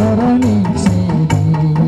మరణించేది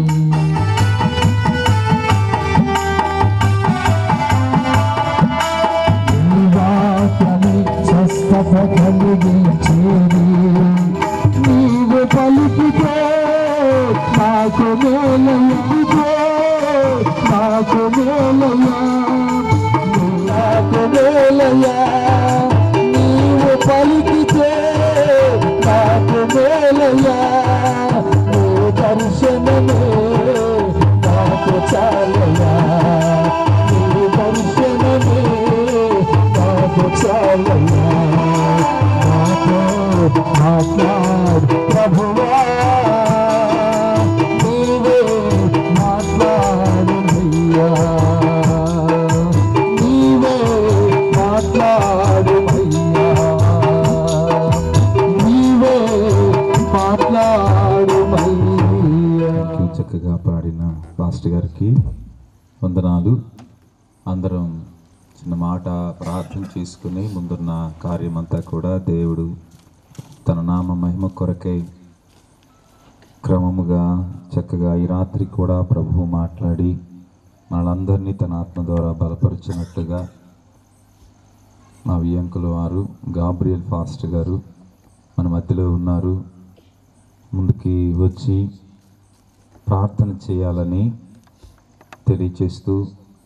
నీ వాక్యమే స్వస్థత కలిగించేది నీవు పలికితే నాకు మేలయ్యో నాకు మేలయ్యా నాకు మేలయ్యా నీవు పలికితే నాకు మేలయ్యా నీ దర్శనమే నాకు చాలయ్యా నీ దర్శనమే నాకు చాలయ్యా నాతో మాట్లాడు ప్రభువా నీవే మాట్లాడుమయ్యా నీవే మాట్లాడుమయ్యా నీవే మాట్లాడుమయ్యా థాంక్యూ. చక్కగా పాడిన పాస్టర్ గారికి వందనాలు అందరం చిన్న మాట ప్రార్థన చేసుకుని ముందున్న కార్యమంతా కూడా దేవుడు తన నామ మహిమ కొరకై క్రమముగా చక్కగా ఈ రాత్రి కూడా ప్రభువు మాట్లాడి వాళ్ళందరినీ తన ఆత్మ ద్వారా బలపరిచినట్లుగా మా వియంకుల వారు గాబ్రియల్ ఫాస్ట్ గారు మన మధ్యలో ఉన్నారు ముందుకి వచ్చి ప్రార్థన చేయాలని తెలియచేస్తూ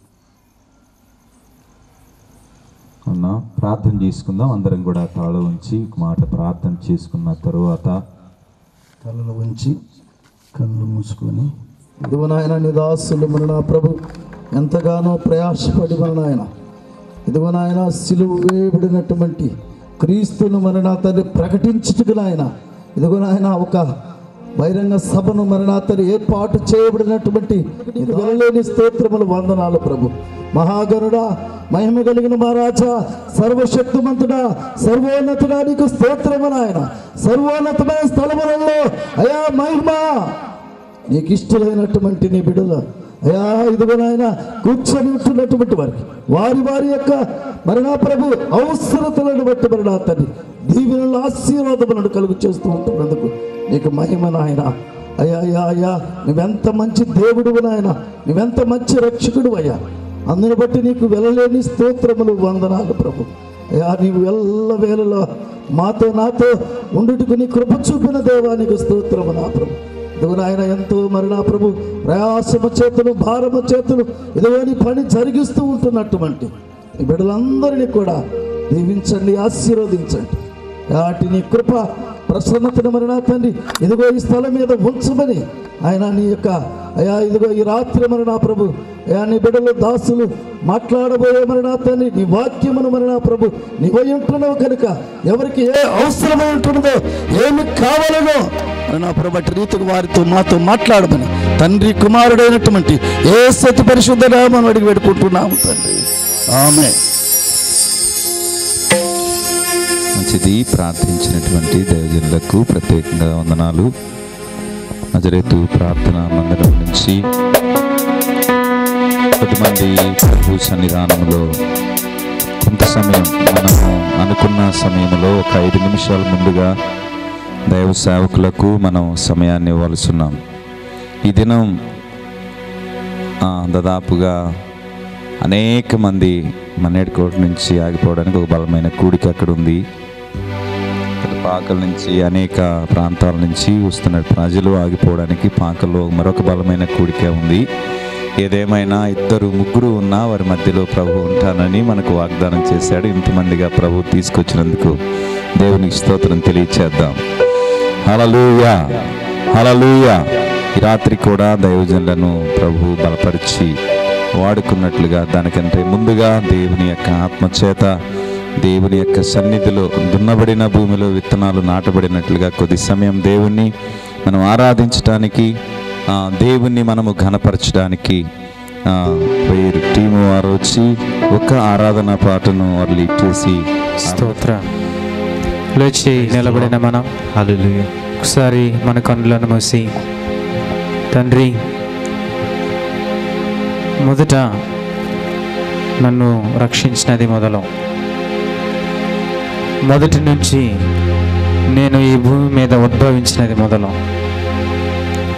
ఉన్నా ప్రార్థన చేసుకుందాం అందరం కూడా తాళ ఉంచి ఒక మాట ప్రార్థన చేసుకున్న తరువాత తలలు ఉంచి కళ్ళు మూసుకొని ఇదిగో నాయన నిదాసులు మన నా ప్రభు ఎంతగానో ప్రయాసపడి మన నాయన ఇదిగో నాయన సిలువు వేయబడినటువంటి క్రీస్తును మన నా తల్లి ప్రకటించుటకు నాయన ఇదిగో నాయన ఒక బహిరంగ సభను మరి నా తల్లి ఏర్పాటు చేయబడినటువంటి ఇది వెళ్ళలేని స్తోత్రములు వందనాలు ప్రభు మహాగరుడా మహిమ కలిగిన మహారాజా సర్వశక్తిమంతుడా సర్వోన్నతుడా నీకు స్తోత్రము నాయన సర్వోన్నతమైన స్థలములలో అయా మహిమ నీకు ఇష్టమైనటువంటి నీ బిడ్డల అయా ఇదిగో నాయన కూర్చొని ఉంటున్నటువంటి వారికి వారి వారి యొక్క మరి నా ప్రభు అవసరతలను బట్టి మరి నా తండ్రి దీవెనలు ఆశీర్వాదములను కలుగు చేస్తూ ఉంటున్నందుకు నీకు మహిమ నాయన అయ్యా అయ్యా అయ్యా నువ్వెంత మంచి దేవుడు నాయన నువ్వెంత మంచి రక్షకుడు అయ్యా అందుని బట్టి నీకు వెళ్ళలేని స్తోత్రములు వందనాలు ప్రభు అయ్యా నీవు ఎల్ల వేళలో మాతో నాతో ఉండుటకు నీ కృప చూపిన దేవానికి స్తోత్రము నా ప్రభు ఇదిగో నాయన ఎంతో మరి నా ప్రభు ప్రయాసము చేతులు భారము చేతులు ఇదిగో నీ పని జరిగిస్తూ ఉంటున్నటువంటి ఈ బిడ్డలందరినీ కూడా దీవించండి ఆశీర్వదించండి వాటి నీ కృప ప్రసన్నతను మరి నా తండ్రి ఇదిగో ఈ స్థలం మీద ఉంచమని ఆయన నీ యొక్క అయా ఇదిగో ఈ రాత్రి మరి నా ప్రభు అయా నీ బిడ్డలు దాసులు మాట్లాడబోయే మరి నా తండ్రి నీ వాక్యమును మరి నా ప్రభు నీవై ఉంటున్నావు కనుక ఎవరికి ఏ అవసరమై ఉంటున్నదో ఏమి కావాలనో మరి నా ప్రభు అట్టి రీతికి వారితో మాతో మాట్లాడమని తండ్రి కుమారుడైనటువంటి ఏ సతి పరిశుద్ధ నామం అడిగి పెట్టుకుంటున్నాము తండ్రి ఆమె మంచిది ప్రార్థించినటువంటి దైవజనులకు ప్రత్యేకంగా వందనాలు నజరేతు ప్రార్థన మందిరం నుంచి కొద్దిమంది ప్రభు సన్నిధానంలో కొంత సమయం మనము అనుకున్న సమయంలో ఒక ఐదు నిమిషాల ముందుగా దైవ సేవకులకు మనం సమయాన్ని ఇవ్వాల్సున్నాం ఈ దినం ఆ, దాదాపుగా అనేక మంది మన్నేడుకోట నుంచి ఆగిపోవడానికి ఒక బలమైన కూడిక అక్కడ ఉంది ఇక్కడ పాకల నుంచి అనేక ప్రాంతాల నుంచి వస్తున్న ప్రజలు ఆగిపోవడానికి పాకల్లో మరొక బలమైన కూడిక ఉంది ఏదేమైనా ఇద్దరు ముగ్గురు ఉన్నా వారి మధ్యలో ప్రభు ఉంటానని మనకు వాగ్దానం చేశాడు ఇంతమందిగా ప్రభు తీసుకొచ్చినందుకు దేవునికి స్తోత్రం తెలియచేద్దాం హలలుయా హలలుయా ఈ రాత్రి కూడా దైవజనులను ప్రభు బలపరిచి వాడుకున్నట్లుగా దానికంటే ముందుగా దేవుని యొక్క ఆత్మచేత దేవుని యొక్క సన్నిధిలో దున్నబడిన భూమిలో విత్తనాలు నాటబడినట్లుగా కొద్ది సమయం దేవుణ్ణి మనం ఆరాధించటానికి ఆ, దేవుణ్ణి మనము ఘనపరచడానికి ఆ, వీరు టీము వారు వచ్చి ఒక ఆరాధన పాటను వారు లీడ్ చేసి స్తోత్ర లేచి నిలబడిన మనం హల్లెలూయా ఒకసారి మన కన్నులను మూసి తండ్రి మొదట నన్ను రక్షించినది మొదలు మొదటి నుంచి నేను ఈ భూమి మీద ఉద్భవించినది మొదలు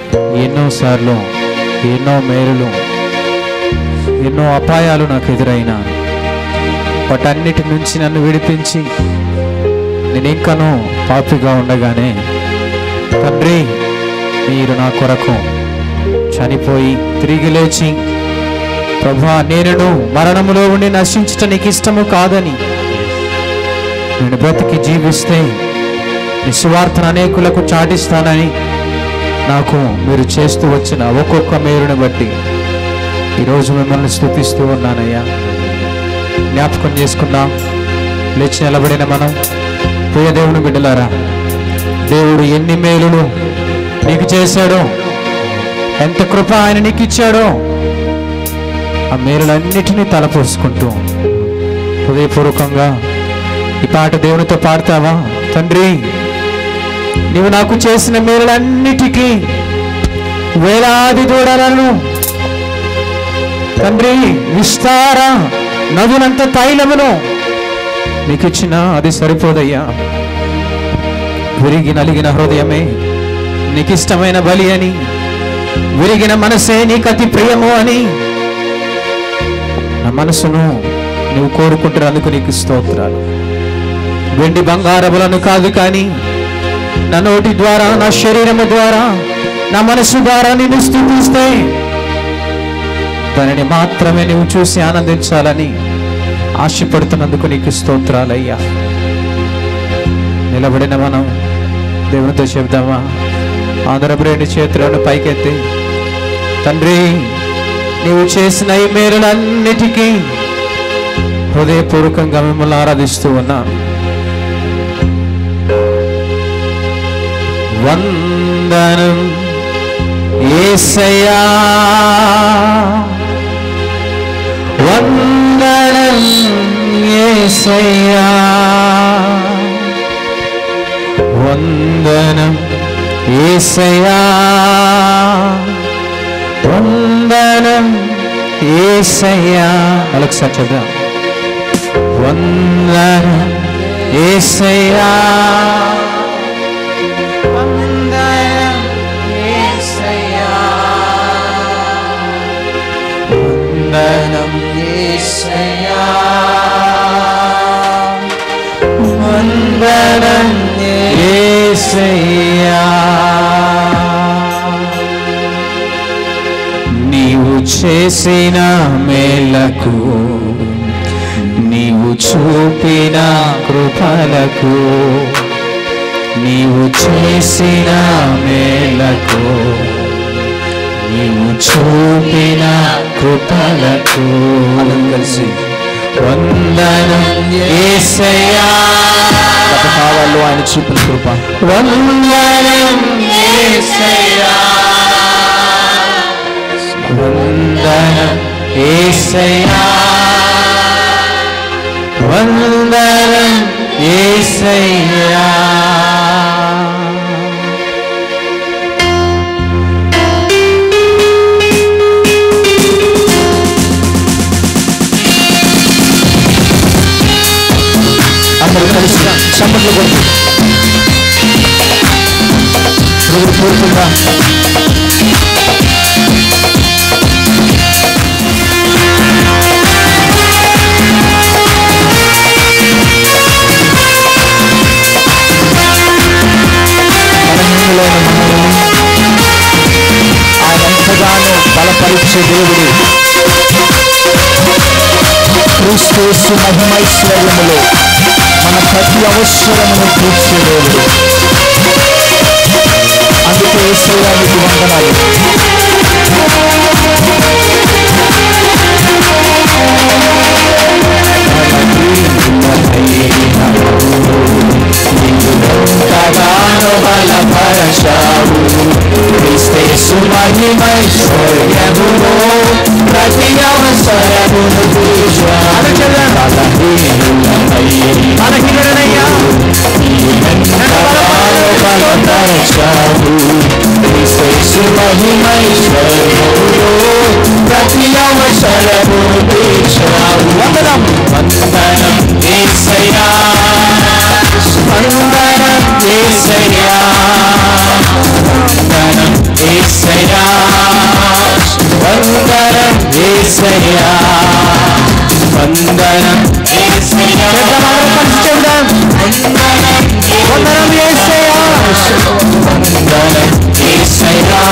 ఎన్నోసార్లు ఎన్నో మేలులు ఎన్నో అపాయాలు నాకు ఎదురైనా వాటన్నిటి నుంచి నన్ను విడిపించి నేను ఇంకనూ పాపిగా ఉండగానే తండ్రి మీరు నా కొరకు చనిపోయి తిరిగి లేచి ప్రభా నేను మరణములో ఉండి నశించట నీకు ఇష్టము కాదని నేను బ్రతికి జీవిస్తే నీ సువార్తను అనేకులకు చాటిస్తానని నాకు మీరు చేస్తూ వచ్చిన ఒక్కొక్క మేరుని బట్టి ఈరోజు మిమ్మల్ని స్థుతిస్తూ ఉన్నానయ్యా జ్ఞాపకం చేసుకున్నా లేచి నిలబడిన మనం ప్రియ దేవుని బిడ్డలారా దేవుడు ఎన్ని మేలులు నీకు చేశాడో ఎంత కృప ఆయన నీకు ఇచ్చాడో ఆ మేలులన్నిటినీ తలపోసుకుంటూ హృదయపూర్వకంగా ఈ పాట దేవునితో పాడతావా తండ్రి నీవు నాకు చేసిన మేలులన్నిటికీ వేలాది దూడలను తండ్రి విస్తార నదులంత తైలమును నీకు ఇచ్చిన అది సరిపోదయ్యా విరిగి నలిగిన హృదయమే నీకు ఇష్టమైన బలి అని విరిగిన మనసే నీకు అతి ప్రియము అని నా మనసును నువ్వు కోరుకుంటున్నందుకు నీకు స్తోత్రాలు వెండి బంగారములను కాదు కానీ నా నోటి ద్వారా నా శరీరము ద్వారా నా మనసు ద్వారా నిన్ను స్థుతిస్తే దానిని మాత్రమే నువ్వు చూసి ఆనందించాలని ఆశపడుతున్నందుకు నీకు స్తోత్రాలయ్యా నిలబడిన మనం దేవునితో చెబుదామా ఆంధ్రప్రేణి చేతులను పైకెత్తి తండ్రి నీవు చేసిన ఈ మేలులన్నిటికీ హృదయపూర్వకంగా మిమ్మల్ని ఆరాధిస్తూ ఉన్నా వందనం ఏసయ్యా వందనం ఏసయ్యా వందనం ఏసయ్యా వందనం ఏసయ్యా ఒకసారి చెప్దాం వందనం ఏసయ్యా వందనం ఏసయ్యా వందనం ఏసయ్యా వందనం ఏసయ్యా నీవు చేసిన మేలకు నీవు చూపిన కృపలకు నీవు చేసిన మేలకు నీవు చూపిన కృపలకు కలిసి వందనం ఏసయ్యా కావాలో ఆయన చూపిన కృప వందనం ఏసయ్యా వందనం ఏసయ్యా వందనం ఏసయ్యా అందరూ కలిసి చప్పట్లు కొడుతూ హృదయపూర్వకంగా బలహీనులైన మనల్ని ఆయన ఎంతగానో బలపరిచే దేవుడు క్రీస్తు మహిమైశ్వర్యములో మన ప్రతి అవసరమును తీర్చే దేవుడు అందుకే ఏసయ్యానికి వందనాలు ఎంతగానో బలపరచావు క్రీస్తు మహిమైశ్వర్యములో ప్రతి అవసరమును తీర్చావు బలహీనుడనయ్యా ఎంతగానో బలపరచావు క్రీస్తు మహిమైశ్వర్యములో యేసయ్యా వందనం యేసయ్యా చెప్దాం వందనం యేసయ్యా వందనం యేసయ్యా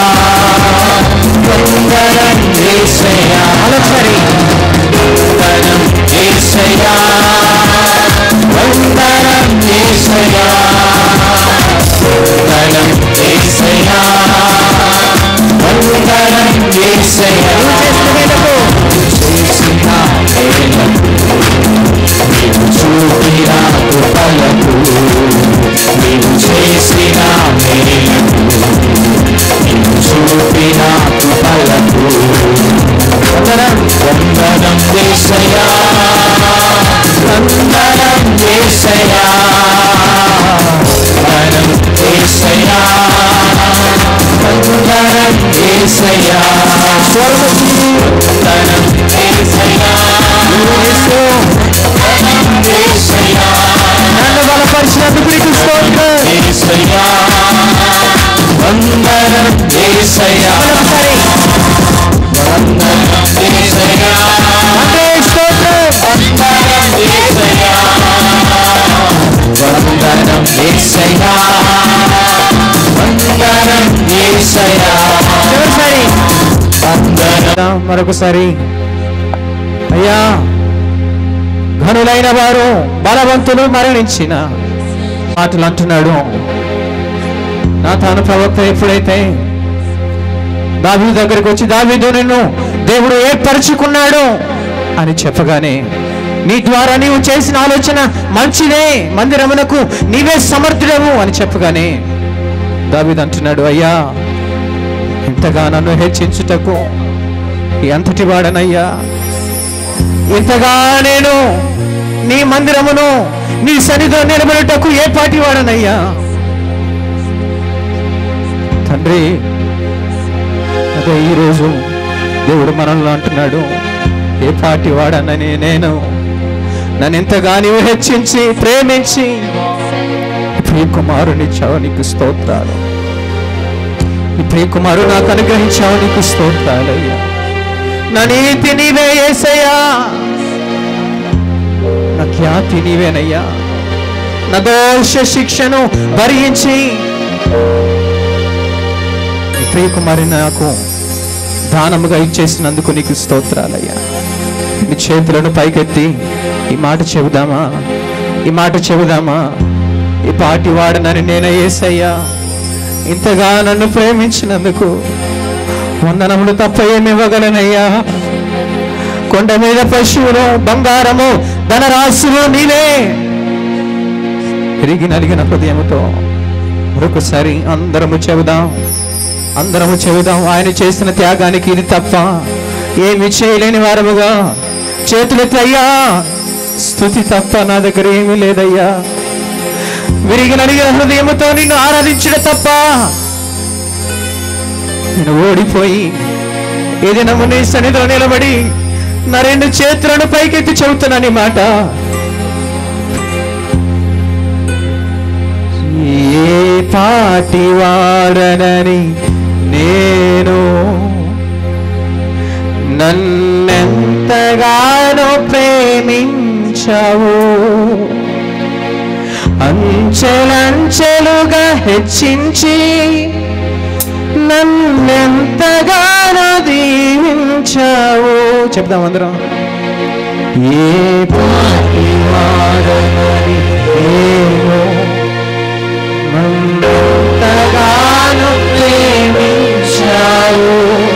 వందనం యేసయ్యా మరొకసారి వందనం యేసయ్యా వందనం యేసయ్యా వందనం యేసయ్యా వందనం యేసయ్యా చేసిన మేలకు నీవు చూపిన కృపలకు నీవు చేసిన మేలకు నీవు చూపిన కృపలకు వందనం వందనం యేసయ్యా వందనం యేసయ్యా వందనం యేసయ్యా వందనం యేసయ్యా వందనం యేసయ్యా యేసు వందనం యేసయ్యా నన్ను బలపరిచినందుకు నీకు స్తోత్రం యేసయ్యా వందనం యేసయ్యా వందనం యేసయ్యా అంటే స్తోత్రం వందనం యేసయ్యా వందనం యేసయ్యా వందనం యేసయ్యా చివరిసారి వందనం మరొకసారి అయ్యా ఘనులైన వారు బలవంతులు మరణించిన మాటలు అంటున్నాడు నా తాను ప్రవక్త ఎప్పుడైతే దావీదు దగ్గరికి వచ్చి దావీదు నిన్ను దేవుడు ఏర్పరచుకున్నాడు అని చెప్పగానే నీ ద్వారా నీవు చేసిన ఆలోచన మంచిదే మందిరమునకు నీవే సమర్థుడవు అని చెప్పగానే దావీదు అంటున్నాడు అయ్యా ఇంతగా నన్ను హెచ్చించుటకు ఎంతటి వాడనయ్యా ఇంతగా నేను నీ మందిరమును నీ సన్నిధిలో నిలబడుటకు ఏ పాటి వాడనయ్యా తండ్రి అదే ఈరోజు దేవుడు మనల్ని అంటున్నాడు ఏ పాటి వాడనని నేను నన్ను ఎంతగా నీవు హెచ్చించి ప్రేమించి ప్రియ కుమారుని ఇచ్చావు నీకు స్తోత్రాలు ఈ ప్రియ కుమారు నాకు అనుగ్రహించావు నీకు స్తోత్రాలయ్యా నా నీతి నీవే ఏసయ్యా నా ఖ్యాతి నీవేనయ్యా నా దోష శిక్షను భరించి ఈ ప్రియ కుమారి నాకు దానముగా ఇచ్చేసినందుకు నీకు స్తోత్రాలయ్యా నీ చేతులను పైకెత్తి ఈ మాట చెబుదామా ఈ మాట చెబుదామా ఈ పాటి వాడనని నేనే ఏసయ్యా ఇంతగా నన్ను ప్రేమించినందుకు వందనములు తప్ప ఏమి ఇవ్వగలనయ్యా కొండ మీద పశువులు బంగారము ధనరాశులు నీవే తిరిగి నలిగిన హృదయముతో మరొకసారి అందరము చెబుదాం అందరము చెబుదాం ఆయన చేసిన త్యాగానికి ఇది తప్ప ఏమి చేయలేని వారముగా చేతులెత్తయ్యా స్థుతి తప్ప నా దగ్గర ఏమీ లేదయ్యా విరిగి నలిగిన హృదయముతో నిన్ను ఆరాధించడం తప్ప నేను ఓడిపోయి ఏదైనా నీ సన్నిధిలో నిలబడి నా రెండు చేతులను పైకెత్తి చెబుతున్నాను ఈ మాట ఏ పాటి వాడనని నేను నన్నెంతగానో ప్రేమించావు అంచెలంచెలుగా హెచ్చించి నన్నెంతగానో దీవించావు చెప్దాం అందరం ఏ పాటి వాడనని నేను నన్నెంతగానో ప్రేమించావు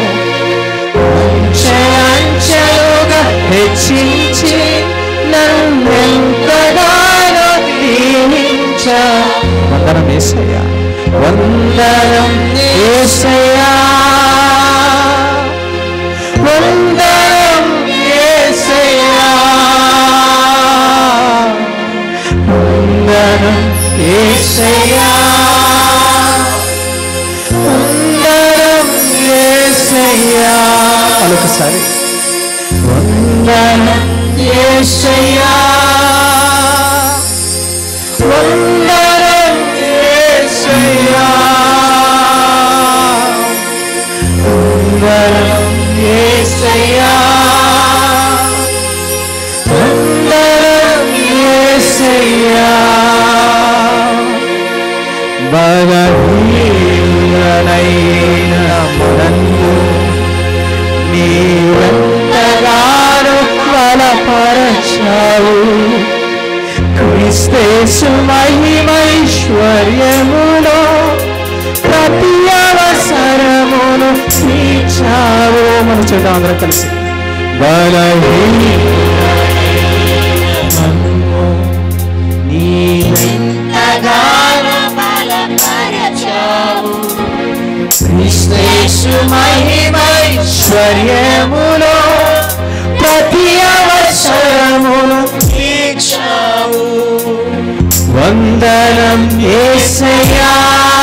అంచెలంచెలుగా హెచ్చించి నన్నెంతగానో దీవించా వందనం ఏసయ్యా వందనం ఏసయ్యా వందనం ఏసయ్యా వందనం ఏసయ్యా వందనం ఏసయ్యా ఒకసారి వందనం ఏసయ్యా వందనం ఏసయ్యా వందనం ఏసయ్యా క్రిస్తేసు మహిమైశ్వర్యములో ప్రతి అవసరమును తీర్చావు మన చూద్దాం అందరం కలిసి బలహీన ఎంతగానో బలపరచావు క్రీస్తు ఐశ్వర్యములో ప్రతి అవసరమును దీక్షావు వందనం ఏసయ్యా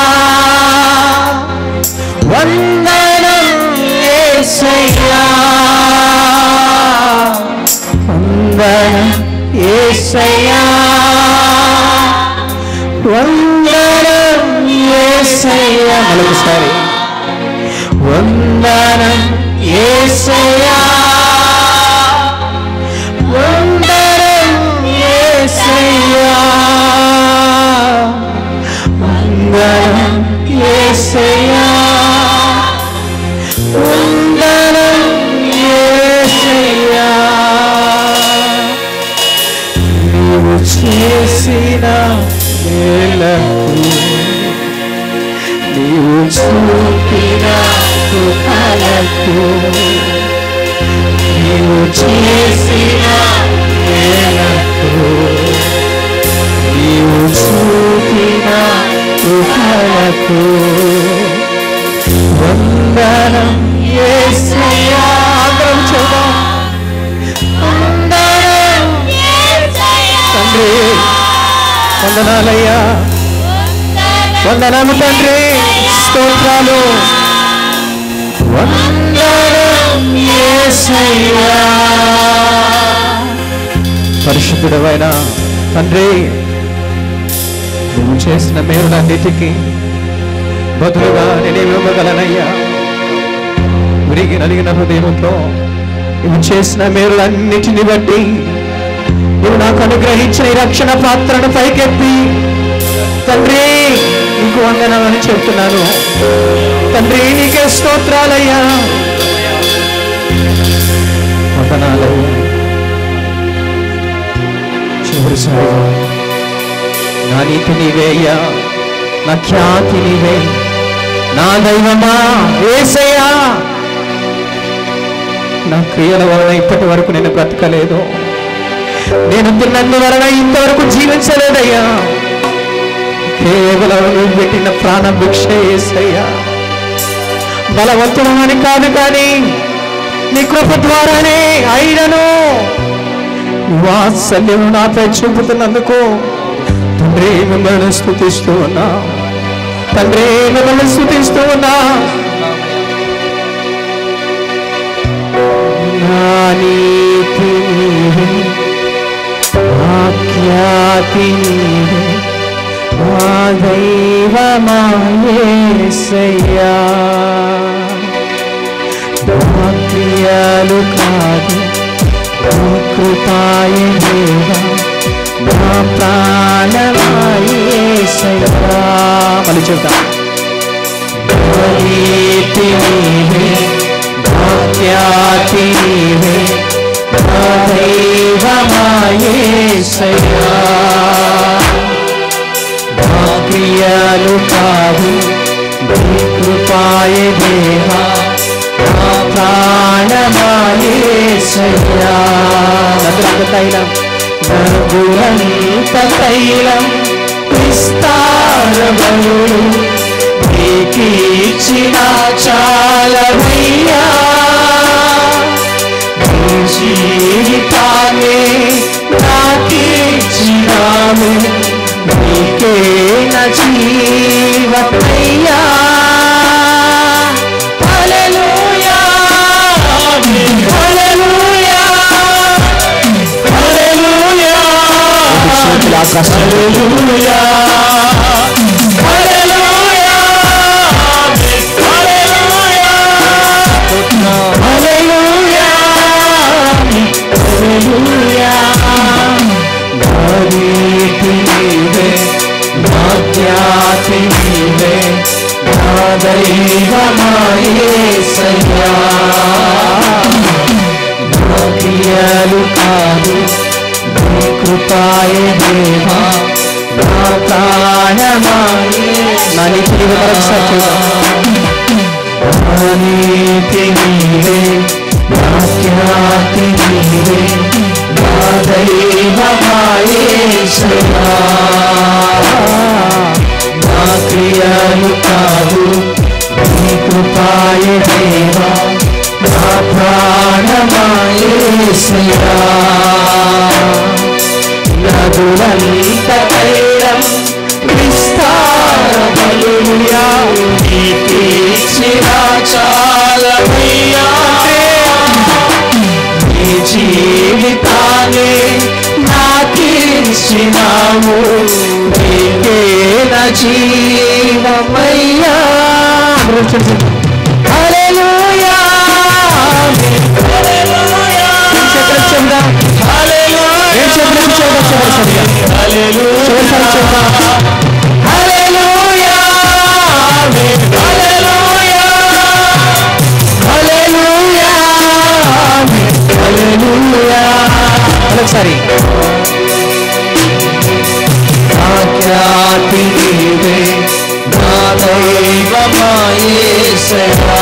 వందనం ఏసయ్యా వందనం ఏసయ్యా వందనం ఏసయ్యా మరొకసారి వందనం ఏసయ్యా వందనం ఏసయ్యా వందనం ఏసయ్యా వందనం ఏసయ్యా నీవు చేసిన మేలకు నీవు చూపిన కృపలకు నీవు చేసిన మేలకు నీవు చూపిన కృపలకు వందనం యేసయ్యా అందరం చెబుదాం వందనం తండ్రి వందనాలయ్యా వందనము తండ్రి స్తోత్రాలు వందనం యేసయ్యా పరిశుద్ధుడవైన తండ్రి నువ్వు చేసిన మేలులన్నిటికీ బదులుగా నేనేమి ఇవ్వగలనయ్యా విరిగి నలిగిన హృదయంతో నువ్వు చేసిన మేలులన్నిటిని బట్టి నువ్వు నాకు అనుగ్రహించిన ఈ రక్షణ పాత్రను పైకెత్తి తండ్రి నీకు వందనాలని చెప్తున్నాను తండ్రి నీకే స్తోత్రాలయ్యా వందనాలయ్యా చివరిసారిగా నా నీతి నీవే అయ్యా నా ఖ్యాతి నీవే నా దైవమా ఏసయ్యా నా క్రియల వలన ఇప్పటి వరకు నేను బ్రతకలేదు నేను తిన్నందు వలన ఇంతవరకు జీవించలేదయ్యా కేవలం నువ్వు పెట్టిన ప్రాణ భిక్ష ఏసయ్యా బలవంతుడు అని కాదు కానీ నీ కృప ద్వారానే అయినను వాత్సల్యం నాపై చూపుతున్నందుకు తండ్రి మిమ్మల్ని స్థుతిస్తూ ఉన్నా తండ్రి మిమ్మల్ని స్థుతిస్తూ ఉన్నా నా నీతి నీవే, నా ఖ్యాతి నీవే, నా దైవమా యేసయ్యా. నా క్రియలు కాదు నా కృపాయ దేవా నా ప్రాణమాయేసయ్యా మళ్ళీ చెప్తాం నీతి నీవే నా ఖ్యాతి నీవే నా దైవమాయేసయ్యా నా క్రియలు కాదు నీ కృపాయ దేవా నా ప్రాణమాయేసయ్యా నదులంత తైలం నదులంత తైలం విస్తారములు నీకిచ్చిన చాలవయ్యా నీ జీవితాన్ని నాకిచ్చినాము నీకే నా జీవతయ్యా హల్లెలూయా హల్లెలూయా హల్లెలూయా హల్లెలూయా హల్లెలూయా హల్లెలూయా హల్లెలూయా నారీతి నీవే నా ఖ్యాతి నీవే నా మరొకసారి చూద్దాం. నీతి నీవే నా ఖ్యాతి నీవే నా దైవమాయేసయా నా క్రియలు కాదు నీ కృపాయ దేవా నా ప్రాణమాయేసయా నదులంత తైలం విస్తారమలుయా నీకిచ్చిన చాలమయ్యా నీ జీవితాన్ని నాకిచ్చినావు నీకే నా జీవమయ్యా హల్లెలూయా హల్లెలూయా చేతులకు చెబుదాం. ఏ చేతులకు చెబుదాం చివరిసారిగా. చివరిసారి చెబుదాం. హల్లెలూయా హల్లెలూయా హల్లెలూయా హల్లెలూయా మరొకసారి నా ఖ్యాతి నీవే నా దైవమాయేసయా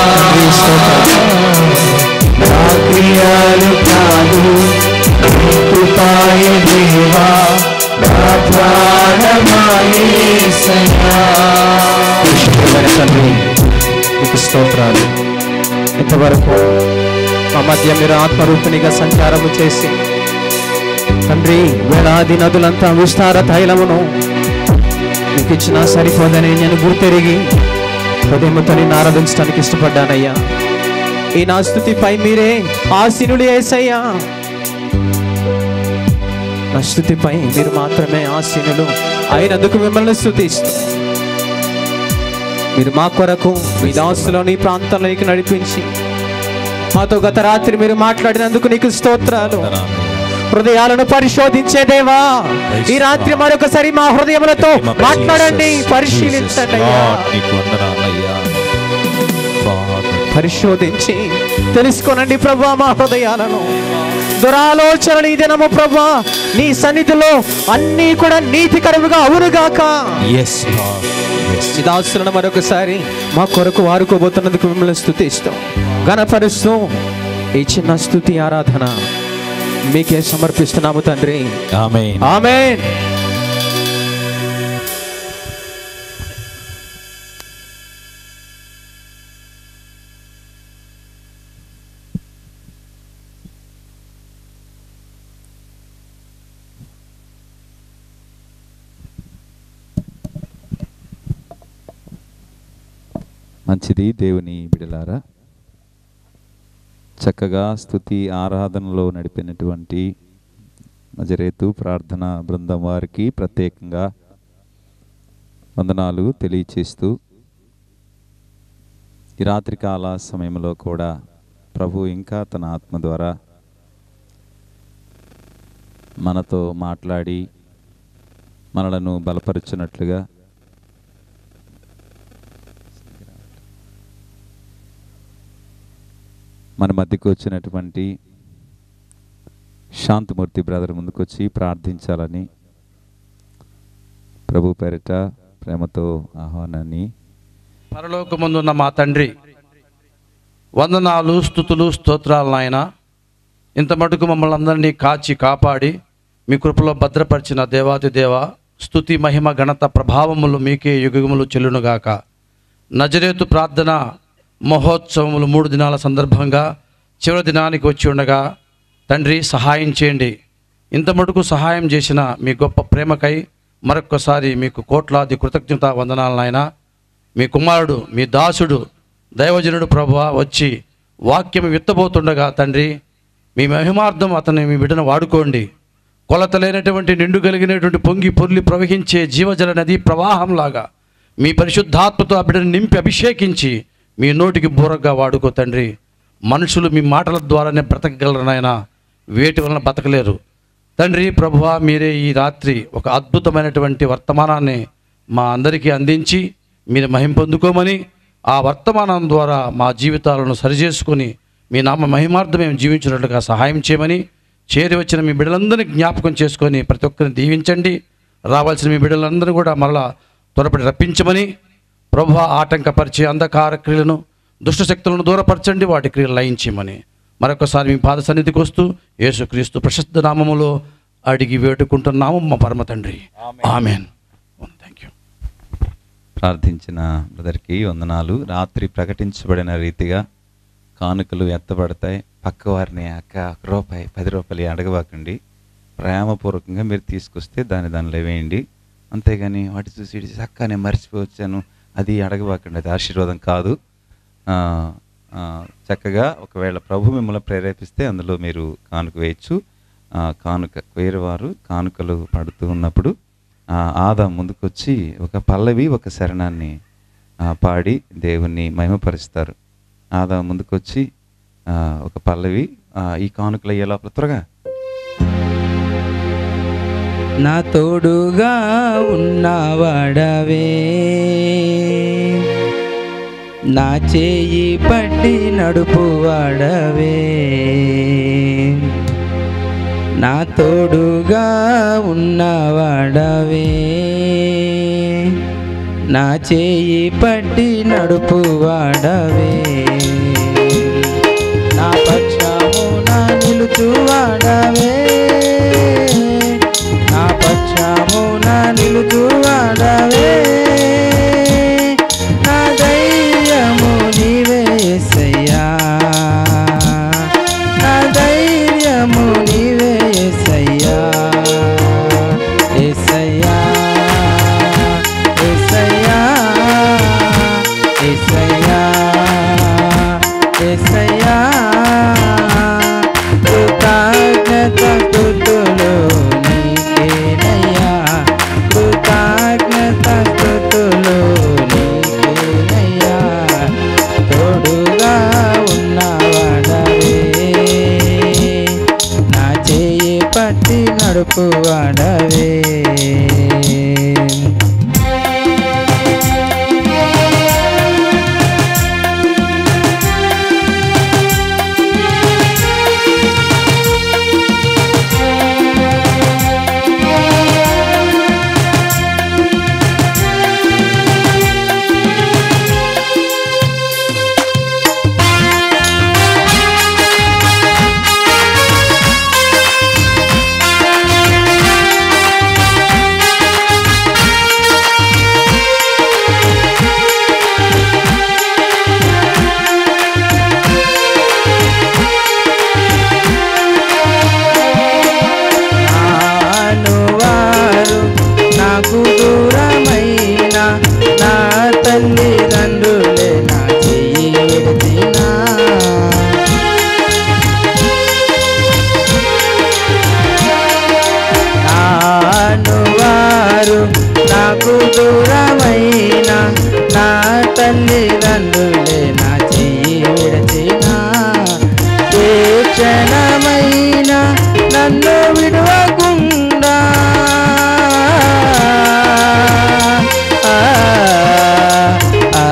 నా క్రియలు కాదు నీ కృపాయ దేవా నా ప్రాణమాయేసయా పరిశుద్ధమైన తండ్రి మీకు స్తోత్రాలు ఇంతవరకు మా మధ్య మీరు ఆత్మరూపిణిగా సంచారము చేసి తండ్రి వేలాది నదులంతా విస్తార తైలమును మీకు ఇచ్చిన సరిపోదని నేను గుర్తెరిగి హృదయముతో నిన్ను ఆరాధించడానికి ఇష్టపడ్డానయ్యా ఈ నా స్థుతిపై మీరే ఆసీనుడు ఏసయ్యా నా స్థుతిపై మీరు మాత్రమే ఆసీనులు అయినందుకు మిమ్మల్ని స్థుతిస్తూ మీరు మా కొరకు మీ దాసులోని ప్రాంతంలోకి నడిపించి మాతో గత రాత్రి మీరు మాట్లాడినందుకు నీకు స్తోత్రాలు హృదయాలను పరిశోధించే దేవా ఈ రాత్రి మరొకసారి మా హృదయములతో మాట్లాడండి పరిశీలించండి అయ్యా. నీకు వందనాలయ్యా Father. పరిశోధించి తెలుసుకోనండి ప్రభా మా హృదయాలను దురాలోచనలు ఈ దినము ప్రభా నీ సన్నిధిలో అన్నీ కూడా నీతికరముగా అవునుగాక Yes, Lord. Yes. ఈ దాసులను మరొకసారి మా కొరకు వారుకోబోతున్నందుకు మిమ్మల్ని స్థుతిస్తాం గణపరుస్తూ ఈ చిన్న స్థుతి ఆరాధన మీకే సమర్పిస్తున్నాము తండ్రి Amen. ఆమేన్ మంచిది దేవుని బిడలారా చక్కగా స్థుతి ఆరాధనలో నడిపినటువంటి నజరేతు ప్రార్థన బృందం వారికి ప్రత్యేకంగా వందనాలు తెలియచేస్తూ ఈ రాత్రికాల సమయంలో కూడా ప్రభు ఇంకా తన ఆత్మ ద్వారా మనతో మాట్లాడి మనలను బలపరుచున్నట్లుగా మన మధ్యకు వచ్చినటువంటి శాంతమూర్తి బ్రదర్ ముందుకొచ్చి ప్రార్థించాలని ప్రభు పేరిట ప్రేమతో ఆహ్వానాన్ని పరలోకమందున్న మా తండ్రి వందనాలు స్థుతులు స్తోత్రాలు నాయన ఇంత మటుకు మమ్మల్ని అందరినీ కాచి కాపాడి మీ కృపలో భద్రపరిచిన దేవాది దేవ స్థుతి మహిమ ఘనత ప్రభావములు మీకే యుగములు చెల్లునుగాక నజరేతు ప్రార్థన మహోత్సవములు మూడు దినాల సందర్భంగా చివరి దినానికి వచ్చి ఉండగా తండ్రి సహాయం చేయండి ఇంత మటుకు సహాయం చేసిన మీ గొప్ప ప్రేమకై మరొక్కసారి మీకు కోట్లాది కృతజ్ఞత వందనాలు నాయనా మీ కుమారుడు మీ దాసుడు దైవజనుడు ప్రభువ వచ్చి వాక్యం విత్తబోతుండగా తండ్రి మీ మహిమార్థం అతన్ని మీ బిడ్డను వాడుకోండి కొలత లేనటువంటి నిండు కలిగినటువంటి పొంగి పొర్లి ప్రవహించే జీవజల నది ప్రవాహంలాగా మీ పరిశుద్ధాత్మతో ఆ బిడ్డను నింపి అభిషేకించి మీ నోటికి బూరగా వాడుకో తండ్రి మనుషులు మీ మాటల ద్వారానే బ్రతకగలరు నాయన వేటి వలన బతకలేరు తండ్రి ప్రభువా మీరే ఈ రాత్రి ఒక అద్భుతమైనటువంటి వర్తమానాన్ని మా అందరికీ అందించి మీరు మహిం పొందుకోమని ఆ వర్తమానం ద్వారా మా జీవితాలను సరిచేసుకొని మీ నామ మహిమార్థం మేము జీవించినట్లుగా సహాయం చేయమని చేరి వచ్చిన మీ బిడ్డలందరినీ జ్ఞాపకం చేసుకొని ప్రతి ఒక్కరిని దీవించండి రావాల్సిన మీ బిడ్డలందరూ కూడా మరలా త్వరపడి రప్పించమని ప్రభు ఆటంకపరిచే అంధకార క్రియలను దుష్ట శక్తులను దూరపరచండి వాటి క్రియలు లయించమని మరొకసారి మీ పాద సన్నిధికి వస్తూ యేసుక్రీస్తు ప్రశస్త నామములో అడిగి వేడుకుంటున్నాము మా పరమ తండ్రి ఆమెన్ థ్యాంక్ యూ ప్రార్థించిన బ్రదర్కి వందనాలు రాత్రి ప్రకటించబడిన రీతిగా కానుకలు ఎత్తబడతాయి పక్క వారిని అక్క ఒక రూపాయి పది రూపాయలు అడగబాకండి ప్రేమపూర్వకంగా మీరు తీసుకొస్తే దాన్ని దానిలో వేయండి అంతేగాని వాటి చూసి ఇటు చూసి, అక్క నేను మర్చిపోవచ్చాను అది అడగబాకండి అది ఆశీర్వాదం కాదు ఆ, ఆ, చక్కగా ఒకవేళ ప్రభు మిమ్మల్ని ప్రేరేపిస్తే అందులో మీరు కానుక వేయచ్చు ఆ, కానుక వేరేవారు కానుకలు పడుతూ ఉన్నప్పుడు ఆ, ఆదా ముందుకొచ్చి ఒక పల్లవి ఒక శరణాన్ని ఆ, పాడి దేవుణ్ణి మహిమపరుస్తారు ఆదా ముందుకొచ్చి ఆ, ఒక పల్లవి ఆ, ఈ కానుకలు అయ్యే లోపల త్వరగా నా తోడుగా ఉన్నవాడవే నా చేయి పట్టి నడుపువాడవే నా తోడుగా ఉన్నవాడవే నా చేయి పట్టి నడుపువాడవే నా పక్షము నా నిలుచువాడవే నా పక్షము నా నిలుచువాడవే నా ధైర్యము నీవే యేసయ్యా నా ధైర్యము నీవే యేసయ్యా యేసయ్యా యేసయ్యా యేసయ్యా యేసయ్యా కృతజ్ఞత స్తుతులు నీకేనయ్యా కృతజ్ఞత స్తుతులు నీకేనయ్యా తోడుగా ఉన్నవాడవే నా చేయి పట్టి నడుపువాడవే నానువారు నాకు దూరమైన నా తల్లిదండ్రులే నా చెయ్యి విడిచినా నానువారు నాకు దూరమైన నా తల్లిదండ్రులే నా చెయ్యి విడిచినా ఏ క్షణమైన నన్ను విడవకుండా ఆ, ఆ,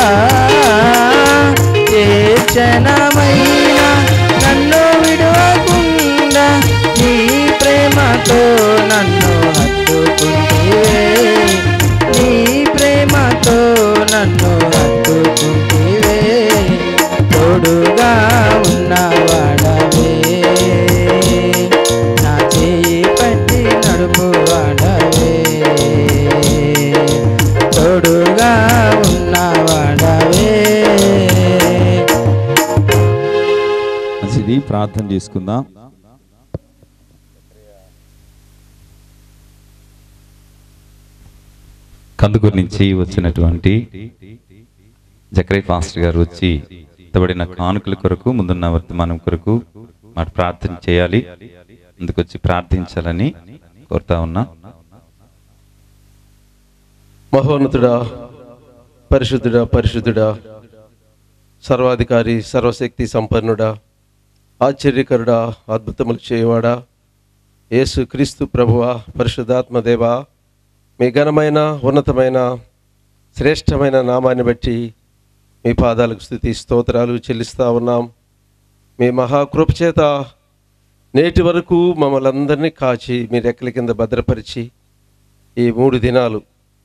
ఏ క్షణమైన నన్ను విడవకుండా నీ ప్రేమతో నన్ను హత్తుకుంటివే నీ ప్రేమతో నన్ను హత్తుకుంటివే తోడుగా ఉన్నవాడవే నా చేయి పట్టి నడుపువాడవే తోడుగా ఉన్నవాడవే మంచిది ప్రార్థన చేసుకుందాం కందుకూరు నుంచి వచ్చినటువంటి జక్రై ఫాస్టర్ గారు వచ్చి ఇత్తబడిన కానుకల కొరకు ముందున్న వర్తమానం కొరకు మాట ప్రార్థన చేయాలి అందుకొచ్చి ప్రార్థించాలని కోరుతా ఉన్నా మహోన్నతుడా పరిశుద్ధుడా పరిశుద్ధుడా సర్వాధికారి సర్వశక్తి సంపన్నుడా ఆశ్చర్యకరుడా అద్భుతములు చేయవాడా యేసు క్రీస్తు ప్రభువా పరిశుద్ధాత్మ దేవా మీ ఘనమైన ఉన్నతమైన శ్రేష్టమైన నామాన్ని బట్టి మీ పాదాలకు స్థుతి స్తోత్రాలు చెల్లిస్తా ఉన్నాం మీ మహాకృప చేత నేటి వరకు మమ్మల్ని అందరినీ కాచి మీ రెక్కల కింద భద్రపరిచి ఈ మూడు దినాలు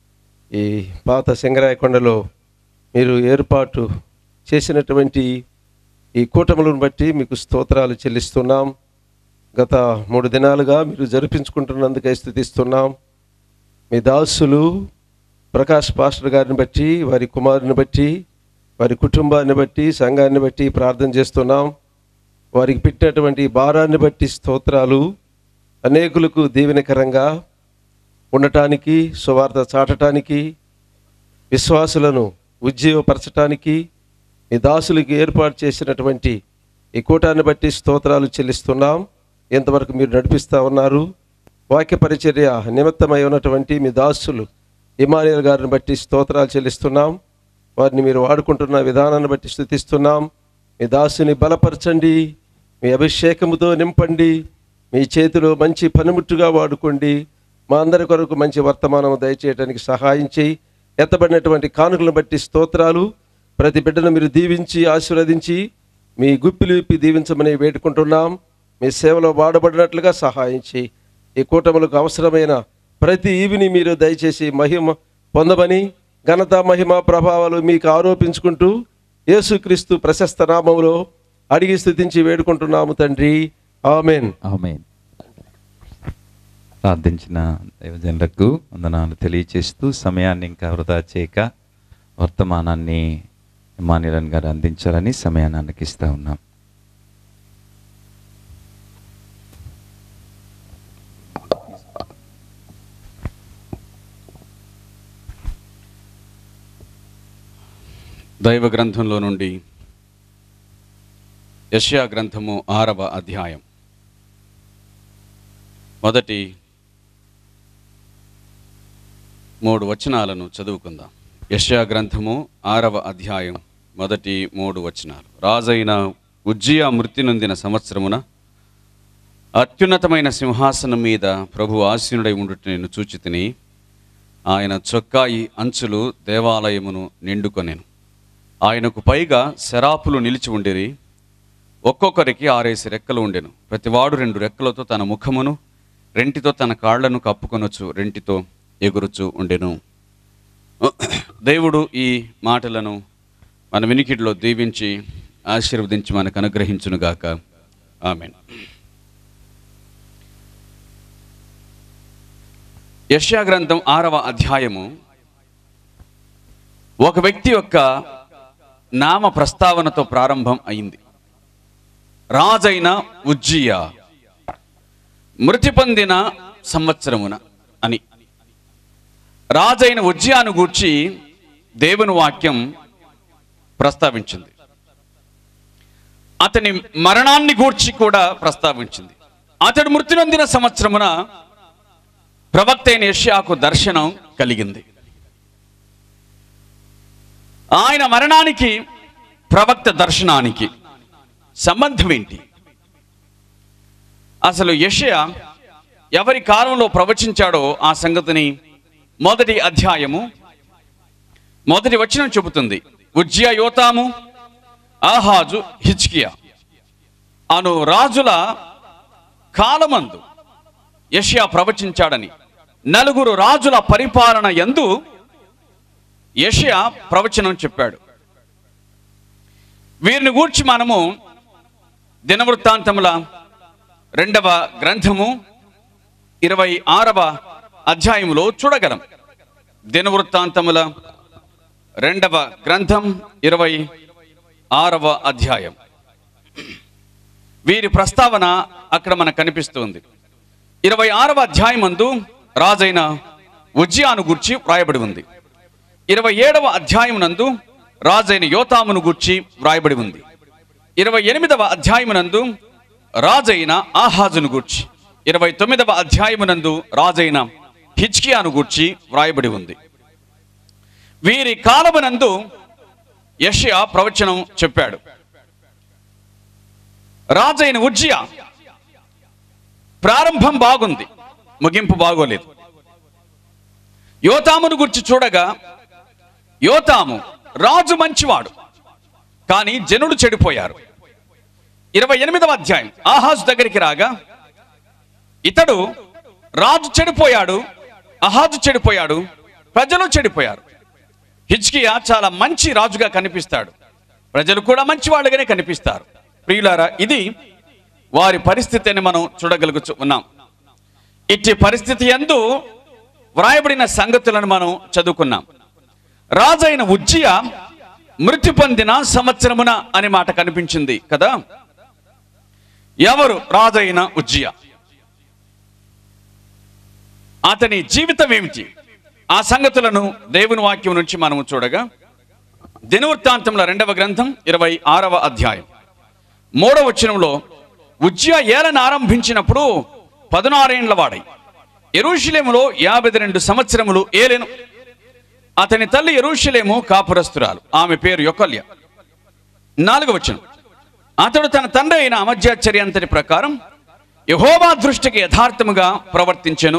ఈ పాత సింగరాయ కొండలో మీరు ఏర్పాటు చేసినటువంటి ఈ కూటములను బట్టి మీకు స్తోత్రాలు చెల్లిస్తున్నాం గత మూడు దినాలుగా మీరు జరిపించుకుంటున్నందుకై స్థుతిస్తున్నాం మీ దాసులు ప్రకాష్ పాస్టర్ గారిని బట్టి వారి కుమారుని బట్టి వారి కుటుంబాన్ని బట్టి సంఘాన్ని బట్టి ప్రార్థన చేస్తున్నాం వారికి పెట్టినటువంటి భారాన్ని బట్టి స్తోత్రాలు అనేకులకు దీవెనకరంగా ఉండటానికి సువార్త చాటటానికి విశ్వాసులను ఉజ్జీవపరచటానికి ఈ దాసులకి ఏర్పాటు చేసినటువంటి ఈ కూటాన్ని బట్టి స్తోత్రాలు చెల్లిస్తున్నాం ఇంతవరకు మీరు నడిపిస్తూ ఉన్నారు వాక్య పరిచర్య నిమిత్తమై ఉన్నటువంటి మీ దాసులు ఇమానియల్ గారిని బట్టి స్తోత్రాలు చెల్లిస్తున్నాం వారిని మీరు వాడుకుంటున్న విధానాన్ని బట్టి స్థుతిస్తున్నాం మీ దాసుని బలపరచండి మీ అభిషేకముతో నింపండి మీ చేతిలో మంచి పనిముట్టుగా వాడుకోండి మా అందరి కొరకు మంచి వర్తమానం దయచేయడానికి సహాయం చేయి ఎత్తబడినటువంటి కానుకలను బట్టి స్తోత్రాలు ప్రతి బిడ్డను మీరు దీవించి ఆశీర్వదించి మీ గుప్పిలు విప్పి దీవించమని వేడుకుంటున్నాం మీ సేవలో వాడబడినట్లుగా సహాయం చేయి ఈ కూటములకు అవసరమైన ప్రతి ఈవిని మీరు దయచేసి మహిమ పొందమని ఘనత మహిమ ప్రభావాలు మీకు ఆరోపించుకుంటూ యేసుక్రీస్తు ప్రశస్త నామములో అడిగి స్థుతించి వేడుకుంటున్నాము తండ్రి ఆమెన్ ఆమెన్ ప్రార్థించిన దైవజనులకు వందనాలు తెలియచేస్తూ సమయాన్ని ఇంకా వృధా చేయక వర్తమానాన్ని ఇమానిలన్ గారు అందించాలని సమయాన్ని అన్నకిస్తూ ఉన్నాం దైవ గ్రంథంలో నుండి యష్యా గ్రంథము ఆరవ అధ్యాయం మొదటి మూడు వచనాలను చదువుకుందాం యష్యా గ్రంథము ఆరవ అధ్యాయం మొదటి మూడు వచనాలు రాజైన ఉజ్జియా మృతి నొందిన సంవత్సరమున అత్యున్నతమైన సింహాసనం మీద ప్రభు ఆసీనుడై ఉండుట నేను చూచితిని ఆయన చొక్కాయి అంచులు దేవాలయమును నిండుకొనెను ఆయనకు పైగా శరాపులు నిలిచి ఉండిరి ఒక్కొక్కరికి ఆరేసి రెక్కలు ఉండెను ప్రతివాడు రెండు రెక్కలతో తన ముఖమును రెంటితో తన కాళ్లను కప్పుకొనొచ్చు రెంటితో ఎగురుచు ఉండెను దేవుడు ఈ మాటలను మన వినికిడిలో దీవించి ఆశీర్వదించి మనకు అనుగ్రహించునుగాక ఆమెన్ యష్యా గ్రంథం ఆరవ అధ్యాయము ఒక వ్యక్తి యొక్క నామ ప్రస్తావనతో ప్రారంభం అయింది రాజైన ఉజ్జియా మృతి పొందిన సంవత్సరమున అని రాజైన ఉజ్జియాను గూర్చి దేవుని వాక్యం ప్రస్తావించింది అతని మరణాన్ని గూర్చి కూడా ప్రస్తావించింది అతడు మృతి నొందిన సంవత్సరమున ప్రవక్త అయిన యెషయాకు దర్శనం కలిగింది ఆయన మరణానికి ప్రవక్త దర్శనానికి సంబంధం ఏంటి అసలు యెషయా ఎవరి కాలంలో ప్రవచించాడో ఆ సంగతిని మొదటి అధ్యాయము మొదటి వచనం చెబుతుంది ఉజ్జియా యోతాము ఆహాజు హిచ్కియా అను రాజుల కాలమందు యెషయా ప్రవచించాడని నలుగురు రాజుల పరిపాలన యందు యెషయా ప్రవచనం చెప్పాడు వీరిని గూర్చి మనము దినవృత్తాంతముల రెండవ గ్రంథము ఇరవై ఆరవ అధ్యాయములో చూడగలం దినవృత్తాంతముల రెండవ గ్రంథం ఇరవై ఆరవ అధ్యాయం వీరి ప్రస్తావన అక్కడ మనకు కనిపిస్తుంది ఇరవై ఆరవ అధ్యాయమందు రాజైన ఉజ్జియాను గూర్చి వ్రాయబడి ఉంది ఇరవై ఏడవ అధ్యాయం నందు రాజైన యోతామును గూర్చి వ్రాయబడి ఉంది ఇరవై ఎనిమిదవ అధ్యాయమునందు రాజైన ఆహాజును గూర్చి ఇరవై తొమ్మిదవ అధ్యాయమునందు రాజైన హిచ్కియాను గూర్చి వ్రాయబడి ఉంది వీరి కాలమునందు యషయా ప్రవచనం చెప్పాడు రాజైన ఉజ్జియా ప్రారంభం బాగుంది ముగింపు బాగోలేదు యోతామును గురించి చూడగా యోతాము రాజు మంచివాడు కానీ జనుడు చెడిపోయారు ఇరవై ఎనిమిదవ అధ్యాయం ఆహాజు దగ్గరికి రాగా ఇతడు రాజు చెడిపోయాడు అహాజు చెడిపోయాడు ప్రజలు చెడిపోయారు హిజ్కియా చాలా మంచి రాజుగా కనిపిస్తాడు ప్రజలు కూడా మంచి వాళ్ళుగానే కనిపిస్తారు ప్రియులారా ఇది వారి పరిస్థితి అని మనం చూడగలుగుతూ ఉన్నాం ఇట్టి పరిస్థితి ఎందు వ్రాయబడిన సంగతులను మనం చదువుకున్నాం రాజైన ఉజ్జియ మృతి పొందిన సంవత్సరమున అనే మాట కనిపించింది కదా ఎవరు రాజైన ఉజ్జియ అతని జీవితం ఏమిటి ఆ సంగతులను దేవుని వాక్యం నుంచి మనము చూడగా దినవృత్తాంతంలో రెండవ గ్రంథం ఇరవై ఆరవ అధ్యాయం మూడవ వచనంలో ఉజ్జయ ఏలను ఆరంభించినప్పుడు పదునారేండ్ల వాడై ఎరుషులేములో యాభై రెండు సంవత్సరములు ఏలెను అతని తల్లి ఎరుషులేము కాపురస్తురాలు ఆమె పేరు యొకల్య నాలుగవ వచనం అతడు తన తండ్రి అయిన అమధ్యాచర్య అంతటి ప్రకారం యహోవా దృష్టికి యథార్థముగా ప్రవర్తించెను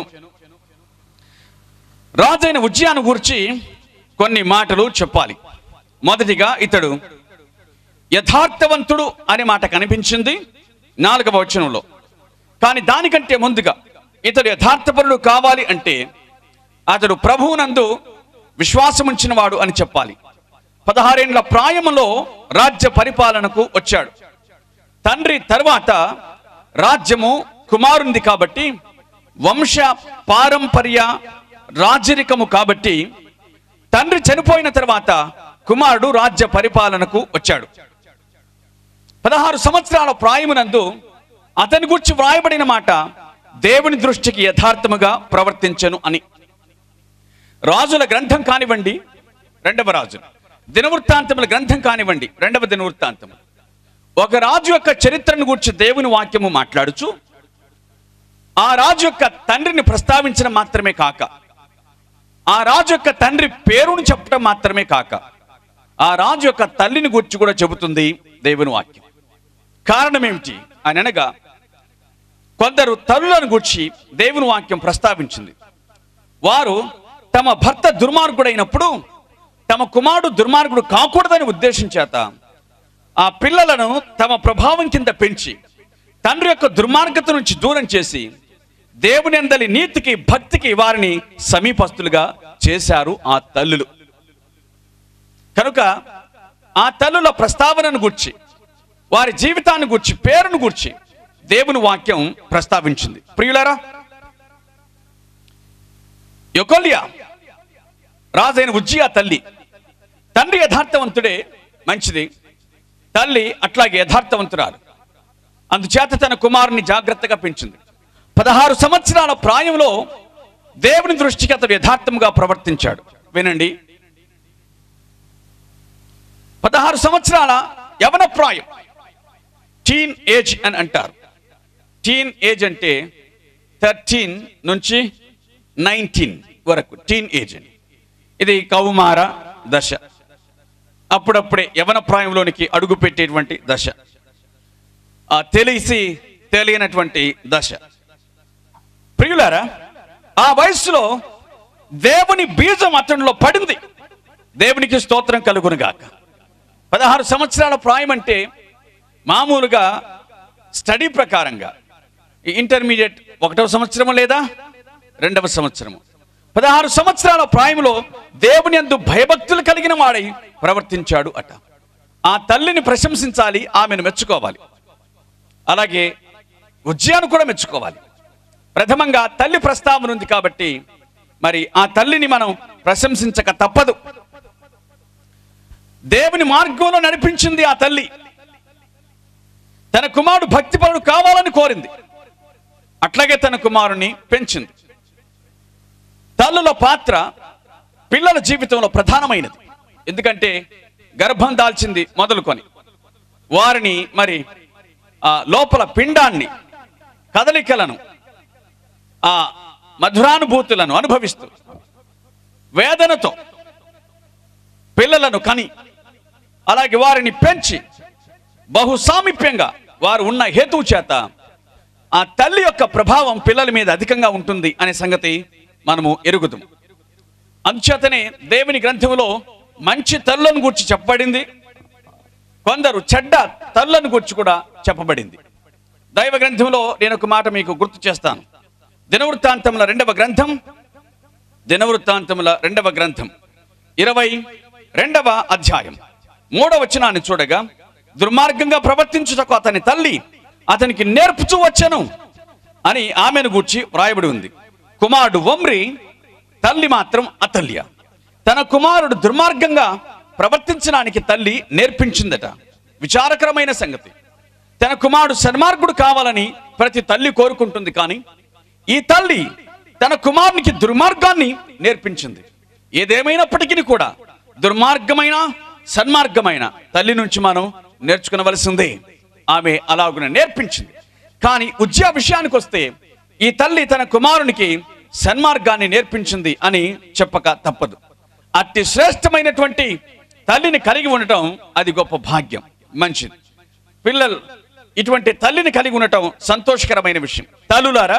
రాజైన ఉజ్జయాను గూర్చి కొన్ని మాటలు చెప్పాలి మొదటిగా ఇతడు యథార్థవంతుడు అనే మాట కనిపించింది నాలుగవ వచనంలో కానీ దానికంటే ముందుగా ఇతడు యథార్థపరుడు కావాలి అంటే అతడు ప్రభువునందు విశ్వాసముంచిన వాడు అని చెప్పాలి పదహారేండ్ల ప్రాయములో రాజ్య పరిపాలనకు వచ్చాడు తండ్రి తర్వాత రాజ్యము కుమారుంది కాబట్టి వంశ పారంపర్య రాజరికము కాబట్టి తండ్రి చనిపోయిన తర్వాత కుమారుడు రాజ్య పరిపాలనకు వచ్చాడు పదహారు సంవత్సరాల ప్రాయమునందు అతని గురించి వ్రాయబడిన మాట దేవుని దృష్టికి యథార్థముగా ప్రవర్తించను అని రాజుల గ్రంథం కానివ్వండి రెండవ రాజు దినవృత్తాంతముల గ్రంథం కానివ్వండి రెండవ దినవృత్తాంతము ఒక రాజు యొక్క చరిత్రను గురించి దేవుని వాక్యము మాట్లాడుచు ఆ రాజు యొక్క తండ్రిని ప్రస్తావించడం మాత్రమే కాక ఆ రాజు యొక్క తండ్రి పేరును చెప్పడం మాత్రమే కాక ఆ రాజు యొక్క తల్లిని గురించి కూడా చెబుతుంది దేవుని వాక్యం కారణం ఏమిటి అని అనగా కొందరు తల్లులను గురించి దేవుని వాక్యం ప్రస్తావించింది వారు తమ భర్త దుర్మార్గుడైనప్పుడు తమ కుమారుడు దుర్మార్గుడు కాకూడదని ఉద్దేశం చేత ఆ పిల్లలను తమ ప్రభావం కింద పెంచి తండ్రి యొక్క దుర్మార్గత నుంచి దూరం చేసి దేవుని అందలి నీతికి భక్తికి వారిని సమీపస్తులుగా చేశారు ఆ తల్లులు కనుక ఆ తల్లుల ప్రస్తావనను గుర్చి వారి జీవితాన్ని గుర్చి పేరును గుర్చి దేవుని వాక్యం ప్రస్తావించింది ప్రియులారా యొకొల్య రాజైన ఉజ్జియా తల్లి తండ్రి యథార్థవంతుడే మంచిది తల్లి అట్లాగే యథార్థవంతురాలు అందుచేత తన కుమారుని జాగ్రత్తగా పెంచింది పదహారు సంవత్సరాల ప్రాయంలో దేవుని దృష్టికి అతడు యథార్థముగా ప్రవర్తించాడు వినండి పదహారు సంవత్సరాల యవన ప్రాయం టీన్ ఏజ్ అని అంటారు టీన్ ఏజ్ అంటే థర్టీన్ నుంచి నైన్టీన్ వరకు టీన్ ఏజ్ అని ఇది కౌమార దశ అప్పుడప్పుడే యవన ప్రాయంలోనికి అడుగు పెట్టేటువంటి దశ ఆ తెలిసి తెలియనటువంటి దశ ప్రియులారా ఆ వయస్సులో దేవుని బీజం అతనిలో పడింది దేవునికి స్తోత్రం కలుగునుగాక పదహారు సంవత్సరాల ప్రాయం అంటే మామూలుగా స్టడీ ప్రకారంగా ఈ ఇంటర్మీడియట్ ఒకటవ సంవత్సరము లేదా రెండవ సంవత్సరము పదహారు సంవత్సరాల ప్రాయంలో దేవుని అందు భయభక్తులు కలిగిన వాడై ప్రవర్తించాడు అట ఆ తల్లిని ప్రశంసించాలి ఆమెను మెచ్చుకోవాలి అలాగే ఉజ్జయాను కూడా మెచ్చుకోవాలి ప్రథమంగా తల్లి ప్రస్తావన ఉంది కాబట్టి మరి ఆ తల్లిని మనం ప్రశంసించక తప్పదు దేవుని మార్గంలో నడిపించింది ఆ తల్లి తన కుమారుడు భక్తిపరుడు కావాలని కోరింది అట్లాగే తన కుమారుని పెంచింది తల్లుల పాత్ర పిల్లల జీవితంలో ప్రధానమైనది ఎందుకంటే గర్భం దాల్చింది మొదలుకొని వారిని మరి ఆ లోపల పిండాన్ని కదలికలను ఆ మధురానుభూతులను అనుభవిస్తూ వేదనతో పిల్లలను కని అలాగే వారిని పెంచి బహు సామీప్యంగా వారు ఉన్న హేతువు చేత ఆ తల్లి యొక్క ప్రభావం పిల్లల మీద అధికంగా ఉంటుంది అనే సంగతి మనము ఎరుగుదాం అందుచేతనే దేవుని గ్రంథంలో మంచి తల్లులను గురించి చెప్పబడింది కొందరు చెడ్డ తల్లులను గురించి కూడా చెప్పబడింది దైవ గ్రంథంలో నేను ఒక మాట మీకు గుర్తు చేస్తాను దినవృత్తాంతంలో రెండవ గ్రంథం దినవృత్తాంతముల రెండవ గ్రంథం ఇరవై రెండవ అధ్యాయం మూడవ వచనాన్ని చూడగా దుర్మార్గంగా ప్రవర్తించుటకు అతని తల్లి అతనికి నేర్పుచూ వచ్చెను అని ఆమెను గూర్చి వ్రాయబడి ఉంది కుమారుడు వమ్రి తల్లి మాత్రం అతల్య తన కుమారుడు దుర్మార్గంగా ప్రవర్తించడానికి తల్లి నేర్పించిందట విచారకరమైన సంగతి తన కుమారుడు సన్మార్గుడు కావాలని ప్రతి తల్లి కోరుకుంటుంది కానీ ఈ తల్లి తన కుమారునికి దుర్మార్గాన్ని నేర్పించింది ఏదేమైనప్పటికీ కూడా దుర్మార్గమైన సన్మార్గమైన తల్లి నుంచి మనం నేర్చుకునవలసిందే ఆమె అలాగున నేర్పించింది కానీ ఉద్యా విషయానికి వస్తే ఈ తల్లి తన కుమారునికి సన్మార్గాన్ని నేర్పించింది అని చెప్పక తప్పదు అతి శ్రేష్టమైనటువంటి తల్లిని కలిగి ఉండటం అది గొప్ప భాగ్యం మంచిది పిల్లలు ఇటువంటి తల్లిని కలిగి ఉండటం సంతోషకరమైన విషయం తల్లులారా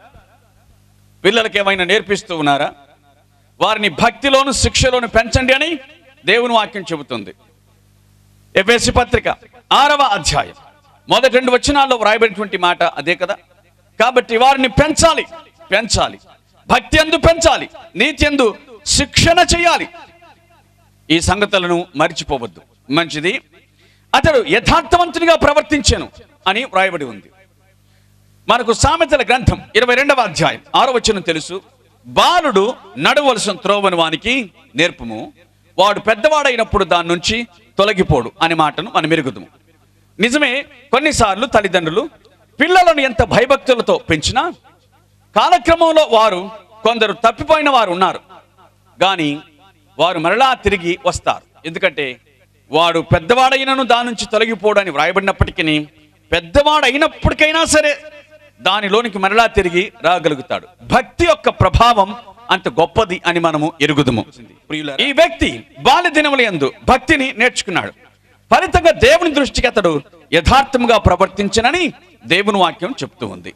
పిల్లలకి ఏమైనా నేర్పిస్తూ ఉన్నారా వారిని భక్తిలోను శిక్షలోను పెంచండి అని దేవుని వాక్యం చెబుతుంది ఎఫ్ఎస్సి పత్రిక ఆరవ అధ్యాయం మొదటి రెండు వచనాల్లో వ్రాయబడినటువంటి మాట అదే కదా కాబట్టి వారిని పెంచాలి పెంచాలి భక్తి ఎందు పెంచాలి నీతి ఎందు శిక్షణ చేయాలి ఈ సంగతులను మర్చిపోవద్దు మంచిది అతడు యథార్థవంతునిగా ప్రవర్తించాను అని వ్రాయబడి ఉంది మనకు సామెతల గ్రంథం ఇరవై రెండవ అధ్యాయం ఆరో వచనం తెలుసు బాలుడు నడవలసిన త్రోవని వానికి నేర్పుము వాడు పెద్దవాడైనప్పుడు దాని నుంచి తొలగిపోడు అనే మాటను మనం ఎరుగుదుము నిజమే కొన్నిసార్లు తల్లిదండ్రులు పిల్లలను ఎంత భయభక్తులతో పెంచినా కాలక్రమంలో వారు కొందరు తప్పిపోయిన వారు ఉన్నారు కానీ వారు మరలా తిరిగి వస్తారు ఎందుకంటే వాడు పెద్దవాడైనను దాని నుంచి తొలగిపోవడానికి వ్రాయబడినప్పటికీ పెద్దవాడైనప్పటికైనా సరే దానిలోనికి మరలా తిరిగి రాగలుగుతాడు భక్తి యొక్క ప్రభావం అంత గొప్పది అని మనము ఎరుగుదుము ఈ వ్యక్తి బాల్య దినముల యందు భక్తిని నేర్చుకున్నాడు ఫలితంగా దేవుని దృష్టికి అతడు యథార్థముగా ప్రవర్తించనని దేవుని వాక్యం చెప్తూ ఉంది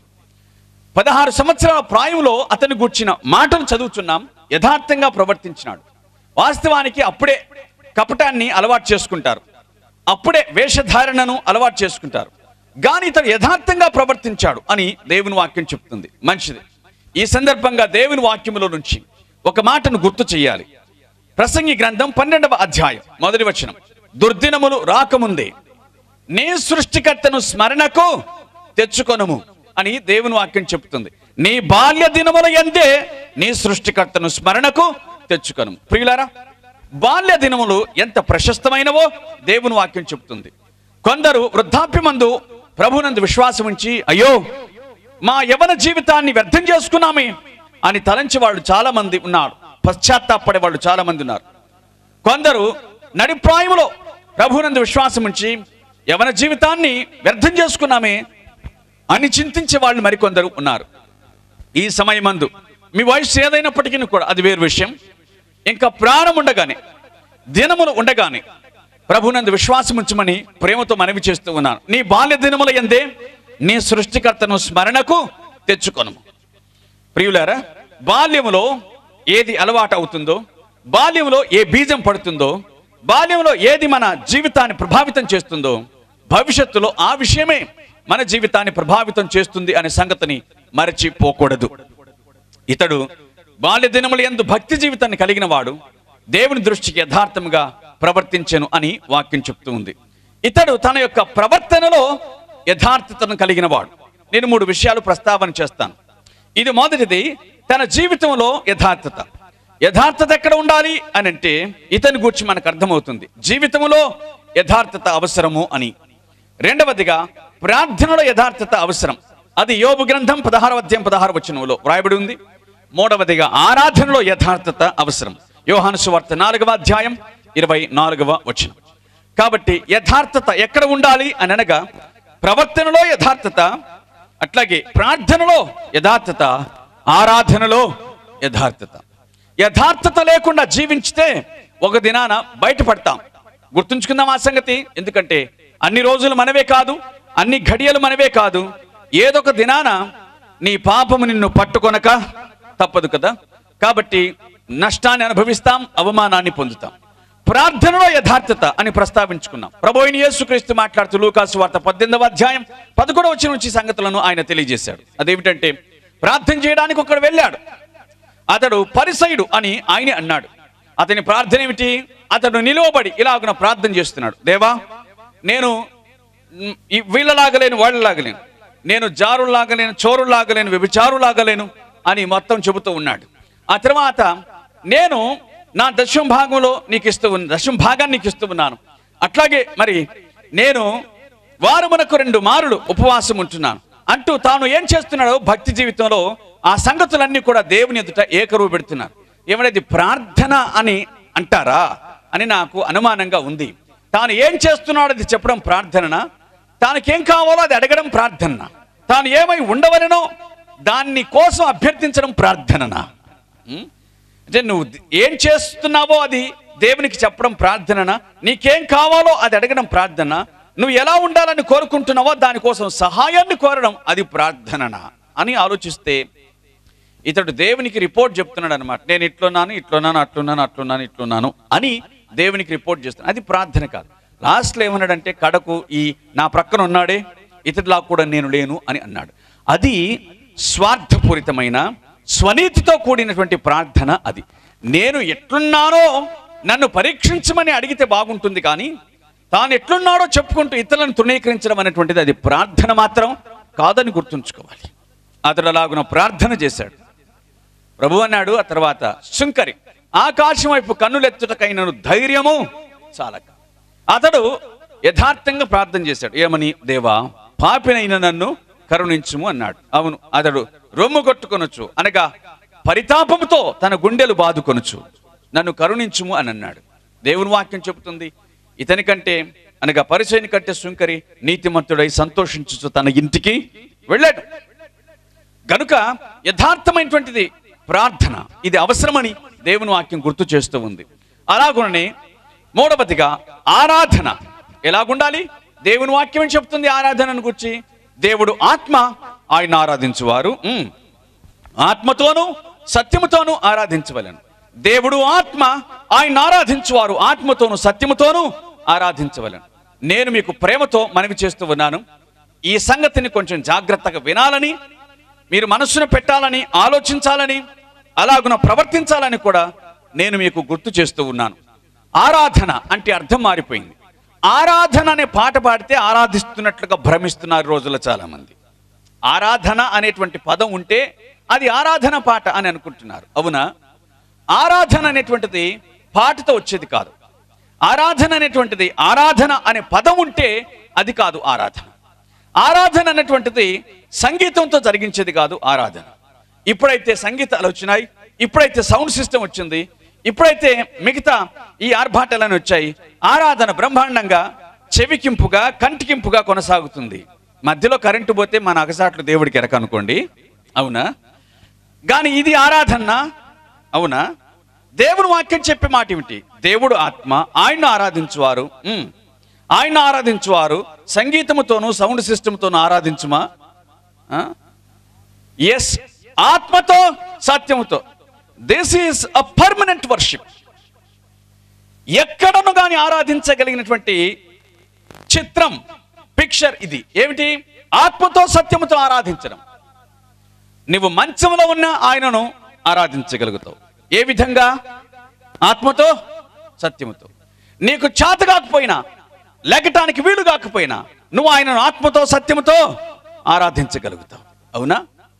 పదహారు సంవత్సరాల ప్రాయంలో అతను గూర్చిన మాటలు చదువుతున్నాం యథార్థంగా ప్రవర్తించినాడు వాస్తవానికి అప్పుడే కపటాన్ని అలవాటు చేసుకుంటారు అప్పుడే వేషధారణను అలవాటు చేసుకుంటారు కానీ ఇతను యథార్థంగా ప్రవర్తించాడు అని దేవుని వాక్యం చెప్తుంది మంచిది ఈ సందర్భంగా దేవుని వాక్యములో నుంచి ఒక మాటను గుర్తు చేయాలి ప్రసంగి గ్రంథం పన్నెండవ అధ్యాయం మొదటి వచనం దుర్దినములు రాకముందే నీ సృష్టికర్తను స్మరణకు తెచ్చుకొనుము అని దేవుని వాక్యం చెప్తుంది నీ బాల్య దినముల ఎందే నీ సృష్టికర్తను స్మరణకు తెచ్చుకొను ప్రియులారా బాల్య దినములు ఎంత ప్రశస్తమైనవో దేవుని వాక్యం చెప్తుంది కొందరు వృద్ధాప్యమందు ప్రభునందు విశ్వాసం ఉంచి అయ్యో మా యవన జీవితాన్ని వ్యర్థం చేసుకున్నామే అని తలంచి వాళ్ళు చాలా మంది ఉన్నారు పశ్చాత్తాపడే వాళ్ళు చాలా మంది ఉన్నారు కొందరు నడిప్రాయములో ప్రభునందు విశ్వాసం ఉంచి యవన జీవితాన్ని వ్యర్థం చేసుకున్నామే అని చింతించే వాళ్ళు మరికొందరు ఉన్నారు ఈ సమయమందు మీ వయసు ఏదైనప్పటికీ కూడా అది వేరు విషయం ఇంకా ప్రాణం ఉండగానే దినములు ఉండగానే ప్రభునందు విశ్వాసం ఉంచమని ప్రేమతో మనవి చేస్తూ ఉన్నాను నీ బాల్య దినముల ఎందే నీ సృష్టికర్తను స్మరణకు తెచ్చుకొను ప్రియులారా బాల్యములో ఏది అలవాటు అవుతుందో బాల్యంలో ఏ బీజం పడుతుందో బాల్యంలో ఏది మన జీవితాన్ని ప్రభావితం చేస్తుందో భవిష్యత్తులో ఆ విషయమే మన జీవితాన్ని ప్రభావితం చేస్తుంది అనే సంగతిని మరచిపోకూడదు ఇతడు బాల్య దినముల యందు భక్తి జీవితాన్ని కలిగిన వాడు దేవుని దృష్టికి యథార్థంగా ప్రవర్తించెను అని వాక్యం చెప్తూ ఉంది ఇతడు తన యొక్క ప్రవర్తనలో యథార్థతను కలిగిన వాడు నేను మూడు విషయాలు ప్రస్తావన చేస్తాను ఇది మొదటిది తన జీవితంలో యథార్థత యథార్థత ఎక్కడ ఉండాలి అని అంటే ఇతని గురించి మనకు అర్థమవుతుంది జీవితంలో యథార్థత అవసరము అని రెండవదిగా ప్రార్థనలో యథార్థత అవసరం అది యోబు గ్రంథం పదహారవ అధ్యాయం పదహారు వచనంలో వ్రాయబడి ఉంది మూడవదిగా ఆరాధనలో యథార్థత అవసరం యోహాను సువార్త నాలుగవ అధ్యాయం ఇరవై నాలుగవ వచనం కాబట్టి యథార్థత ఎక్కడ ఉండాలి అని అనగా ప్రవర్తనలో యథార్థత అట్లాగే ప్రార్థనలో యథార్థత ఆరాధనలో యథార్థత యథార్థత లేకుండా జీవించితే ఒక దినాన బయటపడతాం గుర్తుంచుకుందాం ఆ సంగతి ఎందుకంటే అన్ని రోజులు మనవే కాదు అన్ని ఘడియలు మనవే కాదు ఏదొక దినాన నీ పాపము నిన్ను పట్టుకొనక తప్పదు కదా కాబట్టి నష్టాన్ని అనుభవిస్తాం అవమానాన్ని పొందుతాం ప్రార్థనలో యథార్థత అని ప్రస్తావించుకున్నాం ప్రభు అయిన యేసుక్రీస్తు మాట్లాడుతూ లూకాసు వార్త పద్దెనిమిదవ అధ్యాయం పదకొండవ వచ్చిన నుంచి సంగతులను ఆయన తెలియజేశాడు అదేమిటంటే ప్రార్థన చేయడానికి ఒకడు వెళ్ళాడు అతడు పరిసయుడు అని ఆయన అన్నాడు అతని ప్రార్థన ఏమిటి అతడు నిలువబడి ఇలాగున ప్రార్థన చేస్తున్నాడు దేవా నేను మ్, ఈ వీళ్ళలాగలేను వాళ్ళలాగలేను నేను జారులాగలేను చోరులాగలేను వ్యభిచారులాగలేను అని మొత్తం చెబుతూ ఉన్నాడు ఆ తర్వాత నేను నా దశమ భాగంలో నీకు ఇస్తూ ఉన్న దశమ భాగాన్ని నీకు ఇస్తూ ఉన్నాను అట్లాగే మరి నేను వారమునకు రెండు మారులు ఉపవాసం ఉంటున్నాను అంటూ తాను ఏం చేస్తున్నాడో భక్తి జీవితంలో ఆ సంగతులన్నీ కూడా దేవుని ఎదుట ఏకరువు పెడుతున్నారు ఏమనేది ప్రార్థన అని అంటారా అని నాకు అనుమానంగా ఉంది తాను ఏం చేస్తున్నాడో అది చెప్పడం ప్రార్థననా తానకేం కావాలో అది అడగడం ప్రార్థన తాను ఏమై ఉండవలనో దాన్ని కోసం అభ్యర్థించడం ప్రార్థననా ఉం? అంటే నువ్వు ఏం చేస్తున్నావో అది దేవునికి చెప్పడం ప్రార్థననా నీకేం కావాలో అది అడగడం ప్రార్థన నువ్వు ఎలా ఉండాలని కోరుకుంటున్నావో దానికోసం సహాయాన్ని కోరడం అది ప్రార్థననా అని ఆలోచిస్తే ఇతడు దేవునికి రిపోర్ట్ చెప్తున్నాడు అనమాట నేను ఇట్లున్నాను ఇట్లున్నాను అట్లున్నాను అట్లున్నాను ఇట్లున్నాను అని దేవునికి రిపోర్ట్ చేస్తున్నాను అది ప్రార్థన కాదు లాస్ట్లో ఏమన్నాడంటే కడకు ఈ నా ప్రక్కన ఉన్నాడే ఇతడిలా కూడా నేను లేను అని అన్నాడు అది స్వార్థపూరితమైన స్వనీతితో కూడినటువంటి ప్రార్థన అది నేను ఎట్లున్నానో నన్ను పరీక్షించమని అడిగితే బాగుంటుంది కానీ తాను ఎట్లున్నాడో చెప్పుకుంటూ ఇతరులను తృణీకరించడం అనేటువంటిది అది ప్రార్థన మాత్రం కాదని గుర్తుంచుకోవాలి అతడు అలాగున ప్రార్థన చేశాడు ప్రభు అన్నాడు ఆ తర్వాత శుంకరి ఆకాశం వైపు కన్నులెత్తుటకైనను ధైర్యము చాలక అతడు యథార్థంగా ప్రార్థన చేశాడు ఏమని దేవా పాపినైన నన్ను కరుణించుము అన్నాడు అవును అతడు రొమ్ము కొట్టుకొనొచ్చు అనగా పరితాపముతో తన గుండెలు బాదుకొనొచ్చు నన్ను కరుణించుము అని అన్నాడు దేవుని వాక్యం చెబుతుంది ఇతని కంటే అనగా పరిచయని కంటే శుంకరి నీతిమంతుడై సంతోషించుచు తన ఇంటికి వెళ్ళాడు గనుక యథార్థమైనటువంటిది ప్రార్థన ఇది అవసరమని దేవుని వాక్యం గుర్తు చేస్తూ ఉంది అలాగుననే మూడవదిగా ఆరాధన ఎలాగుండాలి దేవుని వాక్యం ఏం చెప్తుంది ఆరాధనను గురించి దేవుడు ఆత్మ ఆయన ఆరాధించువారు ఉమ్, ఆత్మతోనూ సత్యముతోనూ ఆరాధించవలను దేవుడు ఆత్మ ఆయన ఆరాధించువారు ఆత్మతోనూ సత్యముతోనూ ఆరాధించవలను నేను మీకు ప్రేమతో మనవి చేస్తూ ఉన్నాను ఈ సంగతిని కొంచెం జాగ్రత్తగా వినాలని మీరు మనస్సును పెట్టాలని ఆలోచించాలని అలాగున ప్రవర్తించాలని కూడా నేను మీకు గుర్తు చేస్తూ ఉన్నాను ఆరాధన అంటే అర్థం మారిపోయింది ఆరాధన అనే పాట పాడితే ఆరాధిస్తున్నట్లుగా భ్రమిస్తున్నారు రోజుల చాలా మంది ఆరాధన అనేటువంటి పదం ఉంటే అది ఆరాధన పాట అని అనుకుంటున్నారు అవునా ఆరాధన అనేటువంటిది పాటతో వచ్చేది కాదు ఆరాధన అనేటువంటిది ఆరాధన అనే పదం ఉంటే అది కాదు ఆరాధన ఆరాధన అనేటువంటిది సంగీతంతో జరిగించేది కాదు ఆరాధన ఇప్పుడైతే సంగీతాలు వచ్చినాయి ఇప్పుడైతే సౌండ్ సిస్టమ్ వచ్చింది ఇప్పుడైతే మిగతా ఈ ఆర్భాటాలను వచ్చాయి ఆరాధన బ్రహ్మాండంగా చెవికింపుగా కంటికింపుగా కొనసాగుతుంది మధ్యలో కరెంటు పోతే మన అగసాట్లు దేవుడికి ఎరక అనుకోండి అవునా కానీ ఇది ఆరాధన అవునా దేవుని వాక్యం చెప్పే మాట ఏమిటి దేవుడు ఆత్మ ఆయన్ను ఆరాధించువారు ఉమ్. ఆయన్ను ఆరాధించువారు సంగీతముతోనూ సౌండ్ సిస్టమ్తోనూ ఆరాధించుమా ఎస్ ఆత్మతో సత్యముతో this is a permanent worship ఎక్కడను కానీ ఆరాధించగలిగినటువంటి చిత్రం పిక్చర్ ఇది ఏమిటి ఆత్మతో సత్యముతో ఆరాధించడం నువ్వు మంచంలో ఉన్న ఆయనను ఆరాధించగలుగుతావు ఏ విధంగా ఆత్మతో సత్యముతో నీకు చేత కాకపోయినా లెగటానికి వీలు కాకపోయినా నువ్వు ఆయనను ఆత్మతో సత్యముతో ఆరాధించగలుగుతావు అవునా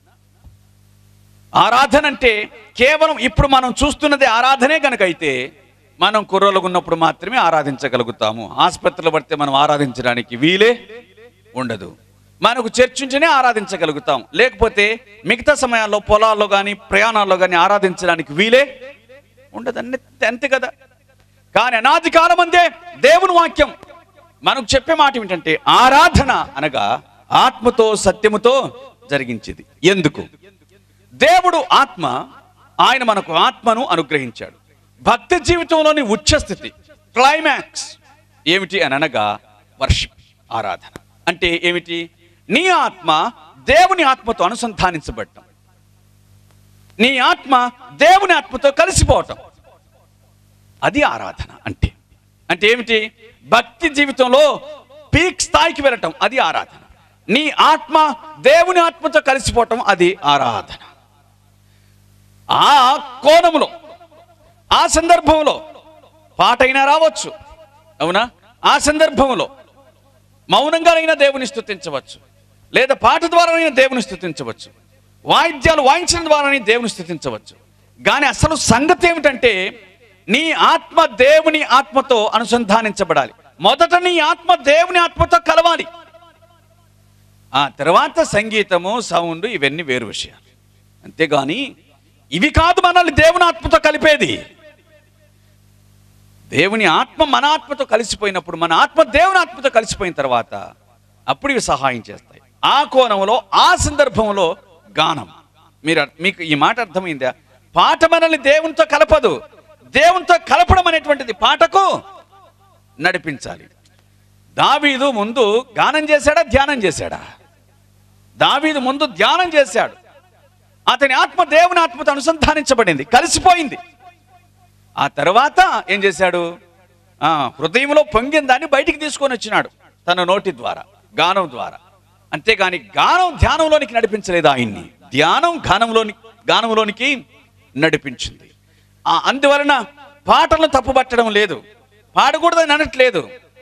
ఆరాధన అంటే కేవలం ఇప్పుడు మనం చూస్తున్నది ఆరాధనే కనుక అయితే మనం కుర్రోళ్ళగా ఉన్నప్పుడు మాత్రమే ఆరాధించగలుగుతాము ఆసుపత్రిలో పడితే మనం ఆరాధించడానికి వీలే ఉండదు మనకు చర్చించనే ఆరాధించగలుగుతాం లేకపోతే మిగతా సమయాల్లో పొలాల్లో కానీ ప్రయాణాల్లో కానీ ఆరాధించడానికి వీలే ఉండదు అన్ని అంతే కదా కానీ అనాది కాలం అందే దేవుని వాక్యం మనకు చెప్పే మాట ఏమిటంటే ఆరాధన అనగా ఆత్మతో సత్యముతో జరిగించేది ఎందుకు దేవుడు ఆత్మ ఆయన మనకు ఆత్మను అనుగ్రహించాడు భక్తి జీవితంలోని ఉచ్చస్థితి క్లైమాక్స్ ఏమిటి అని అనగా వర్షిప్ ఆరాధన అంటే ఏమిటి నీ ఆత్మ దేవుని ఆత్మతో అనుసంధానించబడటం నీ ఆత్మ దేవుని ఆత్మతో కలిసిపోవటం అది ఆరాధన అంటే అంటే ఏమిటి భక్తి జీవితంలో పీక్ స్థాయికి వెళ్ళటం అది ఆరాధన నీ ఆత్మ దేవుని ఆత్మతో కలిసిపోవటం అది ఆరాధన ఆ కోణములో ఆ సందర్భంలో పాట అయినా రావచ్చు అవునా ఆ సందర్భంలో మౌనంగానైనా దేవుని స్థుతించవచ్చు లేదా పాట ద్వారానైనా దేవుని స్థుతించవచ్చు వాయిద్యాలు వాయించడం ద్వారానే దేవుని స్థుతించవచ్చు కానీ అసలు సంగతి ఏమిటంటే నీ ఆత్మ దేవుని ఆత్మతో అనుసంధానించబడాలి మొదట నీ ఆత్మ దేవుని ఆత్మతో కలవాలి ఆ తర్వాత సంగీతము సౌండ్ ఇవన్నీ వేరు విషయాలు అంతేగాని ఇవి కాదు మనల్ని దేవుని ఆత్మతో కలిపేది దేవుని ఆత్మ మన ఆత్మతో కలిసిపోయినప్పుడు మన ఆత్మ దేవుని ఆత్మతో కలిసిపోయిన తర్వాత అప్పుడు ఇవి సహాయం చేస్తాయి ఆ కోణంలో ఆ సందర్భంలో గానం మీరు అర్- మీకు ఈ మాట అర్థమైందా పాట మనల్ని దేవునితో కలపదు దేవునితో కలపడం అనేటువంటిది పాటకు నడిపించాలి దావీదు ముందు గానం చేశాడా ధ్యానం చేశాడా దావీదు ముందు ధ్యానం చేశాడు అతని ఆత్మ దేవుని ఆత్మతో అనుసంధానించబడింది కలిసిపోయింది ఆ తర్వాత ఏం చేశాడు ఆ హృదయంలో పొంగిన దాన్ని బయటికి తీసుకొని వచ్చినాడు తన నోటి ద్వారా గానం ద్వారా అంతేగాని గానం ధ్యానంలోనికి నడిపించలేదు ఆయన్ని ధ్యానం గానంలోని గానంలోనికి నడిపించింది ఆ అందువలన పాటలను తప్పుపట్టడం లేదు పాడకూడదని అనట్లేదు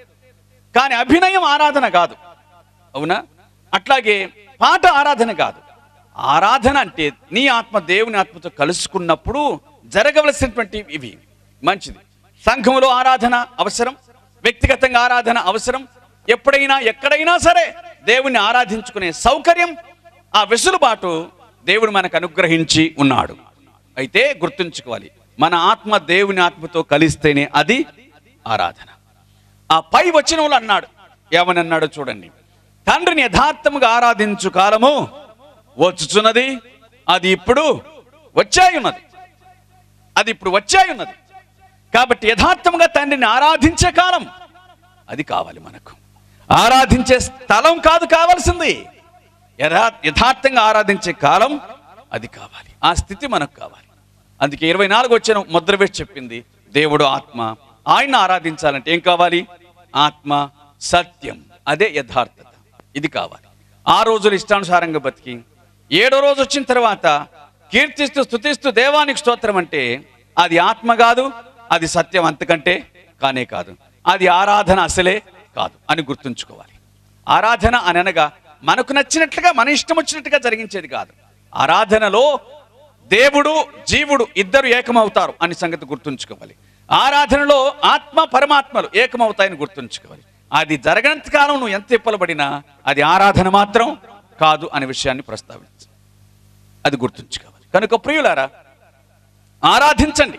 కానీ అభినయం ఆరాధన కాదు అవునా అట్లాగే పాట ఆరాధన కాదు ఆరాధన అంటే నీ ఆత్మ దేవుని ఆత్మతో కలుసుకున్నప్పుడు జరగవలసినటువంటి ఇవి మంచిది సంఘములో ఆరాధన అవసరం వ్యక్తిగతంగా ఆరాధన అవసరం ఎప్పుడైనా ఎక్కడైనా సరే దేవుని ఆరాధించుకునే సౌకర్యం ఆ వెసులుబాటు దేవుడు మనకు అనుగ్రహించి ఉన్నాడు అయితే గుర్తుంచుకోవాలి మన ఆత్మ దేవుని ఆత్మతో కలిస్తేనే అది ఆరాధన ఆ పై వచనంలో అన్నాడు ఏమని అన్నాడో చూడండి తండ్రిని యథార్థముగా ఆరాధించు కాలము వచ్చుచున్నది అది ఇప్పుడు వచ్చాయి ఉన్నది అది ఇప్పుడు వచ్చాయి ఉన్నది కాబట్టి యథార్థముగా తండ్రిని ఆరాధించే కాలం అది కావాలి మనకు ఆరాధించే స్థలం కాదు కావాల్సింది యథా యథార్థంగా ఆరాధించే కాలం అది కావాలి ఆ స్థితి మనకు కావాలి అందుకే ఇరవై నాలుగు వచ్చిన ముద్ర వేసి చెప్పింది దేవుడు ఆత్మ ఆయన ఆరాధించాలంటే ఏం కావాలి ఆత్మ సత్యం అదే యథార్థత ఇది కావాలి ఆ రోజులు ఇష్టానుసారంగా బతికి ఏడో రోజు వచ్చిన తర్వాత కీర్తిస్తూ స్తుతిస్తూ దేవానికి స్తోత్రం అంటే అది ఆత్మ కాదు అది సత్యం అంతకంటే కానే కాదు అది ఆరాధన అసలే కాదు అని గుర్తుంచుకోవాలి ఆరాధన అని అనగా మనకు నచ్చినట్లుగా మన ఇష్టం వచ్చినట్టుగా జరిగించేది కాదు ఆరాధనలో దేవుడు జీవుడు ఇద్దరు ఏకమవుతారు అని సంగతి గుర్తుంచుకోవాలి ఆరాధనలో ఆత్మ పరమాత్మలు ఏకమవుతాయని గుర్తుంచుకోవాలి అది జరగనంత కాలం నువ్వు ఎంత తిప్పలబడినా అది ఆరాధన మాత్రం కాదు అనే విషయాన్ని ప్రస్తావించు అది గుర్తుంచుకోవాలి కనుక ప్రియులారా ఆరాధించండి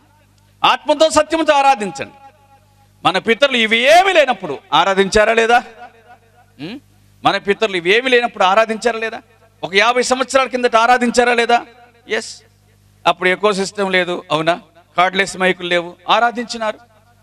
ఆత్మతో సత్యంతో ఆరాధించండి మన పితరులు ఇవి ఏమి లేనప్పుడు ఆరాధించారా లేదా ఉం? మన పితరులు ఇవి ఏమి లేనప్పుడు ఆరాధించారా లేదా ఒక యాభై సంవత్సరాల కిందట ఆరాధించారా లేదా ఎస్ అప్పుడు ఎకో సిస్టమ్ లేదు అవునా కార్డ్లెస్ మైకులు లేవు ఆరాధించినారు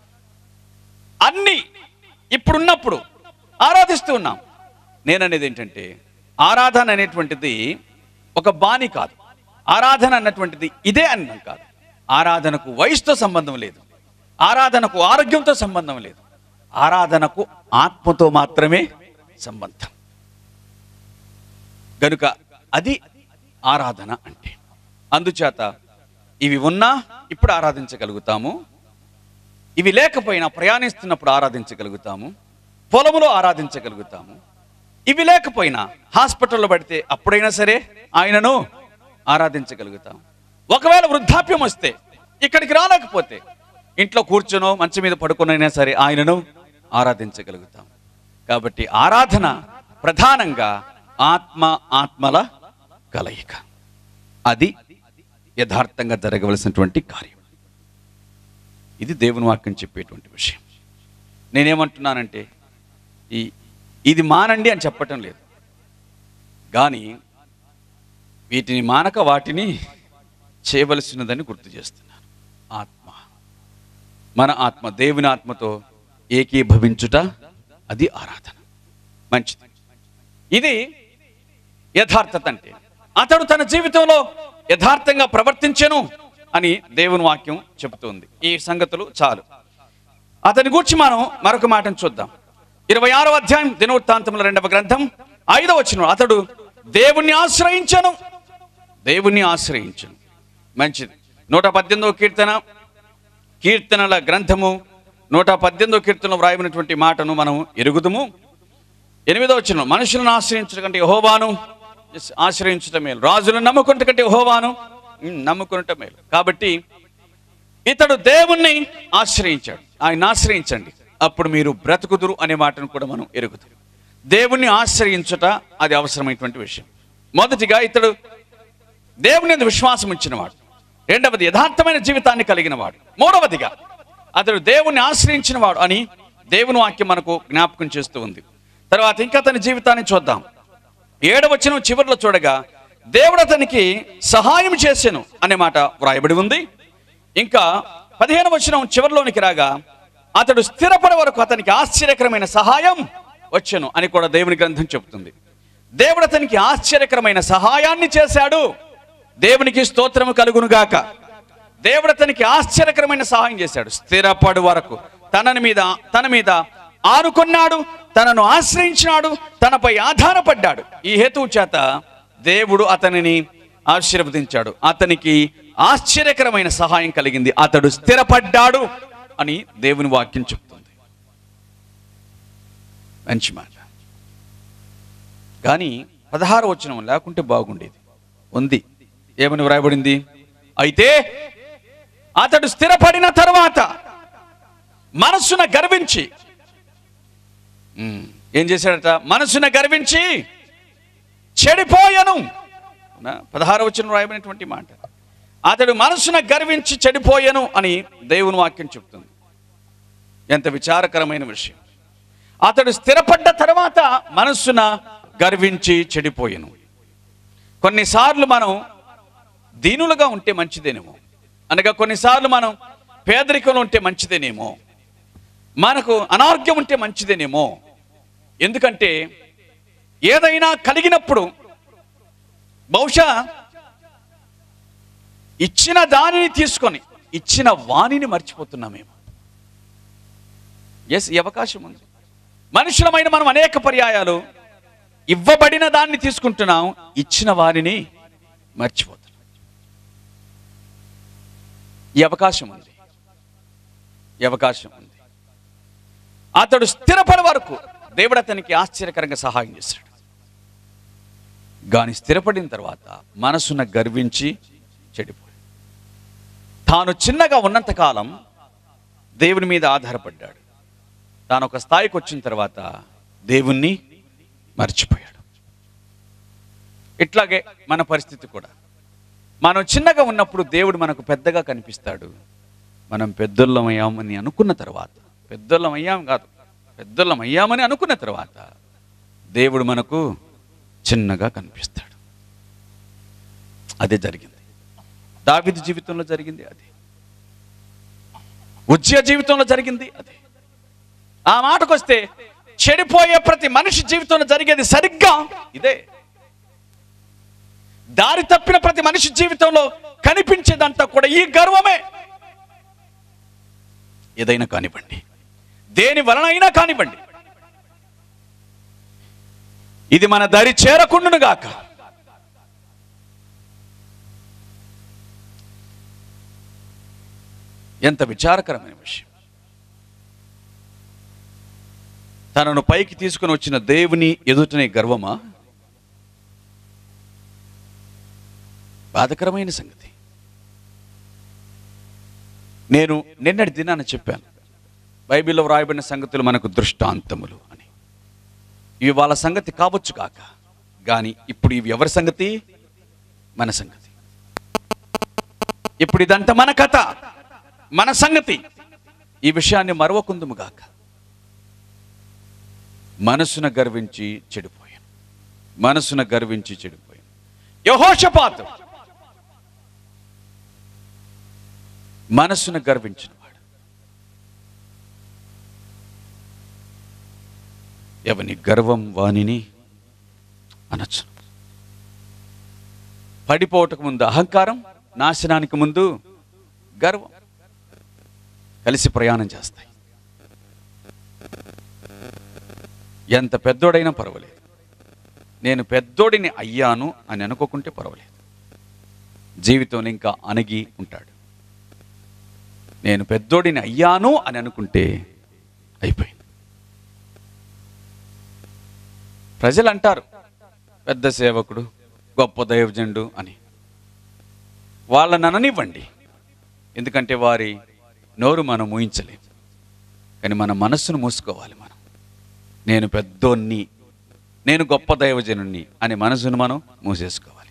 అన్ని ఇప్పుడున్నప్పుడు ఆరాధిస్తూ ఉన్నాం నేననేది ఏంటంటే ఆరాధన అనేటువంటిది ఒక బాణి కాదు ఆరాధన అన్నటువంటిది ఇదే అన్నం కాదు ఆరాధనకు వయసుతో సంబంధం లేదు ఆరాధనకు ఆరోగ్యంతో సంబంధం లేదు ఆరాధనకు ఆత్మతో మాత్రమే సంబంధం గనుక అది ఆరాధన అంటే అందుచేత ఇవి ఉన్నా ఇప్పుడు ఆరాధించగలుగుతాము ఇవి లేకపోయినా ప్రయాణిస్తున్నప్పుడు ఆరాధించగలుగుతాము పొలములో ఆరాధించగలుగుతాము ఇవి లేకపోయినా హాస్పిటల్లో పడితే అప్పుడైనా సరే ఆయనను ఆరాధించగలుగుతాం ఒకవేళ వృద్ధాప్యం వస్తే ఇక్కడికి రాలేకపోతే ఇంట్లో కూర్చునో మంచం మీద పడుకునైనా సరే ఆయనను ఆరాధించగలుగుతాం కాబట్టి ఆరాధన ప్రధానంగా ఆత్మ ఆత్మల కలయిక అది యథార్థంగా జరగవలసినటువంటి కార్యం ఇది దేవుని వాక్యం చెప్పేటువంటి విషయం నేనేమంటున్నానంటే ఈ ఇది మానండి అని చెప్పటం లేదు కానీ వీటిని మానక వాటిని చేయవలసినదని గుర్తు చేస్తున్నాను ఆత్మ మన ఆత్మ దేవుని ఆత్మతో ఏకీభవించుట అది ఆరాధన మంచిది ఇది యథార్థత అంటే అతడు తన జీవితంలో యథార్థంగా ప్రవర్తించెను అని దేవుని వాక్యం చెబుతుంది ఈ సంగతులు చాలు అతని గూర్చి మనం మరొక మాటను చూద్దాం ఇరవై ఆరో అధ్యాయం దినవృత్తాంతముల రెండవ గ్రంథం ఐదవ వచ్చిన అతడు దేవుణ్ణి ఆశ్రయించను దేవుణ్ణి ఆశ్రయించను మంచిది నూట పద్దెనిమిదవ కీర్తన కీర్తనల గ్రంథము నూట పద్దెనిమిదవ కీర్తనలో వ్రాయబడినటువంటి మాటను మనం ఎరుగుదుము ఎనిమిదో వచ్చిన మనుషులను ఆశ్రయించడం కంటే యహోవాను ఆశ్రయించటం మేలు రాజులను నమ్ముకుంట కంటే యహోవాను ఉమ్, నమ్ముకునట మేలు కాబట్టి ఇతడు దేవుణ్ణి ఆశ్రయించాడు ఆయన ఆశ్రయించండి అప్పుడు మీరు బ్రతుకుదురు అనే మాటను కూడా మనం ఎరుగుతాం దేవుణ్ణి ఆశ్రయించుట అది అవసరమైనటువంటి విషయం మొదటిగా ఇతడు దేవుని యందు విశ్వాసం ఉంచినవాడు రెండవది యథార్థమైన జీవితాన్ని కలిగిన వాడు మూడవదిగా అతడు దేవుణ్ణి ఆశ్రయించినవాడు అని దేవుని వాక్యం మనకు జ్ఞాపకం చేస్తూ ఉంది తర్వాత ఇంకా అతని జీవితాన్ని చూద్దాం ఏడవచనం చివరిలో చూడగా దేవుడు అతనికి సహాయం చేసెను అనే మాట వ్రాయబడి ఉంది ఇంకా పదిహేను వచనం చివరిలోనికి రాగా అతడు స్థిరపడే వరకు అతనికి ఆశ్చర్యకరమైన సహాయం వచ్చెను అని కూడా దేవుని గ్రంథం చెబుతుంది దేవుడు అతనికి ఆశ్చర్యకరమైన సహాయాన్ని చేశాడు దేవునికి స్తోత్రము కలుగును గాక దేవుడు అతనికి ఆశ్చర్యకరమైన సహాయం చేశాడు స్థిరపడు వరకు తనని మీద తన మీద ఆనుకున్నాడు తనను ఆశ్రయించినాడు తనపై ఆధారపడ్డాడు ఈ హేతువు చేత దేవుడు అతనిని ఆశీర్వదించాడు అతనికి ఆశ్చర్యకరమైన సహాయం కలిగింది అతడు స్థిరపడ్డాడు అని దేవుని వాక్యం చెప్తుంది మంచి మాట కానీ పదహారు వచనం లేకుంటే బాగుండేది ఉంది ఏమని వ్రాయబడింది అయితే అతడు స్థిరపడిన తర్వాత మనస్సున గర్వించి ఉమ్, ఏం చేశాడట మనసున గర్వించి చెడిపోయను అవునా? పదహారు వచ్చిన రాయబడినటువంటి మాట అతడు మనసున గర్వించి చెడిపోయను అని దేవుని వాక్యం చెప్తుంది ఎంత విచారకరమైన విషయం అతడు స్థిరపడ్డ తర్వాత మనస్సున గర్వించి చెడిపోయెను కొన్నిసార్లు మనం దీనులుగా ఉంటే మంచిదేనేమో అనగా కొన్నిసార్లు మనం పేదరికంలో ఉంటే మంచిదేనేమో మనకు అనారోగ్యం ఉంటే మంచిదేనేమో ఎందుకంటే ఏదైనా కలిగినప్పుడు బహుశా ఇచ్చిన దానిని తీసుకొని ఇచ్చిన వాణిని మర్చిపోతున్నామేమో ఎస్ ఈ అవకాశం ఉంది మనుషులమైన మనం అనేక పర్యాయాలు ఇవ్వబడిన దాన్ని తీసుకుంటున్నాం ఇచ్చిన వారిని మర్చిపోతున్నాం ఈ అవకాశం ఉంది ఈ అవకాశం ఉంది అతడు స్థిరపడే వరకు దేవుడు అతనికి ఆశ్చర్యకరంగా సహాయం చేశాడు గాని స్థిరపడిన తర్వాత మనసున గర్వించి చెడిపోయాడు తాను చిన్నగా ఉన్నంతకాలం దేవుని మీద ఆధారపడ్డాడు తాను ఒక స్థాయికి వచ్చిన తర్వాత దేవుణ్ణి మర్చిపోయాడు ఇట్లాగే మన పరిస్థితి కూడా మనం చిన్నగా ఉన్నప్పుడు దేవుడు మనకు పెద్దగా కనిపిస్తాడు మనం పెద్దోళ్ళం అయ్యామని అనుకున్న తర్వాత పెద్దోళ్ళం అయ్యాం కాదు పెద్దోళ్ళం అయ్యామని అనుకున్న తర్వాత దేవుడు మనకు చిన్నగా కనిపిస్తాడు అదే జరిగింది దావిది జీవితంలో జరిగింది అది ఉజ్జయ జీవితంలో జరిగింది అది ఆ మాటకు వస్తే చెడిపోయే ప్రతి మనిషి జీవితంలో జరిగేది సరిగ్గా ఇదే దారి తప్పిన ప్రతి మనిషి జీవితంలో కనిపించేదంతా కూడా ఈ గర్వమే ఏదైనా కానివ్వండి దేని వలనైనా కానివ్వండి ఇది మన దరి చేరకుండును గాక ఎంత విచారకరమైన విషయం తనను పైకి తీసుకుని వచ్చిన దేవుని ఎదుటనే గర్వమా బాధకరమైన సంగతి నేను నిన్నటి దినాన చెప్పాను బైబిల్లో వ్రాయబడిన సంగతులు మనకు దృష్టాంతములు అని ఇవి వాళ్ళ సంగతి కావచ్చు కాక కానీ ఇప్పుడు ఇవి ఎవరి సంగతి మన సంగతి ఇప్పుడు ఇదంతా మన కథ మన సంగతి ఈ విషయాన్ని మరవకుందుము గాక మనసున గర్వించి చెడిపోయాను మనసున గర్వించి చెడిపోయాను యహోషపాతు మనసున గర్వించినవాడు ఎవని గర్వం వానిని అనొచ్చును పడిపోవటకు ముందు అహంకారం నాశనానికి ముందు గర్వం కలిసి ప్రయాణం చేస్తాయి ఎంత పెద్దోడైనా పర్వాలేదు నేను పెద్దోడిని అయ్యాను అని అనుకోకుంటే పర్వాలేదు జీవితంలో ఇంకా అణిగి ఉంటాడు నేను పెద్దోడిని అయ్యాను అని అనుకుంటే అయిపోయింది ప్రజలు అంటారు పెద్ద సేవకుడు గొప్ప దైవజనుడు అని వాళ్ళని అననివ్వండి ఎందుకంటే వారి నోరు మనం ఊహించలేం కానీ మన మనస్సును మూసుకోవాలి మనం నేను పెద్దోన్ని నేను గొప్ప దైవజనుణ్ణి అనే మనసును మనం మూసేసుకోవాలి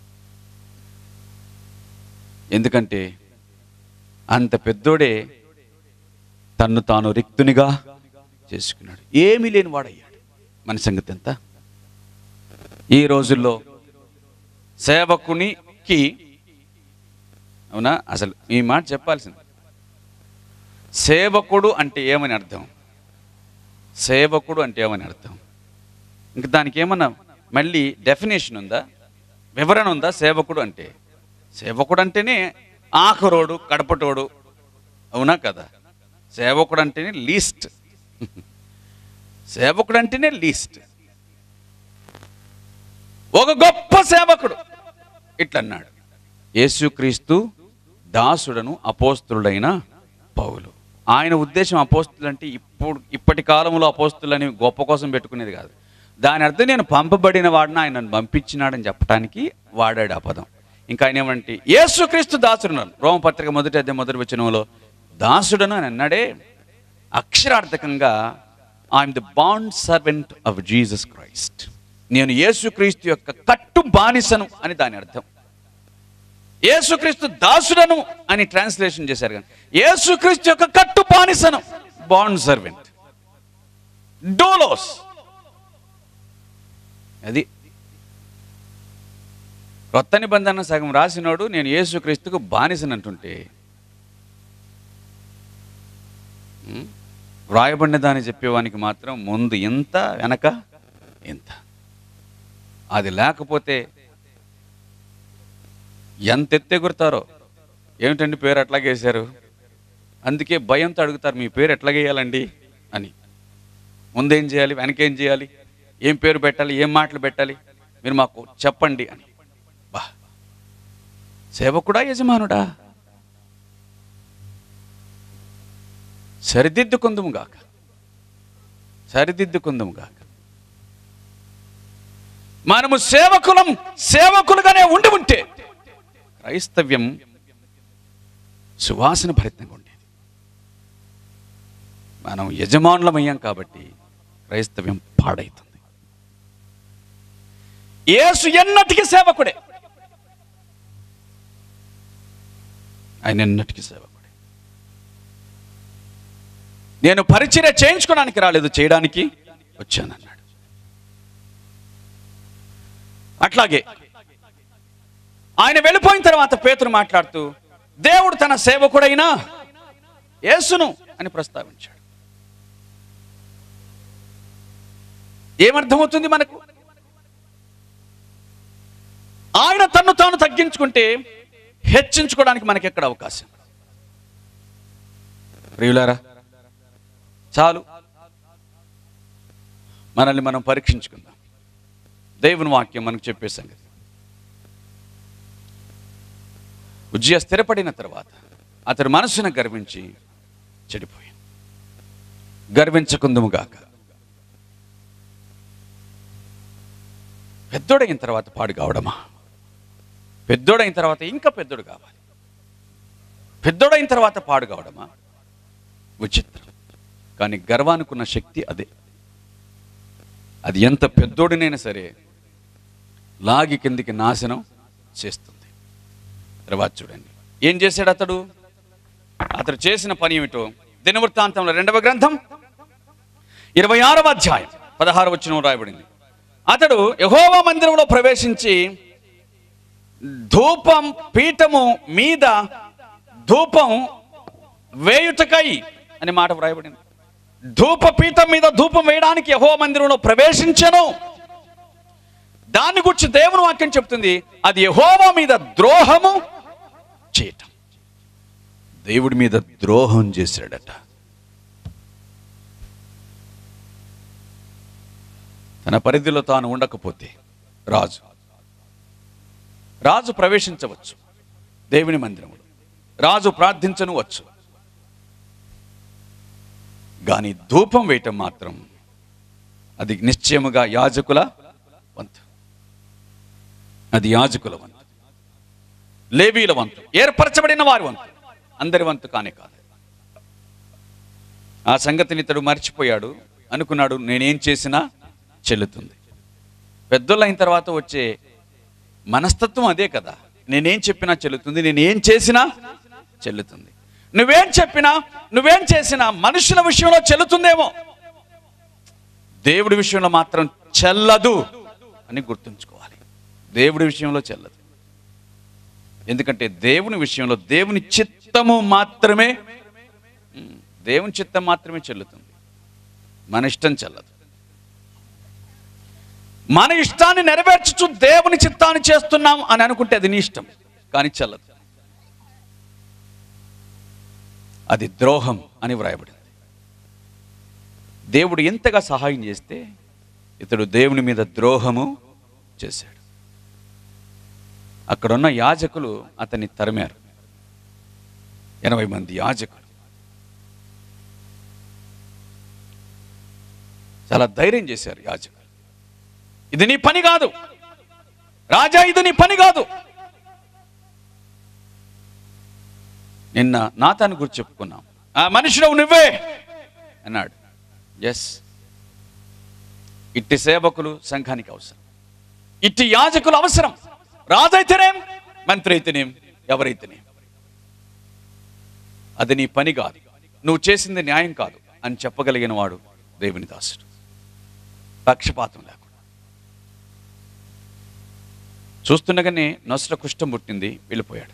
ఎందుకంటే అంత పెద్దోడే తన్ను తాను రిక్తునిగా చేసుకున్నాడు ఏమీ లేని వాడయ్యాడు మన సంగతి ఎంత ఈ రోజుల్లో సేవకునికి అవునా అసలు ఈ మాట చెప్పాల్సింది సేవకుడు అంటే ఏమని అర్థం సేవకుడు అంటే ఏమని అర్థం ఇంక దానికి ఏమన్నా మళ్ళీ డెఫినేషన్ ఉందా వివరణ ఉందా సేవకుడు అంటే సేవకుడు అంటేనే ఆఖరోడు కడపటోడు అవునా కదా సేవకుడు అంటేనే లీస్ట్ సేవకుడు అంటేనే లీస్ట్ ఒక గొప్ప సేవకుడు ఇట్లన్నాడు యేసుక్రీస్తు దాసుడను అపోస్తుడైన పౌలు ఆయన ఉద్దేశం అపోస్తులు అంటే ఇప్పుడు ఇప్పటి కాలంలో అపోస్తులని గొప్ప కోసం పెట్టుకునేది కాదు దాని అర్థం నేను పంపబడిన వాడిని ఆయన నన్ను పంపించినాడని చెప్పడానికి వాడాడు ఆ పదం ఇంకా ఆయన ఏమంటే యేసుక్రీస్తు దాసుడున్నాను రోమపత్రిక మొదటి అధ్యాయం మొదటి వచనంలో దాసుడను అని అన్నాడే అక్షరార్థకంగా I am the bond servant of Jesus Christ నేను యేసుక్రీస్తు యొక్క కట్టు బానిసను అని దాని అర్థం యేసుక్రీస్తు దాసుడను అని ట్రాన్స్లేషన్ చేశారు కానీ యేసుక్రీస్తు యొక్క కట్టు బానిసను బాండ్ సర్వెంట్ డోలోస్ అది కొత్త నిబంధన సగం రాసినోడు నేను యేసుక్రీస్తుకు బానిసనంటుంటే ఉం? వ్రాయబడిన దాన్ని చెప్పేవానికి మాత్రం ముందు ఎంత వెనక ఎంత అది లేకపోతే ఎంత ఎత్తెగురుతారో ఏమిటండి పేరు ఎట్లాగ వేశారు అందుకే భయంతో అడుగుతారు మీ పేరు ఎట్లాగేయాలండి అని ముందేం చేయాలి వెనకేం చేయాలి ఏం పేరు పెట్టాలి ఏం మాటలు పెట్టాలి మీరు మాకు చెప్పండి అని బా సేవకుడా యజమానుడా సరిదిద్దుకుందుము గాక సరిదిద్దుకుందుము గాక మనము సేవకులం సేవకులుగానే ఉండి ఉంటే క్రైస్తవ్యం సువాసన భరితంగా ఉండేది మనం యజమానులమయ్యాం కాబట్టి క్రైస్తవ్యం పాడైతుంది యేసు ఎన్నటికి సేవకుడే ఆయన ఎన్నటికి సేవకుడే నేను పరిచర్య చేయించుకోవడానికి రాలేదు చేయడానికి వచ్చానన్నాడు అట్లాగే ఆయన వెళ్ళిపోయిన తర్వాత పేతురు మాట్లాడుతూ దేవుడు తన సేవకుడైన యేసును అని ప్రస్తావించాడు ఏమర్థమవుతుంది మనకు ఆయన తన్ను తాను తగ్గించుకుంటే హెచ్చించుకోవడానికి మనకి ఎక్కడ అవకాశం ప్రియులారా చాలు మనల్ని మనం పరీక్షించుకుందాం దేవుని వాక్యం మనకు చెప్పే సంగతి ఉజ్జయ స్థిరపడిన తర్వాత అతని మనసును గర్వించి చెడిపోయాను గర్వించకుందుముగాక పెద్దోడైన తర్వాత పాడు కావడమా పెద్దోడైన తర్వాత ఇంకా పెద్దోడు కావాలి పెద్దోడైన తర్వాత పాడు కావడమా విచిత్రం కానీ గర్వానుకున్న శక్తి అదే అది ఎంత పెద్దోడినైనా సరే లాగి కిందికి నాశనం చేస్తుంది తర్వాత చూడండి ఏం చేశాడు అతడు అతడు చేసిన పని ఏమిటో దినవృత్తాంతంలో రెండవ గ్రంథం ఇరవై ఆరవ అధ్యాయం పదహారు వచ్చిన రాయబడింది అతడు యహోవా మందిరంలో ప్రవేశించి ధూపం పీఠము మీద ధూపం వేయుటకై అని మాట వ్రాయబడింది ధూప పీఠం మీద ధూపం వేయడానికి యహో మందిరంలో ప్రవేశించను దాన్ని గురించి దేవుని వాక్యం చెప్తుంది అది యహోవా మీద ద్రోహము చేయటం దేవుడి మీద ద్రోహం చేశాడట తన పరిధిలో తాను ఉండకపోతే రాజు రాజు ప్రవేశించవచ్చు దేవుని మందిరములు రాజు ప్రార్థించను వచ్చు కానీ ధూపం వేయటం మాత్రం అది నిశ్చయముగా యాజకుల వంతు అది యాజకుల వంతు లేవీల వంతు ఏర్పరచబడిన వారి వంతు అందరి వంతు కానే కాదు ఆ సంగతిని ఇతడు మర్చిపోయాడు అనుకున్నాడు నేనేం చేసినా చెల్లుతుంది పెద్దోళ్ళు అయిన తర్వాత వచ్చే మనస్తత్వం అదే కదా నేనేం చెప్పినా చెల్లుతుంది నేను ఏం చేసినా చెల్లుతుంది నువ్వేం చెప్పినా నువ్వేం చేసినా మనుషుల విషయంలో చెల్లుతుందేమో దేవుడి విషయంలో మాత్రం చెల్లదు అని గుర్తుంచుకోవాలి దేవుడి విషయంలో చెల్లదు ఎందుకంటే దేవుని విషయంలో దేవుని చిత్తము మాత్రమే ఉమ్, దేవుని చిత్తం మాత్రమే చెల్లుతుంది మన ఇష్టం చెల్లదు మన ఇష్టాన్ని నెరవేర్చుచు దేవుని చిత్తాన్ని చేస్తున్నాం అని అనుకుంటే అది నీ ఇష్టం కానీ చెల్లదు అది ద్రోహం అని వ్రాయబడింది దేవుడు ఎంతగా సహాయం చేస్తే ఇతడు దేవుని మీద ద్రోహము చేశాడు అక్కడున్న యాజకులు అతన్ని తరిమారు ఎనభై మంది యాజకులు చాలా ధైర్యం చేశారు యాజకులు ఇది నీ పని కాదు రాజా ఇది నీ పని కాదు నిన్న నాతాను గురించి చెప్పుకున్నాం ఆ మనుషుడు నువ్వే అన్నాడు ఎస్ ఇట్టి సేవకులు సంఘానికి అవసరం ఇట్టి యాజకులు అవసరం రాజైతేనేం మంత్రి అయితేనేం ఎవరైతేనేం అది నీ పని కాదు నువ్వు చేసింది న్యాయం కాదు అని చెప్పగలిగిన వాడు దేవుని దాసుడు పక్షపాతం లేకుండా చూస్తుండగానే నొసట కుష్టం పుట్టింది వెళ్ళిపోయాడు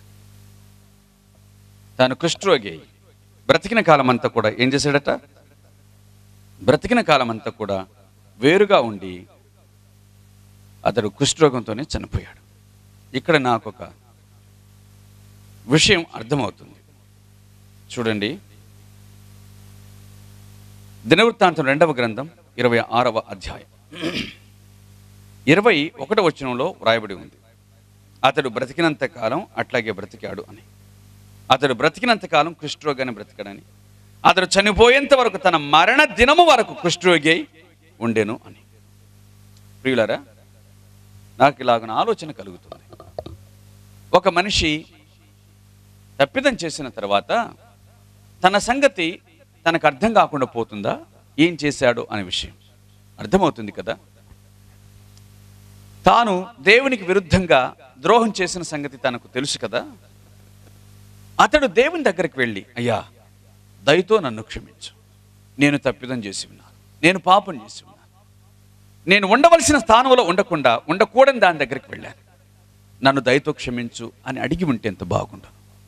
తాను కుష్ఠరోగి అయి బ్రతికిన కాలం అంతా కూడా ఏం చేశాడట బ్రతికిన కాలం అంతా కూడా వేరుగా ఉండి అతడు కుష్ఠరోగంతోనే చనిపోయాడు ఇక్కడ నాకు ఒక విషయం అర్థమవుతుంది చూడండి దినవృత్తాంతం రెండవ గ్రంథం ఇరవై ఆరవ అధ్యాయం ఇరవై ఒకటవ వచనంలో వ్రాయబడి ఉంది అతడు బ్రతికినంత కాలం అట్లాగే బ్రతికాడు అని అతడు బ్రతికినంత కాలం కుష్ఠరోగాన్ని బ్రతికాడని అతడు చనిపోయేంత వరకు తన మరణ దినము వరకు కుష్ఠరోగి అయి ఉండెను అని ప్రియులారా నాకు ఇలాగన ఆలోచన కలుగుతుంది ఒక మనిషి తప్పిదం చేసిన తర్వాత తన సంగతి తనకు అర్థం కాకుండా పోతుందా ఏం చేశాడు అనే విషయం అర్థమవుతుంది కదా తాను దేవునికి విరుద్ధంగా ద్రోహం చేసిన సంగతి తనకు తెలుసు కదా అతడు దేవుని దగ్గరికి వెళ్ళి అయ్యా దయతో నన్ను క్షమించు నేను తప్పిదం చేసి ఉన్నాను నేను పాపం చేసి ఉన్నాను నేను ఉండవలసిన స్థానంలో ఉండకుండా ఉండకూడని దాని దగ్గరికి వెళ్ళాను నన్ను దయతో క్షమించు అని అడిగి ఉంటే ఎంత బాగుండు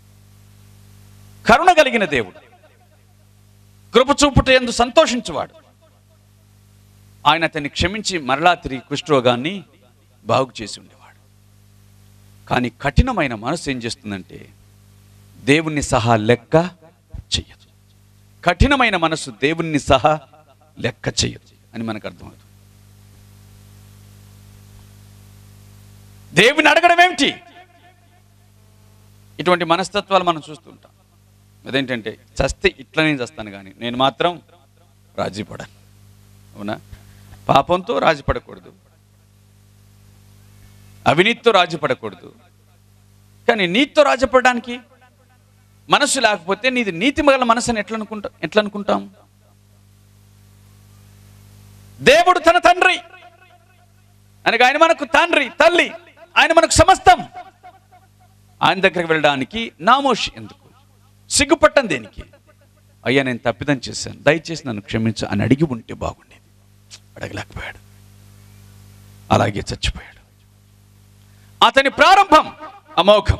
కరుణ కలిగిన దేవుడు కృప చూపుట ఎందు సంతోషించువాడు ఆయన అతన్ని క్షమించి మరలా తిరిగి కుష్ఠరోగాన్ని బాగు చేసి ఉండేవాడు కానీ కఠినమైన మనసు ఏం చేస్తుందంటే దేవుణ్ణి సహా లెక్క చెయ్యదు కఠినమైన మనసు దేవుణ్ణి సహా లెక్క చెయ్యదు అని మనకు అర్థమవుతుంది దేవుని అడగడం ఏమిటి ఇటువంటి మనస్తత్వాలు మనం చూస్తుంటాం అదేంటంటే చస్తే ఇట్లనే చేస్తాను కానీ నేను మాత్రం రాజీ పడను అవునా పాపంతో రాజీ పడకూడదు అవినీతితో రాజీ పడకూడదు కానీ నీతితో రాజీ పడడానికి మనసు లేకపోతే నీది నీతి మగల మనసు అని ఎట్లా అనుకుంటా ఎట్లా అనుకుంటాం దేవుడు తన తండ్రి అనగా ఆయన మనకు తండ్రి తల్లి ఆయన మనకు సమస్తం ఆయన దగ్గరికి వెళ్ళడానికి నామోషి ఎందుకు సిగ్గుపట్టం దేనికి అయ్యా నేను తప్పిదం చేశాను దయచేసి నన్ను క్షమించు అని అడిగి ఉంటే బాగుండేది అడగలేకపోయాడు అలాగే చచ్చిపోయాడు అతని ప్రారంభం అమోఘం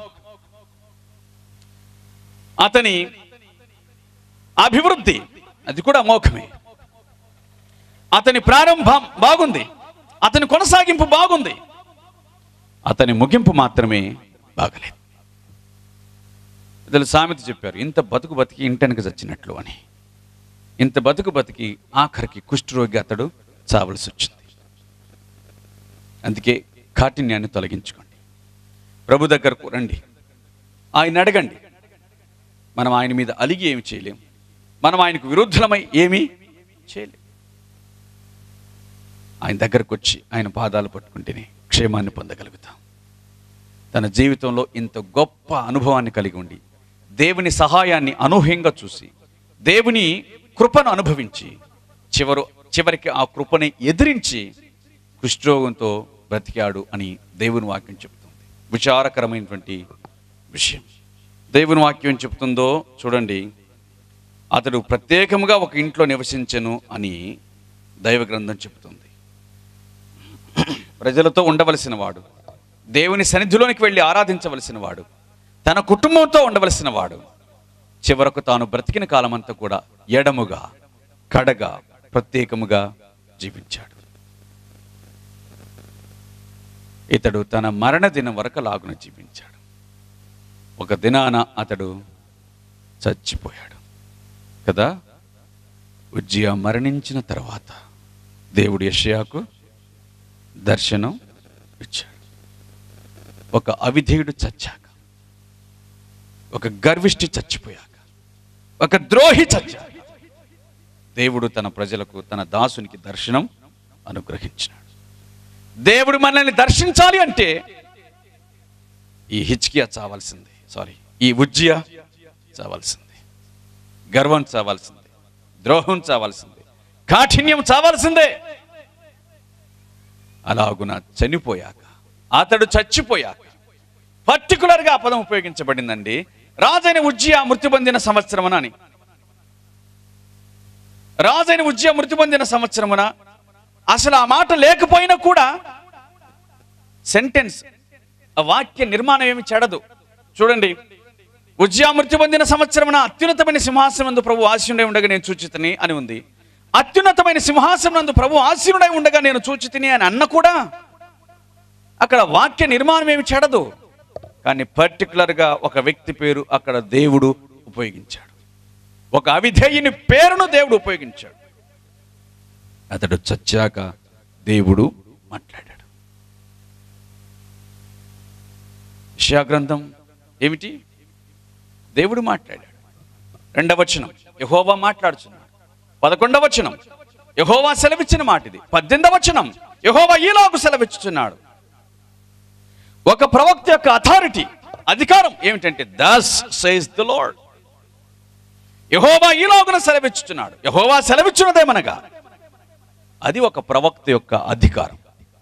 అతని అభివృద్ధి అది కూడా అమోఘమే అతని ప్రారంభం బాగుంది అతని కొనసాగింపు బాగుంది అతని ముగింపు మాత్రమే బాగలేదు ఇద్దరు సామెత చెప్పారు ఇంత బతుకు బతికి ఇంటెనక చచ్చినట్లు అని ఇంత బతుకు బతికి ఆఖరికి కుష్ఠరోగి అతడు చావలసి వచ్చింది అందుకే కాఠిన్యాన్ని తొలగించుకోండి ప్రభు దగ్గరకు రండి ఆయన అడగండి మనం ఆయన మీద అలిగి ఏమి చేయలేం మనం ఆయనకు విరుద్ధమై ఏమీ చేయలేం ఆయన దగ్గరకు వచ్చి ఆయన పాదాలు పట్టుకుంటేనే క్షేమాన్ని పొందగలుగుతాం తన జీవితంలో ఇంత గొప్ప అనుభవాన్ని కలిగి ఉండి దేవుని సహాయాన్ని అనూహ్యంగా చూసి దేవుని కృపను అనుభవించి చివరు చివరికి ఆ కృపని ఎదిరించి కుష్ఠరోగంతో బ్రతికాడు అని దేవుని వాక్యం చెప్తుంది విచారకరమైనటువంటి విషయం దేవుని వాక్యం చెప్తుందో చూడండి అతడు ప్రత్యేకముగా ఒక ఇంట్లో నివసించెను అని దైవ గ్రంథం చెప్తుంది ప్రజలతో ఉండవలసిన వాడు దేవుని సన్నిధిలోనికి వెళ్ళి ఆరాధించవలసిన వాడు తన కుటుంబంతో ఉండవలసిన వాడు చివరకు తాను బ్రతికిన కాలమంతా కూడా ఎడముగా కడగా ప్రత్యేకముగా జీవించాడు ఇతడు తన మరణ దినం వరకు లాగున జీవించాడు ఒక దినాన అతడు చచ్చిపోయాడు కదా ఉజ్జియా మరణించిన తర్వాత దేవుడు యషయాకు దర్శనం ఇచ్చాడు ఒక అవిధేయుడు చచ్చాక ఒక గర్విష్టి చచ్చిపోయాక ఒక ద్రోహి చచ్చాక దేవుడు తన ప్రజలకు తన దాసునికి దర్శనం అనుగ్రహించినాడు దేవుడు మనల్ని దర్శించాలి అంటే ఈ హిచ్కియా చావాల్సిందే సారీ ఈ ఉజ్జియా చావాల్సిందే గర్వం చావాల్సిందే ద్రోహం చావాల్సిందే కాఠిన్యం చావాల్సిందే అలాగున చనిపోయాక అతడు చచ్చిపోయాక పర్టికులర్గా ఆ పదం ఉపయోగించబడిందండి రాజైన ఉజ్జియా మృతి పొందిన సంవత్సరమున అని రాజైన ఉజ్జియా మృతి పొందిన సంవత్సరమున అసలు ఆ మాట లేకపోయినా కూడా సెంటెన్స్ ఆ వాక్య నిర్మాణం ఏమి చెడదు చూడండి ఉజ్జా మృతి పొందిన సంవత్సరమున అత్యున్నతమైన సింహాసనం నందు ప్రభు ఆశీనుడై ఉండగా నేను చూచితిని అని ఉంది అత్యున్నతమైన సింహాసనం నందు ప్రభు ఆశీనుడై ఉండగా నేను చూచితిని అని అన్న కూడా అక్కడ వాక్య నిర్మాణం ఏమి చెడదు కానీ పర్టికులర్గా ఒక వ్యక్తి పేరు అక్కడ దేవుడు ఉపయోగించాడు ఒక అవిధేయుని పేరును దేవుడు ఉపయోగించాడు అతడు చచ్చాక దేవుడు మాట్లాడాడు యెషయా గ్రంథం ఏమిటి దేవుడు మాట్లాడాడు రెండవ వచనం యహోవా మాట్లాడుచున్నాడు పదకొండవ వచనం యహోవా సెలవిచ్చిన మాట ఇది పద్దెనిమిదవ వచనం యహోవా ఈలాగు సెలవిచ్చుచున్నాడు ఒక ప్రవక్త యొక్క అథారిటీ అధికారం ఏమిటంటే దస్ సైజ్ ద లార్డ్ యహోవా ఈలాగున సెలవిచ్చుచున్నాడు యహోవా సెలవిచ్చున్నదేమనగా అది ఒక ప్రవక్త యొక్క అధికారం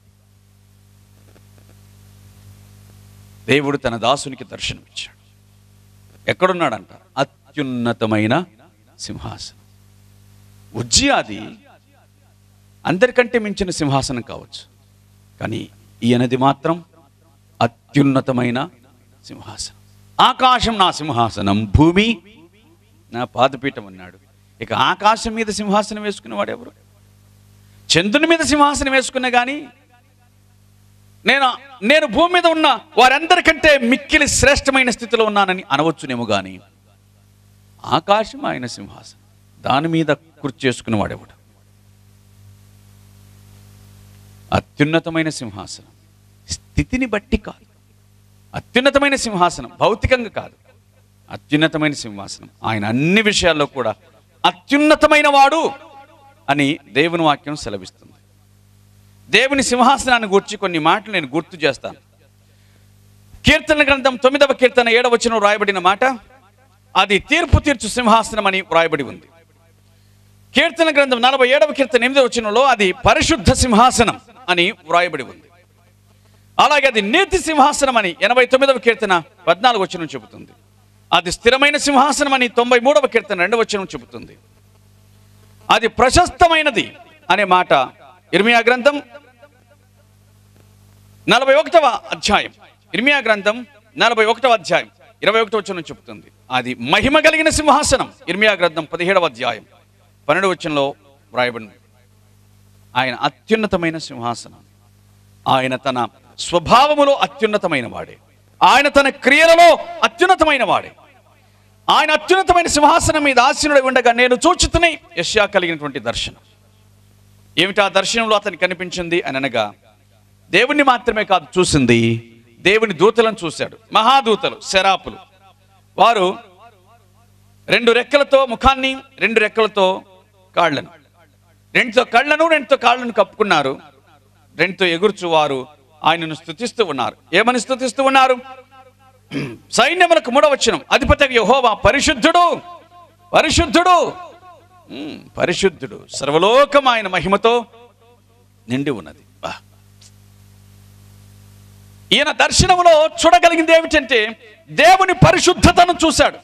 దేవుడు తన దాసునికి దర్శనమిచ్చాడు ఎక్కడున్నాడంట అత్యున్నతమైన సింహాసనం ఉజ్జియాది అందరికంటే మించిన సింహాసనం కావచ్చు కానీ ఈయనది మాత్రం అత్యున్నతమైన సింహాసనం ఆకాశం నా సింహాసనం భూమి నా పాదపీఠం అన్నాడు ఇక ఆకాశం మీద సింహాసనం వేసుకునేవాడు ఎవరు చంద్రుని మీద సింహాసనం వేసుకున్నా కానీ నేను నేను భూమి మీద ఉన్న వారందరికంటే మిక్కిలి శ్రేష్టమైన స్థితిలో ఉన్నానని అనవచ్చునేమో కానీ ఆకాశం ఆయన సింహాసనం దాని మీద కుర్చీ చేసుకునేవాడెవడు అత్యున్నతమైన సింహాసనం స్థితిని బట్టి కాదు అత్యున్నతమైన సింహాసనం భౌతికంగా కాదు అత్యున్నతమైన సింహాసనం ఆయన అన్ని విషయాల్లో కూడా అత్యున్నతమైన వాడు అని దేవుని వాక్యం సెలవిస్తుంది దేవుని సింహాసనాన్ని గుర్చి కొన్ని మాటలు నేను గుర్తు చేస్తాను కీర్తన గ్రంథం తొమ్మిదవ కీర్తన ఏడవ వచనం రాయబడిన మాట అది తీర్పు తీర్చు సింహాసనం అని వ్రాయబడి ఉంది కీర్తన గ్రంథం నలభై ఏడవ కీర్తన ఎనిమిదవ వచనంలో అది పరిశుద్ధ సింహాసనం అని వ్రాయబడి ఉంది అలాగే అది నీతి సింహాసనం అని ఎనభై తొమ్మిదవ కీర్తన పద్నాలుగు వచనం చెబుతుంది అది స్థిరమైన సింహాసనం అని తొంభై మూడవ కీర్తన రెండవ వచనం చెబుతుంది అది ప్రశస్తమైనది అనే మాట ఇర్మియా గ్రంథం నలభై ఒకటవ అధ్యాయం ఇర్మియా గ్రంథం నలభై ఒకటవ అధ్యాయం ఇరవై ఒకటవ వచనం చెబుతుంది అది మహిమ కలిగిన సింహాసనం ఇర్మియా గ్రంథం పదిహేడవ అధ్యాయం పన్నెండు వచనంలో వ్రాయబడింది ఆయన అత్యున్నతమైన సింహాసనం ఆయన తన స్వభావములో అత్యున్నతమైన వాడే ఆయన తన క్రియలలో అత్యున్నతమైన వాడే ఆయన అత్యున్నతమైన సింహాసనం మీద ఆసీనుడై ఉండగా నేను చూచుతుని యష్యా కలిగినటువంటి దర్శనం ఏమిటి ఆ దర్శనంలో అతనికి కనిపించింది అని అనగా దేవుణ్ణి మాత్రమే కాదు చూసింది దేవుని దూతలను చూశాడు మహాదూతలు శరాపులు వారు రెండు రెక్కలతో ముఖాన్ని రెండు రెక్కలతో కాళ్ళను రెండుతో కళ్ళను రెండుతో కాళ్ళను కప్పుకున్నారు రెండుతో ఎగురుచు వారు ఆయనను స్థుతిస్తూ ఉన్నారు ఏమని స్థుతిస్తూ ఉన్నారు సైన్యములకు మూడవచనం అధిపతి యహోవా పరిశుద్ధుడు పరిశుద్ధుడు ఉమ్, పరిశుద్ధుడు సర్వలోకం ఆయన మహిమతో నిండి ఉన్నది బా. ఈయన దర్శనములో చూడగలిగింది ఏమిటంటే దేవుని పరిశుద్ధతను చూశాడు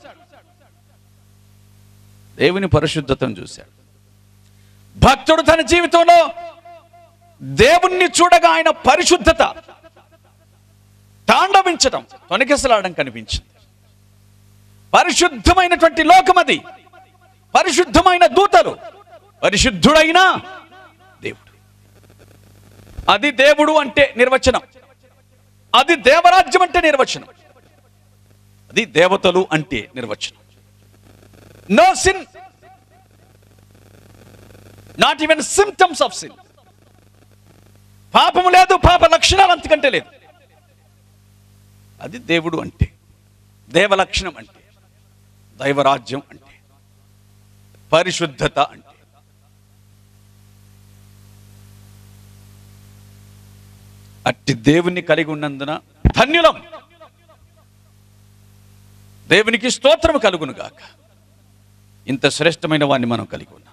దేవుని పరిశుద్ధతను చూశాడు భక్తుడు తన జీవితంలో దేవుణ్ణి చూడగా ఆయన పరిశుద్ధత తాండవించడం తొనకిసలాడడం కనిపించింది పరిశుద్ధమైనటువంటి లోకం అది పరిశుద్ధమైన దూతలు పరిశుద్ధుడైన దేవుడు అది దేవుడు అంటే నిర్వచనం అది దేవరాజ్యం అంటే నిర్వచనం అది దేవతలు అంటే నిర్వచనం no sin not even symptoms of sin పాపము లేదు పాప లక్షణాలు అంతకంటే లేదు అది దేవుడు అంటే దేవలక్షణం అంటే దైవరాజ్యం అంటే పరిశుద్ధత అంటే అట్టి దేవుణ్ణి కలిగి ఉన్నందున ధన్యులం దేవునికి స్తోత్రము కలుగును గాక ఇంత శ్రేష్టమైన వాడిని మనం కలిగి ఉన్నాం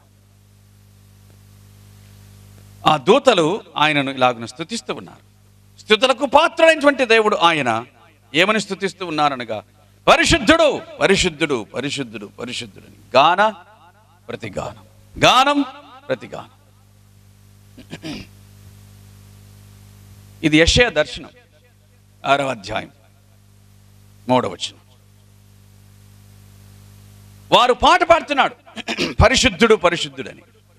ఆ దూతలు ఆయనను ఇలాగను స్థుతిస్తూ ఉన్నారు స్థుతులకు పాత్రుడైనటువంటి దేవుడు ఆయన ఏమని స్థుతిస్తూ ఉన్నారనగా పరిశుద్ధుడు పరిశుద్ధుడు పరిశుద్ధుడు పరిశుద్ధుడు అని గాన ప్రతిగానం గానం ప్రతిగానం ఇది యశయ దర్శనం ఆరవ అధ్యాయం మూడవచనం వారు పాట పాడుతున్నాడు పరిశుద్ధుడు పరిశుద్ధుడని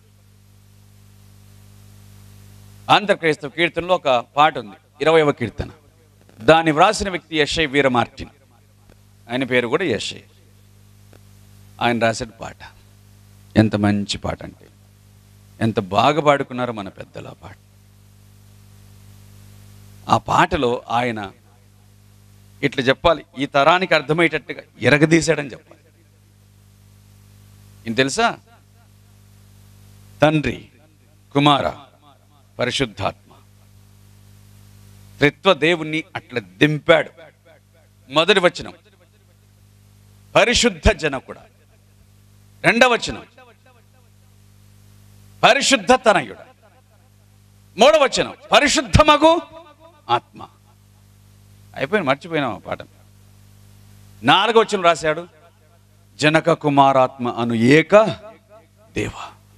ఆంధ్రక్రైస్తవ కీర్తనలో ఒక పాట ఉంది ఇరవైవ కీర్తన దాన్ని వ్రాసిన వ్యక్తి యశయ్ వీర మార్టిన్ ఆయన పేరు కూడా యశయ్ ఆయన రాసిన పాట ఎంత మంచి పాట అంటే ఎంత బాగా పాడుకున్నారో మన పెద్దలు ఆ పాట ఆ పాటలో ఆయన ఇట్లా చెప్పాలి ఈ తరానికి అర్థమయ్యేటట్టుగా ఎరగదీశాడని చెప్పాలి ఇది తెలుసా తండ్రి కుమార పరిశుద్ధాత్మ త్రిత్వ దేవుణ్ణి అట్లా దింపాడు మొదటి వచనం పరిశుద్ధ జనకుడ రెండవ వచనం పరిశుద్ధ తనయుడ మూడవ వచనం పరిశుద్ధమగు ఆత్మ అయిపోయింది మర్చిపోయినాం ఆ పాఠం నాలుగవ వచనం రాశాడు జనక కుమారాత్మ అను ఏక దేవ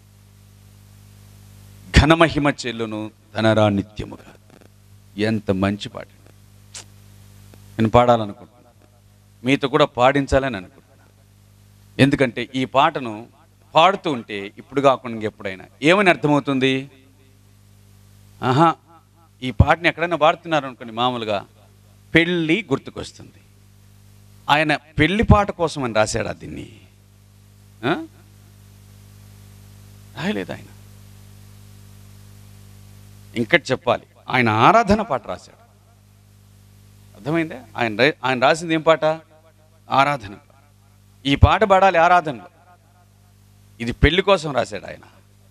ఘనమహిమ చెల్లును తనరా నిత్యముగా ఎంత మంచి పాట నేను పాడాలనుకుంటున్నాను మీతో కూడా పాడించాలని అనుకుంటున్నాను ఎందుకంటే ఈ పాటను పాడుతూ ఉంటే ఇప్పుడు కాకుండా ఎప్పుడైనా ఏమని అర్థమవుతుంది ఆహా ఈ పాటని ఎక్కడైనా పాడుతున్నారు అనుకోండి మామూలుగా పెళ్ళి గుర్తుకొస్తుంది ఆయన పెళ్లి పాట కోసం అని రాశాడు దీన్ని ఆ? రాయలేదు ఆయన ఇంకటి చెప్పాలి ఆయన ఆరాధన పాట రాశాడు అర్థమైందే ఆయన రా- ఆయన రాసింది ఏం పాట ఆరాధన ఈ పాట పాడాలి ఆరాధనలో ఇది పెళ్లి కోసం రాశాడు ఆయన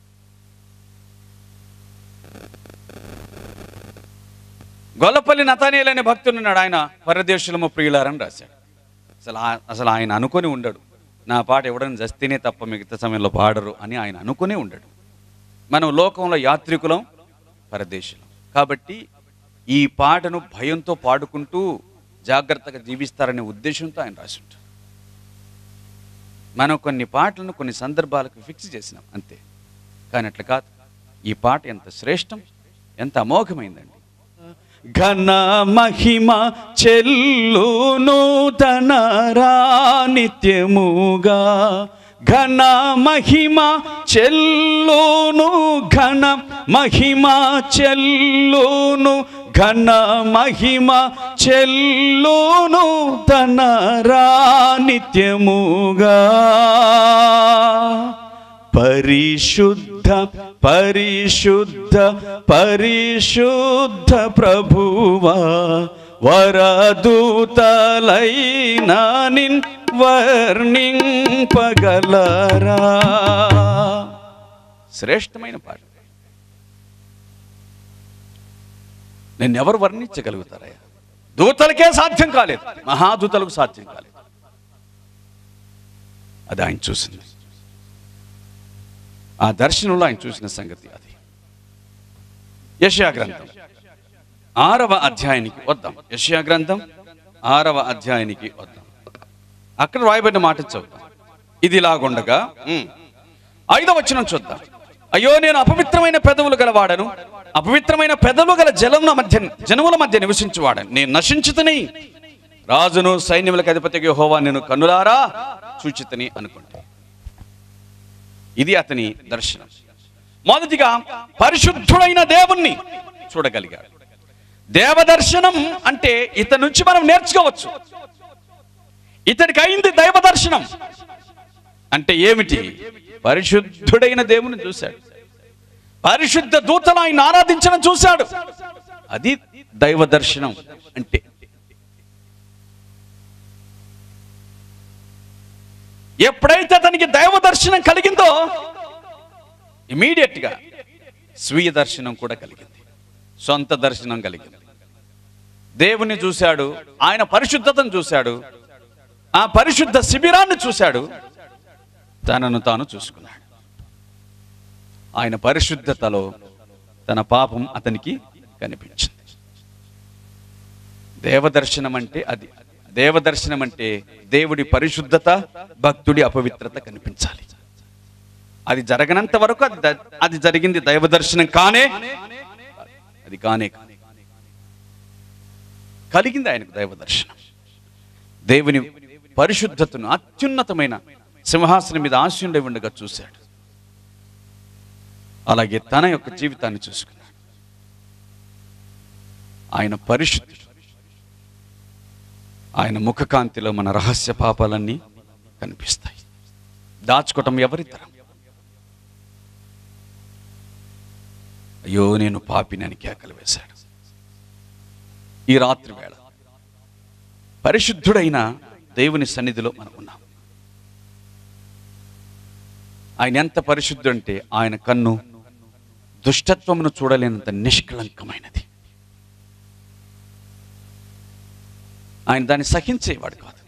గొల్లపల్లి నతానీయులు అనే భక్తుడు ఉన్నాడు ఆయన పరదేశులము ప్రియులారని రాశాడు అసలు ఆ- అసలు ఆయన అనుకొని ఉండడు నా పాట ఎవడని జస్తేనే తప్ప మిగతా సమయంలో పాడరు అని ఆయన అనుకునే ఉండడు మనం లోకంలో యాత్రికులం పరదేశులం కాబట్టి ఈ పాటను భయంతో పాడుకుంటూ జాగ్రత్తగా జీవిస్తారనే ఉద్దేశంతో ఆయన రాసి ఉంటారు మనం కొన్ని పాటలను కొన్ని సందర్భాలకు ఫిక్స్ చేసినాం అంతే కానీ అట్లా కాదు ఈ పాట ఎంత శ్రేష్టం ఎంత అమోఘమైందండి ఘన మహిమ చెల్లును తనరా నిత్యముగా ఘన మహిమ చెల్లును ఘన మహిమ చెల్లును ఘన మహిమ చెల్లును తనరా నిత్యముగా పరిశుద్ధ పరిశుద్ధ పరిశుద్ధ ప్రభువా వరదూతలైన నిన్ వర్ణింపగలరా శ్రేష్టమైన పాట నేను ఎవరు వర్ణించగలుగుతారయ్యా దూతలకే సాధ్యం కాలేదు మహాదూతలకు సాధ్యం కాలేదు అది ఆయన చూసింది ఆ దర్శనంలో ఆయన చూసిన సంగతి అది యశయా గ్రంథం ఆరవ అధ్యాయానికి వద్దాం యశయా గ్రంథం ఆరవ అధ్యాయానికి వద్దాం అక్కడ రాయబడిన మాట చదువుతాం ఇది ఇలాగుండగా ఉమ్, ఐదవ వచనం చూద్దాం అయ్యో నేను అపవిత్రమైన పెదవులు గలవాడను అపవిత్రమైన పెదవులు గల జలముల మధ్య జనముల మధ్య నివసించువాడను నేను నశించుతని రాజును సైన్యములకు అధిపతికి హోవా నేను కన్నులారా సూచితని అనుకుంటే ఇది అతని దర్శనం మొదటిగా పరిశుద్ధుడైన దేవుణ్ణి చూడగలిగాడు దేవదర్శనం అంటే ఇతని నుంచి మనం నేర్చుకోవచ్చు ఇతనికి అయింది దైవ దర్శనం అంటే ఏమిటి పరిశుద్ధుడైన దేవుని చూశాడు పరిశుద్ధ దూతలు ఆయన ఆరాధించడం చూశాడు అది దైవ దర్శనం అంటే ఎప్పుడైతే అతనికి దైవ దర్శనం కలిగిందో ఇమీడియట్ గా స్వీయ దర్శనం కూడా కలిగింది సొంత దర్శనం కలిగింది దేవుణ్ణి చూశాడు ఆయన పరిశుద్ధతను చూశాడు ఆ పరిశుద్ధ శిబిరాన్ని చూశాడు తనను తాను చూసుకున్నాడు ఆయన పరిశుద్ధతలో తన పాపం అతనికి కనిపించింది దేవదర్శనం అంటే అది దేవదర్శనం అంటే దేవుడి పరిశుద్ధత భక్తుడి అపవిత్రత కనిపించాలి అది జరగనంత వరకు అది ద- అది జరిగింది దైవ దర్శనం కానే అది కానే కానే కలిగింది ఆయనకు దైవ దర్శనం దేవుని పరిశుద్ధతను అత్యున్నతమైన సింహాసనం మీద ఆశయుండే ఉండగా చూశాడు అలాగే తన యొక్క జీవితాన్ని చూసుకున్నాడు ఆయన పరిశుద్ధుడు ఆయన ముఖకాంతిలో మన రహస్య పాపాలన్నీ కనిపిస్తాయి దాచుకోవటం ఎవరి తరం అయ్యో నేను పాపిని అని కేకలు వేశాడు ఈ రాత్రి వేళ పరిశుద్ధుడైన దేవుని సన్నిధిలో మనం ఉన్నాం ఆయన ఎంత పరిశుద్ధుడు అంటే ఆయన కన్ను దుష్టత్వమును చూడలేనంత నిష్కళంకమైనది ఆయన దాన్ని సహించేవాడు కాదు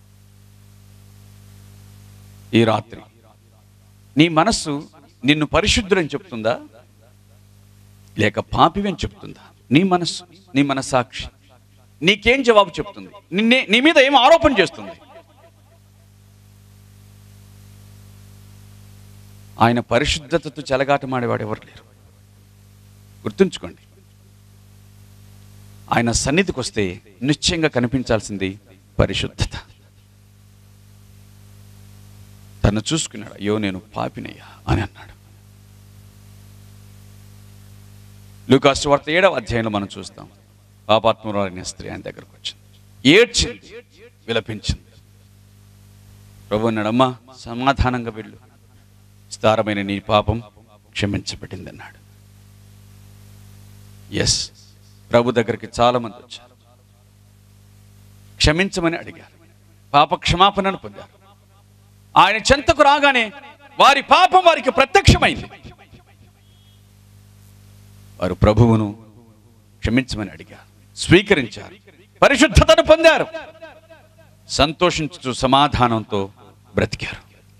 ఈ రాత్రి నీ మనస్సు నిన్ను పరిశుద్ధుడని చెప్తుందా లేక పాపివని చెప్తుందా నీ మనస్సు నీ మనసాక్షి నీకేం జవాబు చెప్తుంది నిన్నే నీ మీద ఏం ఆరోపణ చేస్తుంది ఆయన పరిశుద్ధతతో చెలగాటమాడేవాడు ఎవరు లేరు గుర్తుంచుకోండి ఆయన సన్నిధికి వస్తే నిశ్చయంగా కనిపించాల్సింది పరిశుద్ధత తను చూసుకున్నాడు అయ్యో నేను పాపినయ్యా అని అన్నాడు లూకాసు వార్త ఏడవ అధ్యాయంలో మనం చూస్తాం పాపాత్మరాలైన స్త్రీ ఆయన దగ్గరకు వచ్చింది ఏడ్చింది విలపించింది ప్రభు అన్నాడు అమ్మా సమాధానంగా వెళ్ళు విస్తారమైన నీ పాపం క్షమించబడింది అన్నాడు ఎస్ ప్రభు దగ్గరికి చాలా మంది వచ్చారు క్షమించమని అడిగారు పాప క్షమాపణను పొందారు ఆయన చెంతకు రాగానే వారి పాపం వారికి ప్రత్యక్షమైంది వారు ప్రభువును క్షమించమని అడిగారు స్వీకరించారు పరిశుద్ధతను పొందారు సంతోషించు సమాధానంతో బ్రతికారు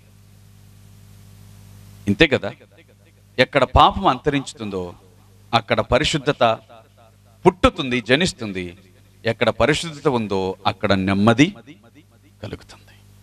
ఇంతే కదా ఎక్కడ పాపం అంతరించుతుందో అక్కడ పరిశుద్ధత పుట్టుతుంది జనిస్తుంది ఎక్కడ పరిశుద్ధత ఉందో అక్కడ నెమ్మది కలుగుతుంది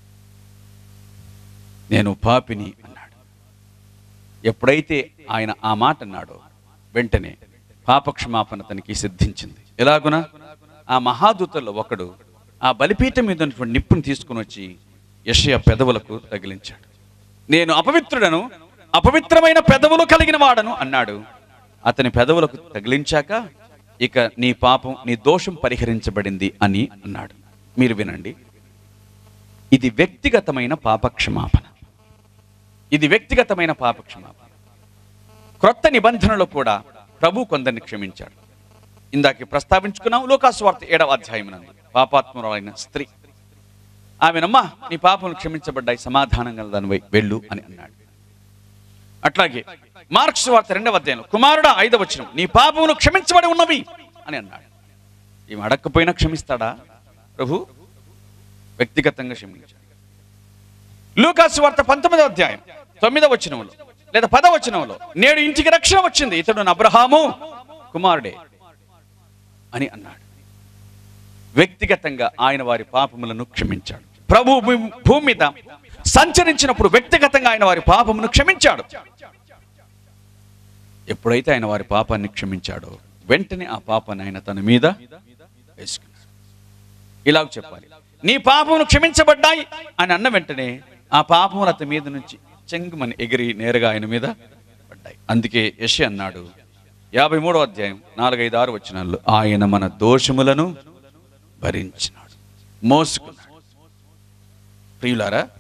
నేను పాపిని అన్నాడు ఎప్పుడైతే ఆయన ఆ మాట అన్నాడో వెంటనే పాపక్షమాపణ తనకి సిద్ధించింది ఎలాగున ఆ మహాదూతల్లో ఒకడు ఆ బలిపీఠం మీద ఉన్నటువంటి నిప్పును తీసుకుని వచ్చి యషయ పెదవులకు తగిలించాడు నేను అపవిత్రుడను అపవిత్రమైన పెదవులు కలిగిన వాడను అన్నాడు అతని పెదవులకు తగిలించాక ఇక నీ పాపం నీ దోషం పరిహరించబడింది అని అన్నాడు మీరు వినండి ఇది వ్యక్తిగతమైన పాపక్షమాపణ ఇది వ్యక్తిగతమైన పాపక్షమాపణ క్రొత్త నిబంధనలో కూడా ప్రభు కొందరిని క్షమించాడు ఇందాక ప్రస్తావించుకున్నాం లోకాస్వార్త ఏడవ అధ్యాయం నందు పాపాత్మురాలైన స్త్రీ ఆమెనమ్మా నీ పాపములు క్షమించబడ్డాయి సమాధానం గలదానివై వెళ్ళు అని అన్నాడు అట్లాగే మార్క్స్ వార్త రెండవ అధ్యాయంలో కుమారుడా ఐదవ వచనం నీ పాపములు క్షమించబడి ఉన్నవి అని అన్నాడు ఈమె అడగకపోయినా క్షమిస్తాడా ప్రభు వ్యక్తిగతంగా క్షమించాడు లూకాసు వార్త పంతొమ్మిదవ అధ్యాయం తొమ్మిదవ వచనంలో లేదా పదవ వచనంలో నేడు ఇంటికి రక్షణ వచ్చింది ఇతడు నా అబ్రహాము కుమారుడే అని అన్నాడు వ్యక్తిగతంగా ఆయన వారి పాపములను క్షమించాడు ప్రభు భూ- భూమి మీద సంచరించినప్పుడు వ్యక్తిగతంగా ఆయన వారి పాపమును క్షమించాడు ఎప్పుడైతే ఆయన వారి పాపాన్ని క్షమించాడో వెంటనే ఆ పాపాన్ని ఆయన తన మీద వేసుకున్నాడు ఇలాగ చెప్పాలి నీ పాపములు క్షమించబడ్డాయి అని అన్న వెంటనే ఆ పాపములు అతని మీద నుంచి చెంగుమని ఎగిరి నేరుగా ఆయన మీద పడ్డాయి అందుకే యశి అన్నాడు యాభై మూడో అధ్యాయం నాలుగైదు ఆరు వచనాల్లో ఆయన మన దోషములను భరించినాడు మోసుకున్నాడు ప్రియులారా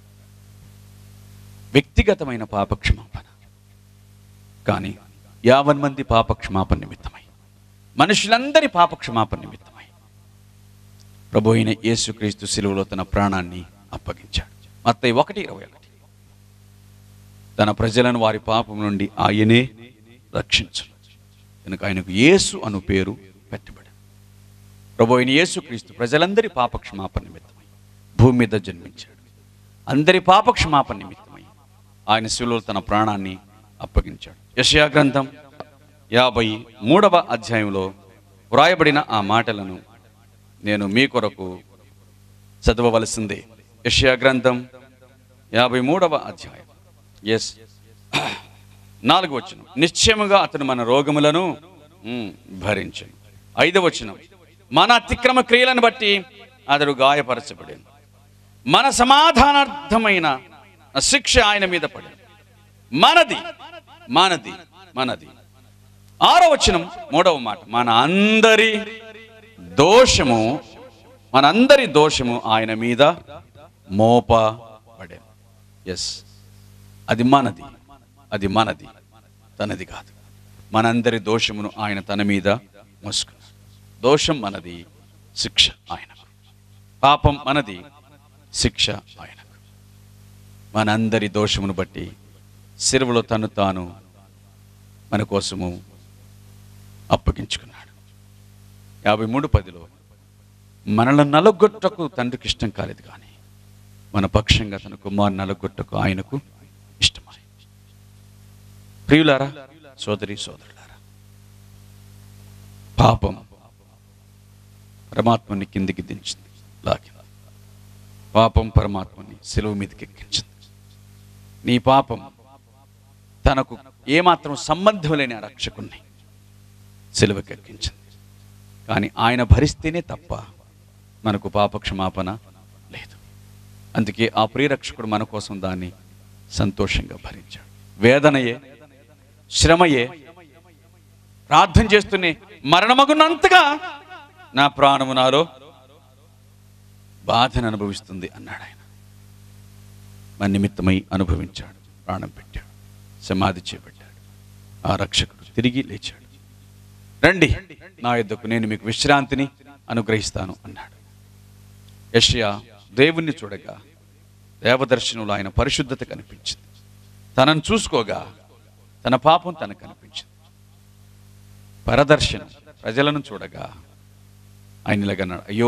వ్యక్తిగతమైన పాపక్షమాపణ కానీ యావన్ మంది పాపక్షమాపణ నిమిత్తమై మనుషులందరి పాపక్షమాపణ నిమిత్తమై ప్రభు అయిన యేసుక్రీస్తు శిలువలో తన ప్రాణాన్ని అప్పగించాడు మత్తయి ఒకటి ఇరవై ఒకటి తన ప్రజలను వారి పాపం నుండి ఆయనే రక్షించు కనుక ఆయనకు యేసు అను పేరు పెట్టబడి ప్రభు అయిన యేసుక్రీస్తు ప్రజలందరి పాపక్షమాపణ నిమిత్తమై భూమి మీద జన్మించాడు అందరి పాపక్షమాపణ నిమిత్తమై ఆయన శిలువలో తన ప్రాణాన్ని అప్పగించాడు యషయా గ్రంథం యాభై మూడవ అధ్యాయంలో వ్రాయబడిన ఆ మాటలను నేను మీ కొరకు చదవవలసిందే యషయా గ్రంథం యాభై మూడవ అధ్యాయం ఎస్ నాలుగు వచనం నిశ్చయముగా అతను మన రోగములను మ్, భరించను ఐదవ వచనం మన అతిక్రమ క్రియలను బట్టి అతడు గాయపరచబడింది మన సమాధానార్థమైన శిక్ష ఆయన మీద పడింది మనది మనది మనది ఆరో వచనం మూడవ మాట మన అందరి దోషము మనందరి దోషము ఆయన మీద మోపబడే ఎస్ అది మనది అది మనది తనది కాదు మనందరి దోషమును ఆయన తన మీద మోసుకున్నాడు దోషం మనది శిక్ష ఆయనకు పాపం మనది శిక్ష ఆయనకు మనందరి దోషమును బట్టి సిరువులో తను తాను మన కోసము అప్పగించుకున్నాడు యాభై మూడు పదిలో మనల్ని నలగొట్టకు తండ్రికి ఇష్టం కాలేదు కానీ మన పక్షంగా తన కుమారు నలగొట్టకు ఆయనకు ఇష్టమై ప్రియులారా సోదరి సోదరులారా పాపం పరమాత్మని కిందికి దించింది లాగింది పాపం పరమాత్మని సెలవు మీదకి ఎక్కించింది నీ పాపం తనకు ఏమాత్రం సంబంధం లేని ఆ రక్షకుణ్ణి సెలవుకి ఎక్కించింది కానీ ఆయన భరిస్తేనే తప్ప మనకు పాప క్షమాపణ లేదు అందుకే ఆ ప్రియరక్షకుడు మన కోసం దాన్ని సంతోషంగా భరించాడు వేదనయే శ్రమయే ప్రార్థన చేస్తూనే మరణమగున్నంతగా నా ప్రాణము నాలో బాధను అనుభవిస్తుంది అన్నాడు ఆయన మన నిమిత్తమై అనుభవించాడు ప్రాణం పెట్టాడు సమాధి చేపట్టాడు ఆ రక్షకుడు తిరిగి లేచాడు రండి నా యొద్దకు నేను మీకు విశ్రాంతిని అనుగ్రహిస్తాను అన్నాడు యషయా దేవుణ్ణి చూడగా దేవదర్శనంలో ఆయన పరిశుద్ధత కనిపించింది తనను చూసుకోగా తన పాపం తనకు కనిపించింది పరదర్శనం ప్రజలను చూడగా ఆయన ఇలాగన్నాడు అయ్యో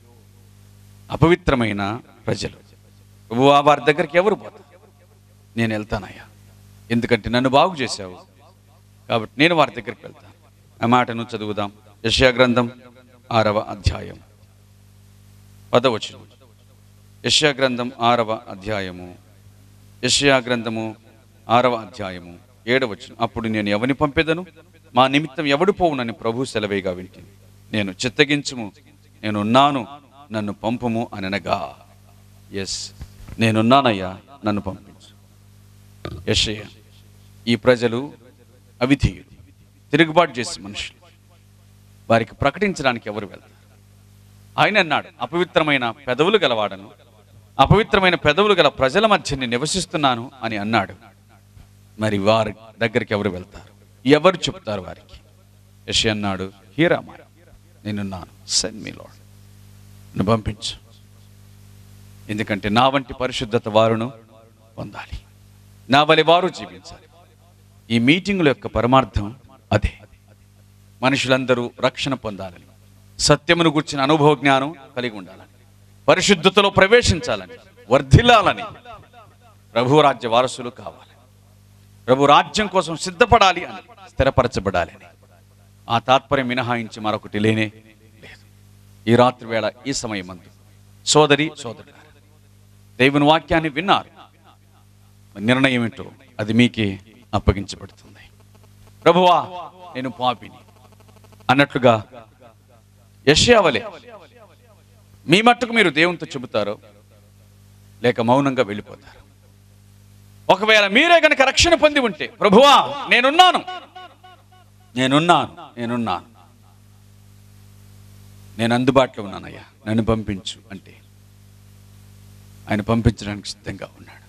అపవిత్రమైన ప్రజలు ప్రభువా వారి దగ్గరికి ఎవరు పోతారు నేను వెళ్తానయ్యా ఎందుకంటే నన్ను బాగు చేశావు కాబట్టి నేను వారి దగ్గరికి వెళ్తాను ఆ మాటను చదువుదాం యశయా గ్రంథం ఆరవ అధ్యాయం పదవచనం యశయా గ్రంథం ఆరవ అధ్యాయము యశయా గ్రంథము ఆరవ అధ్యాయము ఏడవచనం అప్పుడు నేను ఎవని పంపేదను మా నిమిత్తం ఎవడు పోవునని ప్రభు సెలవేగా వింటిని నేను చిత్తగించుము నేనున్నాను నన్ను పంపుము అనగా ఎస్ నేనున్నానయ్యా నన్ను పంపించు యషయ ఈ ప్రజలు అవిధేయులు తిరుగుబాటు చేసే మనుషులు వారికి ప్రకటించడానికి ఎవరు వెళ్తారు ఆయన అన్నాడు అపవిత్రమైన పెదవులు గలవాడను అపవిత్రమైన పెదవులు గల ప్రజల మధ్య నేను నివసిస్తున్నాను అని అన్నాడు మరి వారి దగ్గరికి ఎవరు వెళ్తారు ఎవరు చెప్తారు వారికి యషి అన్నాడు హీరామా నేనున్నాను సెండ్ మీ లాడ్ నన్ను పంపించు ఎందుకంటే నా వంటి పరిశుద్ధత వారును పొందాలి నా వలి వారు జీవించాలి ఈ మీటింగుల యొక్క పరమార్థం అదే మనుషులందరూ రక్షణ పొందాలని సత్యమును గుర్చిన అనుభవ జ్ఞానం కలిగి ఉండాలని పరిశుద్ధతలో ప్రవేశించాలని వర్ధిల్లాలని ప్రభు రాజ్య వారసులు కావాలి ప్రభు రాజ్యం కోసం సిద్ధపడాలి అని స్థిరపరచబడాలి అని ఆ తాత్పర్యం మినహాయించి మరొకటి లేనే లేదు ఈ రాత్రి వేళ ఈ సమయమందు సోదరి సోదరుడు దేవుని వాక్యాన్ని విన్నారు మరి నిర్ణయం ఏంటో అది మీకే అప్పగించబడుతుంది ప్రభువా నేను పాపిని అన్నట్లుగా యష్యావలే మీ మట్టుకు మీరు దేవునితో చెబుతారో లేక మౌనంగా వెళ్ళిపోతారు ఒకవేళ మీరే గనక రక్షణ పొంది ఉంటే ప్రభువా నేనున్నాను నేనున్నాను నేనున్నాను నేను అందుబాటులో ఉన్నానయ్యా నన్ను పంపించు అంటే ఆయన పంపించడానికి సిద్ధంగా ఉన్నాడు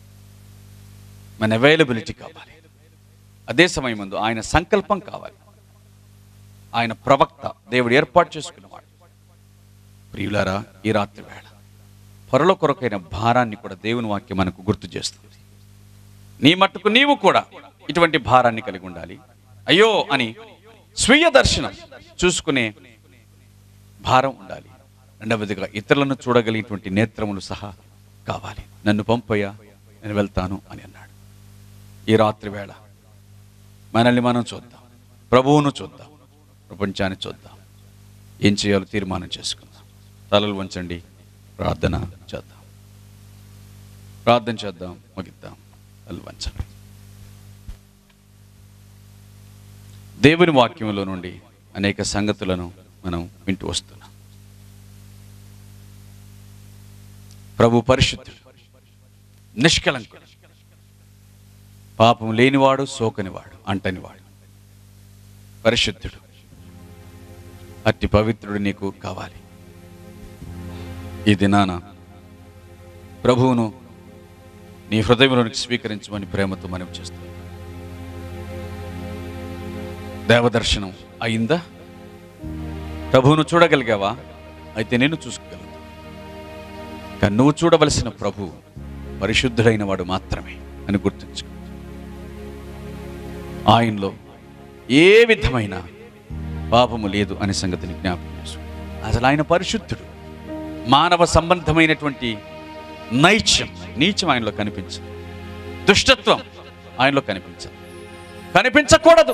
మన అవైలబిలిటీ కావాలి అదే సమయం ముందు ఆయన సంకల్పం కావాలి ఆయన ప్రవక్త దేవుడు ఏర్పాటు చేసుకున్నవాడు ప్రియులారా ఈ రాత్రి వేళ పొరల కొరకైన భారాన్ని కూడా దేవుని వాక్యం మనకు గుర్తు చేస్తుంది నీ మట్టుకు నీవు కూడా ఇటువంటి భారాన్ని కలిగి ఉండాలి అయ్యో అని స్వీయ దర్శనం చూసుకునే భారం ఉండాలి రెండవదిగా ఇతరులను చూడగలిగినటువంటి నేత్రములు సహా కావాలి నన్ను పంపయ్యా నేను వెళ్తాను అని అన్నాడు ఈ రాత్రి వేళ మనల్ని మనం చూద్దాం ప్రభువును చూద్దాం ప్రపంచాన్ని చూద్దాం ఏం చేయాలో తీర్మానం చేసుకుందాం తలలు వంచండి ప్రార్థన చేద్దాం ప్రార్థన చేద్దాం ముగిద్దాం తలలు వంచండి దేవుని వాక్యంలో నుండి అనేక సంగతులను మనం వింటూ వస్తున్నాం ప్రభు పరిశుద్ధుడు నిష్కలంకుడు పాపం లేనివాడు సోకనివాడు అంటనివాడు పరిశుద్ధుడు అట్టి పవిత్రుడు నీకు కావాలి ఈ దినాన ప్రభువును నీ హృదయంలోనికి స్వీకరించమని ప్రేమతో మనవి చేస్తుంది దేవదర్శనం అయిందా ప్రభువును చూడగలిగావా అయితే నేను చూసుకోగలను కానీ నువ్వు చూడవలసిన ప్రభు పరిశుద్ధుడైన వాడు మాత్రమే అని గుర్తుంచుకో ఆయనలో ఏ విధమైన పాపము లేదు అనే సంగతిని జ్ఞాపకం చేసుకో అసలు ఆయన పరిశుద్ధుడు మానవ సంబంధమైనటువంటి నైత్యం నీచం ఆయనలో కనిపించదు దుష్టత్వం ఆయనలో కనిపించదు కనిపించకూడదు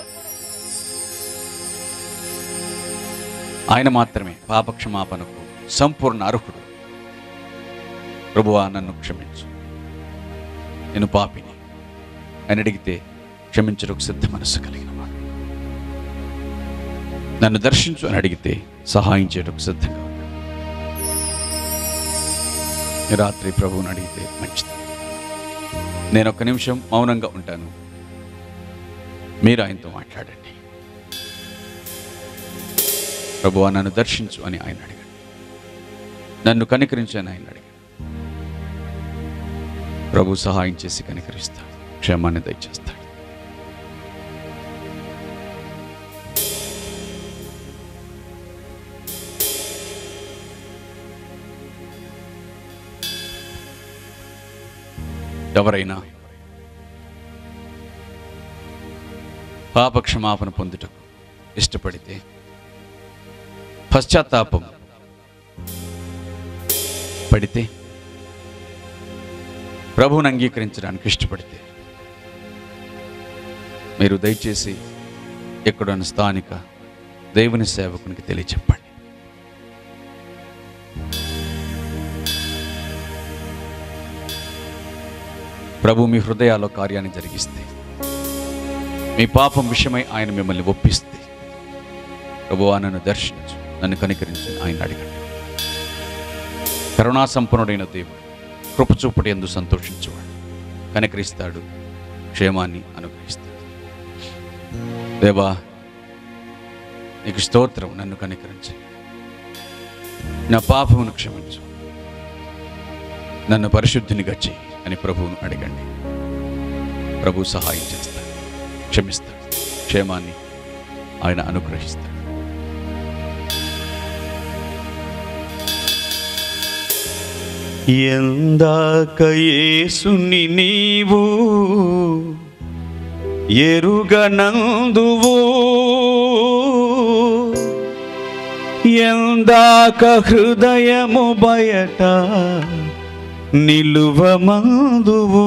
ఆయన మాత్రమే పాపక్షమాపణకు సంపూర్ణ అర్హుడు ప్రభువా నన్ను క్షమించు నేను పాపిని అని అడిగితే క్షమించడానికి సిద్ధ మనస్సు కలిగిన వాడు నన్ను దర్శించు అని అడిగితే సహాయం చేయడానికి సిద్ధంగా ఉన్నాడు ఈ రాత్రి ప్రభువుని అడిగితే మంచిది నేను ఒక్క నిమిషం మౌనంగా ఉంటాను మీరు ఆయనతో మాట్లాడండి ప్రభువా నన్ను దర్శించు అని ఆయన అడిగాడు నన్ను కనికరించు అని ఆయన అడిగాడు ప్రభు సహాయం చేసి కనికరిస్తాడు క్షేమాన్ని దయచేస్తాడు ఎవరైనా పాపక్షమాపణ పొందుటకు ఇష్టపడితే పశ్చాత్తాపం పడితే ప్రభువుని అంగీకరించడానికి ఇష్టపడితే మీరు దయచేసి ఎక్కడున్న స్థానిక దేవుని సేవకునికి తెలియచెప్పండి ప్రభు మీ హృదయాల్లో కార్యాన్ని జరిగిస్తే మీ పాపం విషయమై ఆయన మిమ్మల్ని ఒప్పిస్తే ప్రభువా నన్ను దర్శించు నన్ను కనికరించు ఆయన అడగండి కరుణా సంపన్నుడైన దేవుడు కృపచూపుడు ఎందు సంతోషించేవాడు కనికరిస్తాడు క్షేమాన్ని అనుగ్రహిస్తాడు దేవా నీకు స్తోత్రం నన్ను కనికరించి నా పాపమును క్షమించు నన్ను పరిశుద్ధినిగా చెయ్యి అని ప్రభువును అడగండి ప్రభు సహాయం చేస్తాడు క్షమిస్తాడు క్షేమాన్ని ఆయన అనుగ్రహిస్తాడు ఎందాక యేసుని నీవు ఎరుగనందువు ఎందాక హృదయము బయట నిలువమందువు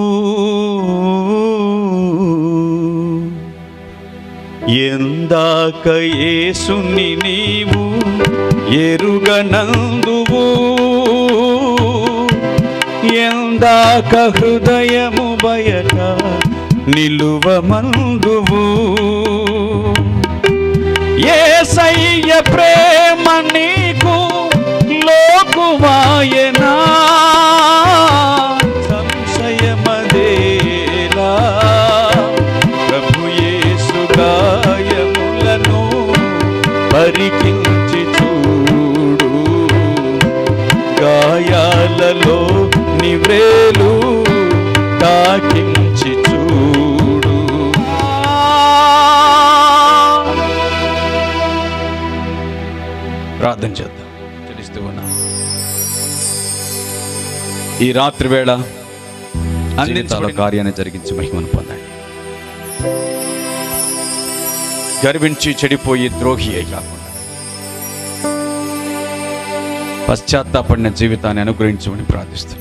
ఎందాక యేసుని నీవు ఎరుగనందువు ఎందాక హృదయము బయట నిలువమందువు ఏసయ్య ప్రేమ నీకు లోకుమాయనా సంశయమదేలా ప్రభు యేసు గాయములను పరికించి చూడు గాయాలలో నివ్రేలు తాకించి చూడు ప్రార్థన చేద్దాం చెల్లిస్తూ ఉన్నాం ఈ రాత్రి వేళ అందించాల కార్యాన్ని జరిగించి మహిమను పొందండి గర్వించి చెడిపోయి ద్రోహి అయి కాకుండా పశ్చాత్తాపడిన జీవితాన్ని అనుగ్రహించమని ప్రార్థిస్తున్నాను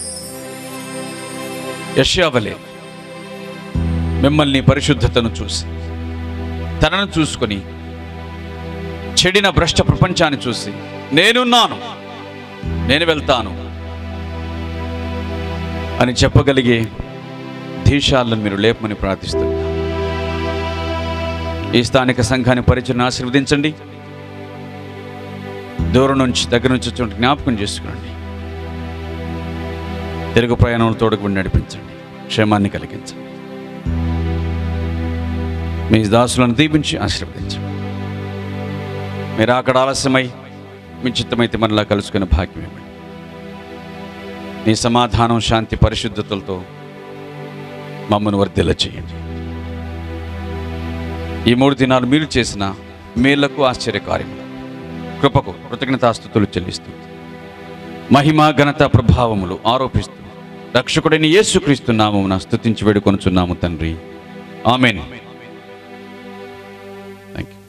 యశ్యావలే మిమ్మల్ని పరిశుద్ధతను చూసి తనను చూసుకొని చెడిన భ్రష్ట ప్రపంచాన్ని చూసి నేనున్నాను నేను వెళ్తాను అని చెప్పగలిగే ధీశాలను మీరు లేపమని ప్రార్థిస్తున్నా ఈ స్థానిక సంఘాన్ని పరిచయం ఆశీర్వదించండి దూరం నుంచి దగ్గర నుంచి వచ్చి జ్ఞాపకం చేసుకోండి తెలుగు ప్రయాణంలో తోడుకు నడిపించండి క్షేమాన్ని కలిగించండి మీ దాసులను దీపించి ఆశీర్వదించండి మీరు అక్కడ ఆలస్యమై మీ చిత్తమైతే మనలా కలుసుకునే భాగ్యం ఇవ్వండి నీ సమాధానం శాంతి పరిశుద్ధతలతో మమ్మను వర్ధిల్ల చేయండి ఈ మూడు దినాలు మీరు చేసిన మేళ్లకు ఆశ్చర్యకార్యములు కృపకు కృతజ్ఞతాస్థుతులు చెల్లిస్తూ మహిమ ఘనత ప్రభావములు ఆరోపిస్తూ రక్షకుడైన యేసుక్రీస్తు నామమున స్తుతించి వేడుకొనుచున్నాము తండ్రి ఆమెన్ థ్యాంక్ యూ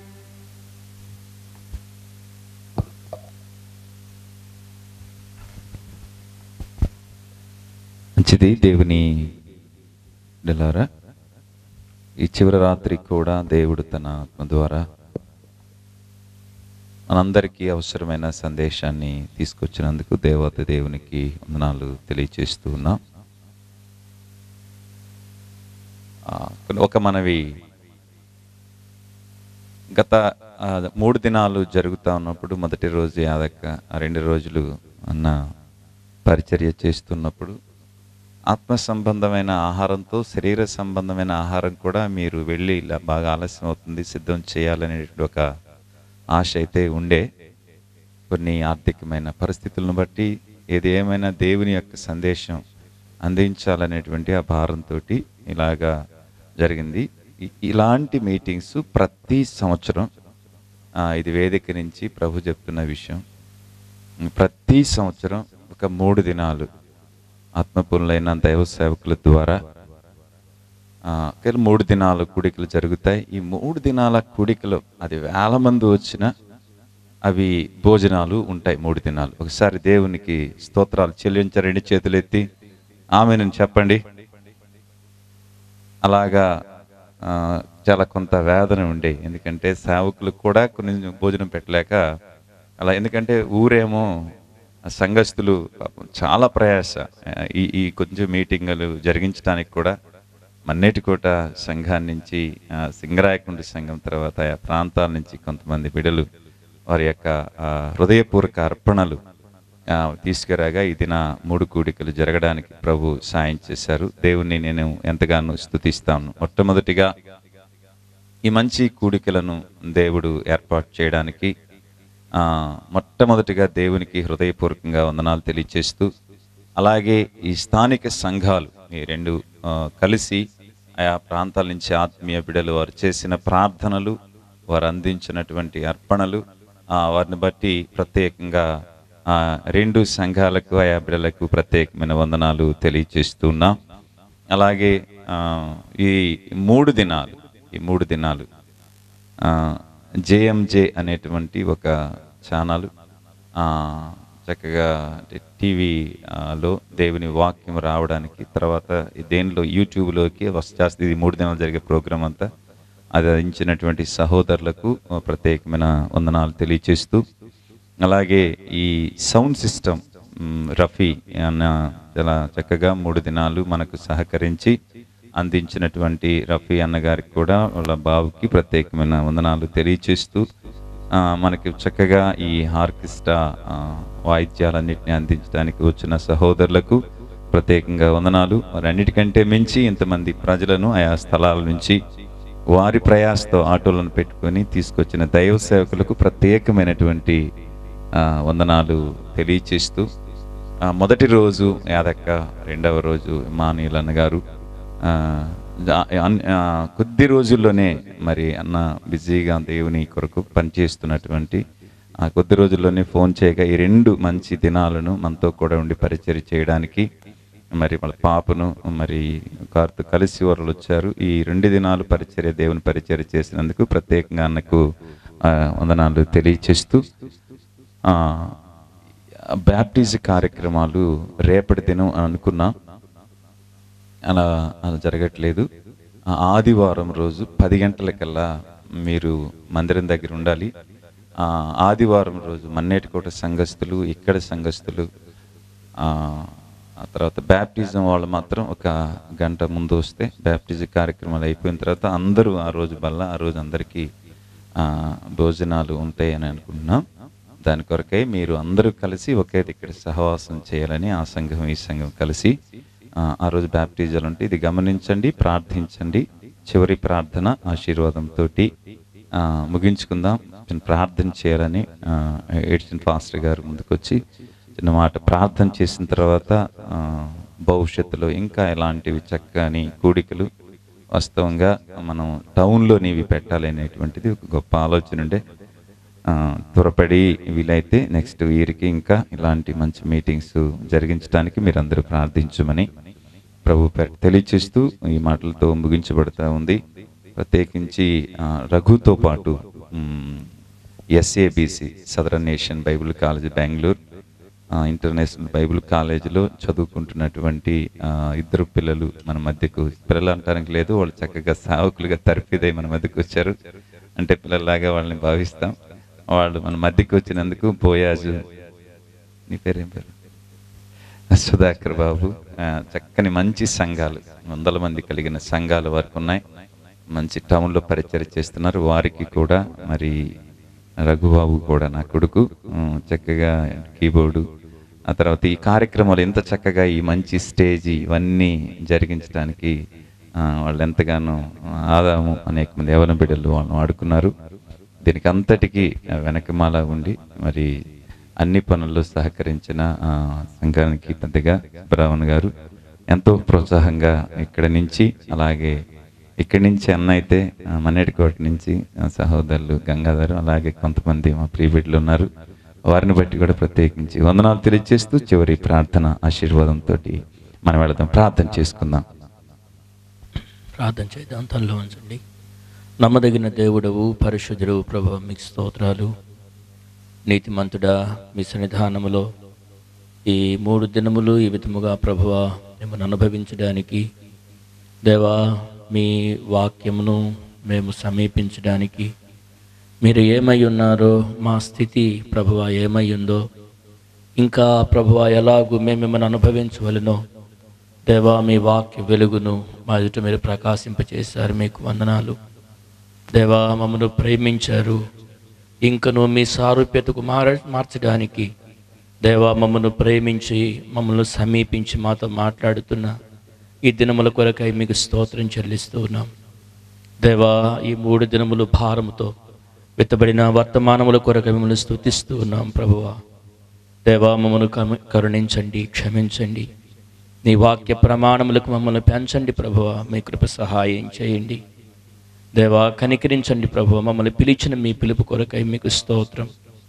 మంచిది దేవుని బిడ్డలారా ఈ చివరి రాత్రి కూడా దేవుడు తన ఆత్మ ద్వారా మనందరికీ అవసరమైన సందేశాన్ని తీసుకొచ్చినందుకు దేవత దేవునికి వందనాలు తెలియచేస్తూ ఉన్నాం ఆ, ఒక మనవి గత ఆ, మూడు దినాలు జరుగుతూ ఉన్నప్పుడు మొదటి రోజు యాదక్క ఆ రెండు రోజులు అన్న పరిచర్య చేస్తున్నప్పుడు ఆత్మ సంబంధమైన ఆహారంతో శరీర సంబంధమైన ఆహారం కూడా మీరు వెళ్ళి ఇలా బాగా ఆలస్యం అవుతుంది సిద్ధం చేయాలనేటువంటి ఒక ఆశ అయితే ఉండే కొన్ని ఆర్థికమైన పరిస్థితులను బట్టి ఏది ఏమైనా దేవుని యొక్క సందేశం అందించాలనేటువంటి ఆ భారంతో ఇలాగా జరిగింది ఇ- ఇలాంటి మీటింగ్స్ ప్రతి సంవత్సరం ఆ, ఇది వేదిక నుంచి ప్రభు చెప్తున్న విషయం ప్రతి సంవత్సరం ఒక మూడు దినాలు ఆత్మపూర్ణులైన దైవ సేవకుల ద్వారా ఆ, కేవలం మూడు దినాల కూడికలు జరుగుతాయి ఈ మూడు దినాల కూడికలు అది వేల మంది వచ్చిన అవి భోజనాలు ఉంటాయి మూడు దినాలు ఒకసారి దేవునికి స్తోత్రాలు చెల్లించారు రెండు చేతులు ఎత్తి ఆమెను చెప్పండి అలాగా ఆ, చాలా కొంత వేదన ఉండే ఎందుకంటే సేవకులకు కూడా కొన్ని భోజనం పెట్టలేక అలా ఎందుకంటే ఊరేమో ఆ సంఘస్థులు పాపం చాలా ప్రయాస ఆ, ఈ ఈ కొంచెం మీటింగులు జరిగించడానికి కూడా మన్నేటికోట సంఘాన్ని నుంచి ఆ, సింగరాయకుండ సంఘం తర్వాత ఆ ప్రాంతాల నుంచి కొంతమంది బిడలు వారి యొక్క ఆ, హృదయపూర్వక అర్పణలు ఆ, తీసుకురాగా ఈ దిన మూడు కూడికలు జరగడానికి ప్రభు సాయం చేశారు దేవుణ్ణి నేను ఎంతగానో స్తుతిస్తాను మొట్టమొదటిగా ఈ మంచి కూడికలను దేవుడు ఏర్పాటు చేయడానికి ఆ, మొట్టమొదటిగా దేవునికి హృదయపూర్వకంగా వందనాలు తెలియచేస్తూ అలాగే ఈ స్థానిక సంఘాలు ఈ రెండు ఆ, కలిసి ఆయా ప్రాంతాల నుంచి ఆత్మీయ బిడలు వారు చేసిన ప్రార్థనలు వారు అందించినటువంటి అర్పణలు ఆ, వారిని బట్టి ప్రత్యేకంగా ఆ రెండు సంఘాలకు ఆయా బిడ్డలకు ప్రత్యేకమైన వందనాలు తెలియచేస్తున్నాం అలాగే ఆ, ఈ మూడు దినాలు ఈ మూడు దినాలు జేఎంజే అనేటువంటి ఒక ఛానల్ చక్కగా అంటే టీవీలో దేవుని వాక్యం రావడానికి తర్వాత ఈ దేనిలో యూట్యూబ్లోకి వచ్చేస్తుంది ఇది మూడు దినాలు జరిగే ప్రోగ్రాం అంతా అది అందించినటువంటి సహోదరులకు ఆ, ప్రత్యేకమైన వందనాలు తెలియచేస్తూ అలాగే ఈ సౌండ్ సిస్టమ్ మ్, రఫీ అన్న చాలా చక్కగా మూడు దినాలు మనకు సహకరించి అందించినటువంటి రఫీ అన్న గారికి కూడా వాళ్ళ బాబుకి ప్రత్యేకమైన వందనాలు తెలియచేస్తూ ఆ, మనకి చక్కగా ఈ ఆర్కెస్ట్రా ఆ, వాయిద్యాలన్నింటినీ అందించడానికి వచ్చిన సహోదరులకు ప్రత్యేకంగా వందనాలు మరి అన్నిటికంటే మించి ఇంతమంది ప్రజలను ఆయా స్థలాల నుంచి వారి ప్రయాసతో ఆటోలను పెట్టుకొని తీసుకొచ్చిన దైవ సేవకులకు ప్రత్యేకమైనటువంటి ఆ, వందనాలు తెలియచేస్తూ ఆ, మొదటి రోజు యాదక్క రెండవ రోజు మానీయులు అన్నగారు ఆ, జా- అన్- ఆ, కొద్ది రోజుల్లోనే మరి అన్న బిజీగా దేవుని కొరకు పనిచేస్తున్నటువంటి ఆ కొద్ది రోజుల్లోనే ఫోన్ చేయగా ఈ రెండు మంచి దినాలను మనతో కూడా ఉండి పరిచయం చేయడానికి మరి వాళ్ళ పాపను మరి వారితో కలిసి వారు వచ్చారు ఈ రెండు దినాలు పరిచర్య దేవుని పరిచర్య చేసినందుకు ప్రత్యేకంగా అన్నకు ఆ, వందనాలు తెలియచేస్తూ ఆ, బ్యాప్టిజం కార్యక్రమాలు రేపటి దినం అని అనుకున్నా అలా అలా జరగట్లేదు ఆ ఆదివారం రోజు పది గంటలకల్లా మీరు మందిరం దగ్గర ఉండాలి ఆ ఆదివారం రోజు మన్నేటికోట సంఘస్థులు ఇక్కడ సంఘస్థులు ఆ ఆ తర్వాత బ్యాప్టిజం వాళ్ళు మాత్రం ఒక గంట ముందు వస్తే బ్యాప్టిజం కార్యక్రమాలు అయిపోయిన తర్వాత అందరూ ఆ రోజు వల్ల ఆ రోజు అందరికీ ఆ, భోజనాలు ఉంటాయని అనుకుంటున్నాం దాని కొరకై మీరు అందరూ కలిసి ఒకే ఇక్కడ సహవాసం చేయాలని ఆ సంఘం ఈ సంఘం కలిసి ఆ, ఆ రోజు బ్యాప్టిజాలు ఉంటే ఇది గమనించండి ప్రార్థించండి చివరి ప్రార్థన ఆశీర్వాదంతో ముగించుకుందాం చిన్న ప్రార్థన చేయాలని ఎడిషన్ పాస్టర్ గారు ముందుకొచ్చి చిన్న మాట ప్రార్థన చేసిన తర్వాత ఆ, భవిష్యత్తులో ఇంకా ఎలాంటివి చక్కని కూడికలు వాస్తవంగా మనం టౌన్లోని ఇవి పెట్టాలనేటువంటిది ఒక గొప్ప ఆలోచన ఉండే ఆ, త్వరపడి వీలైతే నెక్స్ట్ ఇయర్కి ఇంకా ఇలాంటి మంచి మీటింగ్స్ జరిగించడానికి మీరందరూ ప్రార్థించమని ప్రభు పేర తెలియచేస్తూ ఈ మాటలతో ముగించబడతా ఉంది ప్రత్యేకించి ఆ, రఘుతో పాటు SABC Southern Nation Bible College Bengaluru ఆ, ఇంటర్నేషనల్ బైబిల్ కాలేజీలో చదువుకుంటున్నటువంటి ఆ, ఇద్దరు పిల్లలు మన మధ్యకు పిల్లలు అంటానికి లేదు వాళ్ళు చక్కగా సావకులుగా తరఫిదై మన మధ్యకు వచ్చారు అంటే పిల్లల్లాగా వాళ్ళని భావిస్తాం వాళ్ళు మన మధ్యకు వచ్చినందుకు బోయాజు నీ పేరేం పేరు సుధాకర్ బాబు ఆ, చక్కని మంచి సంఘాలు వందల మంది కలిగిన సంఘాలు వరకు ఉన్నాయి మంచి టౌన్లో పరిచయం చేస్తున్నారు వారికి కూడా మరి రఘుబాబు కూడా నా కొడుకు ఉమ్, చక్కగా కీబోర్డు ఆ తర్వాత ఈ కార్యక్రమాలు ఎంత చక్కగా ఈ మంచి స్టేజ్ ఇవన్నీ జరిగించడానికి ఆ, వాళ్ళు ఎంతగానో ఆదాము అనేక మంది యవన బిడ్డలు వాళ్ళని వాడుకున్నారు దీనికి అంతటికీ వెనకమాల ఉండి మరి అన్ని పనుల్లో సహకరించిన ఆ, సంఘానికి పెద్దగా బ్రావణ్ గారు ఎంతో ప్రోత్సాహంగా ఇక్కడి నుంచి అలాగే ఇక్కడి నుంచి అన్న అయితే ఆ, మన్నేటికోట నుంచి ఆ, సహోదరులు గంగాధర్ అలాగే కొంతమంది మా ప్రియబిడ్డలు ఉన్నారు వారిని బట్టి కూడా ప్రత్యేకించి వందనాలు తెలియజేస్తూ చివరి ప్రార్థన ఆశీర్వాదంతో మనం వెళదాం ప్రార్థన చేసుకుందాం ప్రార్థన చేద్దాం తనలో ఉంచండి నమ్మదగిన దేవుడవు పరిశుద్ధుడు ప్రభు మీకు స్తోత్రాలు నీతిమంతుడా మీ సన్నిధానములో ఈ మూడు దినములు ఈ విధముగా ప్రభువ మిమ్మల్ని అనుభవించడానికి దేవా మీ వాక్యమును మేము సమీపించడానికి మీరు ఏమై ఉన్నారో మా స్థితి ప్రభువ ఏమై ఉందో ఇంకా ప్రభువ ఎలాగూ మేము మిమ్మల్ని అనుభవించవలనో దేవా మీ వాక్య వెలుగును మా ఎదుట మీరు ప్రకాశింపచేశారు మీకు వందనాలు దేవా మమ్మను ప్రేమించారు ఇంకను మీ సారూప్యతకు మార మార్చడానికి దేవా మమ్మను ప్రేమించి మమ్మల్ని సమీపించి మాతో మాట్లాడుతున్న ఈ దినముల కొరకై మీకు స్తోత్రం చెల్లిస్తూ ఉన్నాం దేవా ఈ మూడు దినములు భారముతో విత్తబడిన వర్తమానముల కొరకు మిమ్మల్ని స్తుతిస్తూ ఉన్నాం ప్రభువా దేవా మమ్మను కమ- కరుణించండి క్షమించండి నీ వాక్య ప్రమాణములకు మమ్మల్ని పెంచండి ప్రభువ మీ కృప సహాయం చేయండి దేవా కనికరించండి ప్రభువ మమ్మల్ని పిలిచిన మీ పిలుపు కొరకై మీకు స్తోత్రం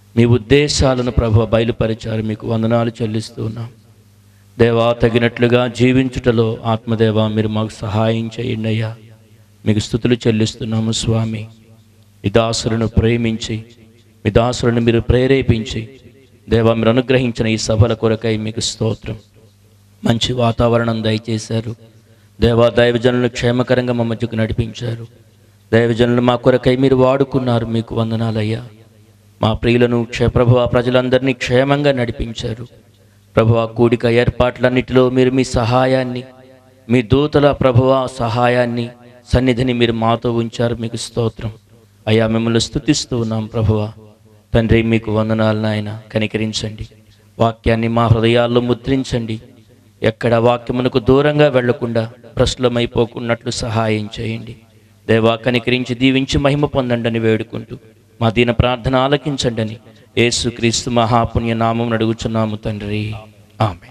మీ ఉద్దేశాలను ప్రభు బయలుపరిచారు మీకు వందనాలు చెల్లిస్తూ ఉన్నాం దేవా తగినట్లుగా జీవించుటలో ఆత్మదేవ మీరు మాకు సహాయం చేయండి అయ్యా మీకు స్థుతులు చెల్లిస్తున్నాము స్వామి మీ దాసులను ప్రేమించి మీ దాసులను మీరు ప్రేరేపించి దేవా మీరు అనుగ్రహించిన ఈ సభల కొరకై మీకు స్తోత్రం మంచి వాతావరణం దయచేశారు దేవా దైవజనులు క్షేమకరంగా మా మధ్యకు నడిపించారు దైవజనులు మా కొరకై మీరు వాడుకున్నారు మీకు వందనాలయ్యా మా ప్రియులను క్షే ప్రభువ ప్రజలందరినీ క్షేమంగా నడిపించారు ప్రభువ కూడిక ఏర్పాట్లన్నిటిలో మీరు మీ సహాయాన్ని మీ దూతల ప్రభువ సహాయాన్ని సన్నిధిని మీరు మాతో ఉంచారు మీకు స్తోత్రం అయ్యా మిమ్మల్ని స్తుతిస్తూ ఉన్నాం ప్రభువ తండ్రి మీకు వందనాలు నాయన కనికరించండి వాక్యాన్ని మా హృదయాల్లో ముద్రించండి ఎక్కడ వాక్యమునకు దూరంగా వెళ్లకుండా ప్రశ్నమైపోకున్నట్లు సహాయం చేయండి దేవా కనికరించి దీవించి మహిమ పొందండి అని వేడుకుంటూ మా దీన ప్రార్థన ఆలకించండి అని యేసుక్రీస్తు మహాపుణ్య నామం అడుగుచున్నాము తండ్రి ఆమె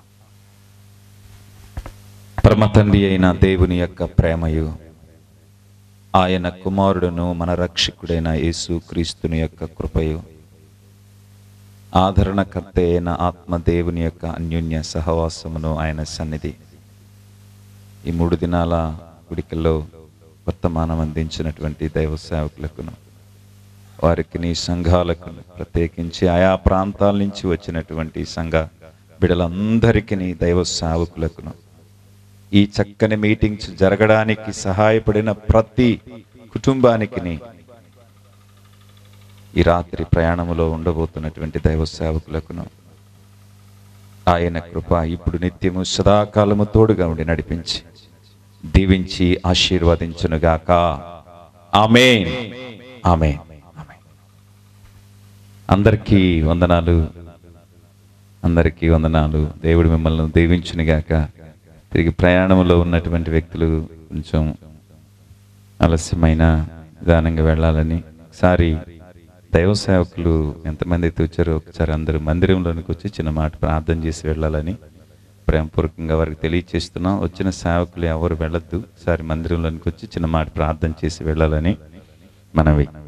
పరమ తండ్రి అయిన దేవుని యొక్క ప్రేమయు ఆయన కుమారుడును మన రక్షకుడైన యేసు క్రీస్తుని యొక్క కృపయు ఆదరణకర్త అయిన ఆత్మ దేవుని యొక్క అన్యోన్య సహవాసమును ఆయన సన్నిధి ఈ మూడు దినాల గుడికల్లో వర్తమానం అందించినటువంటి దైవ సేవకులకును వారికి నీ సంఘాలకు ప్రత్యేకించి ఆయా ప్రాంతాల నుంచి వచ్చినటువంటి సంఘ బిడలందరికీ నీ దైవ సేవకులకును ఈ చక్కని మీటింగ్స్ జరగడానికి సహాయపడిన ప్రతి కుటుంబానికి ఈ రాత్రి ప్రయాణములో ఉండబోతున్నటువంటి దైవ సేవకులకును ఆయన కృప ఇప్పుడు నిత్యము సదాకాలము తోడుగా ఉండి నడిపించి దీవించి ఆశీర్వదించునుగాక ఆమేన్ ఆమేన్ ఆమేన్. అందరికీ వందనాలు అందరికీ వందనాలు దేవుడు మిమ్మల్ని దీవించునుగాక తిరిగి ప్రయాణంలో ఉన్నటువంటి వ్యక్తులు కొంచెం ఆలస్యమైన నిదానంగా వెళ్ళాలని ఒకసారి దైవ సేవకులు ఎంతమంది అయితే వచ్చారో ఒకసారి అందరూ మందిరంలోనికి వచ్చి చిన్న మాట ప్రార్థన చేసి వెళ్ళాలని ప్రేమపూర్వకంగా వారికి తెలియచేస్తున్నాం వచ్చిన సేవకులు ఎవరు వెళ్ళొద్దు ఒకసారి మందిరంలోనికి వచ్చి చిన్న మాట ప్రార్థన చేసి వెళ్ళాలని మనవి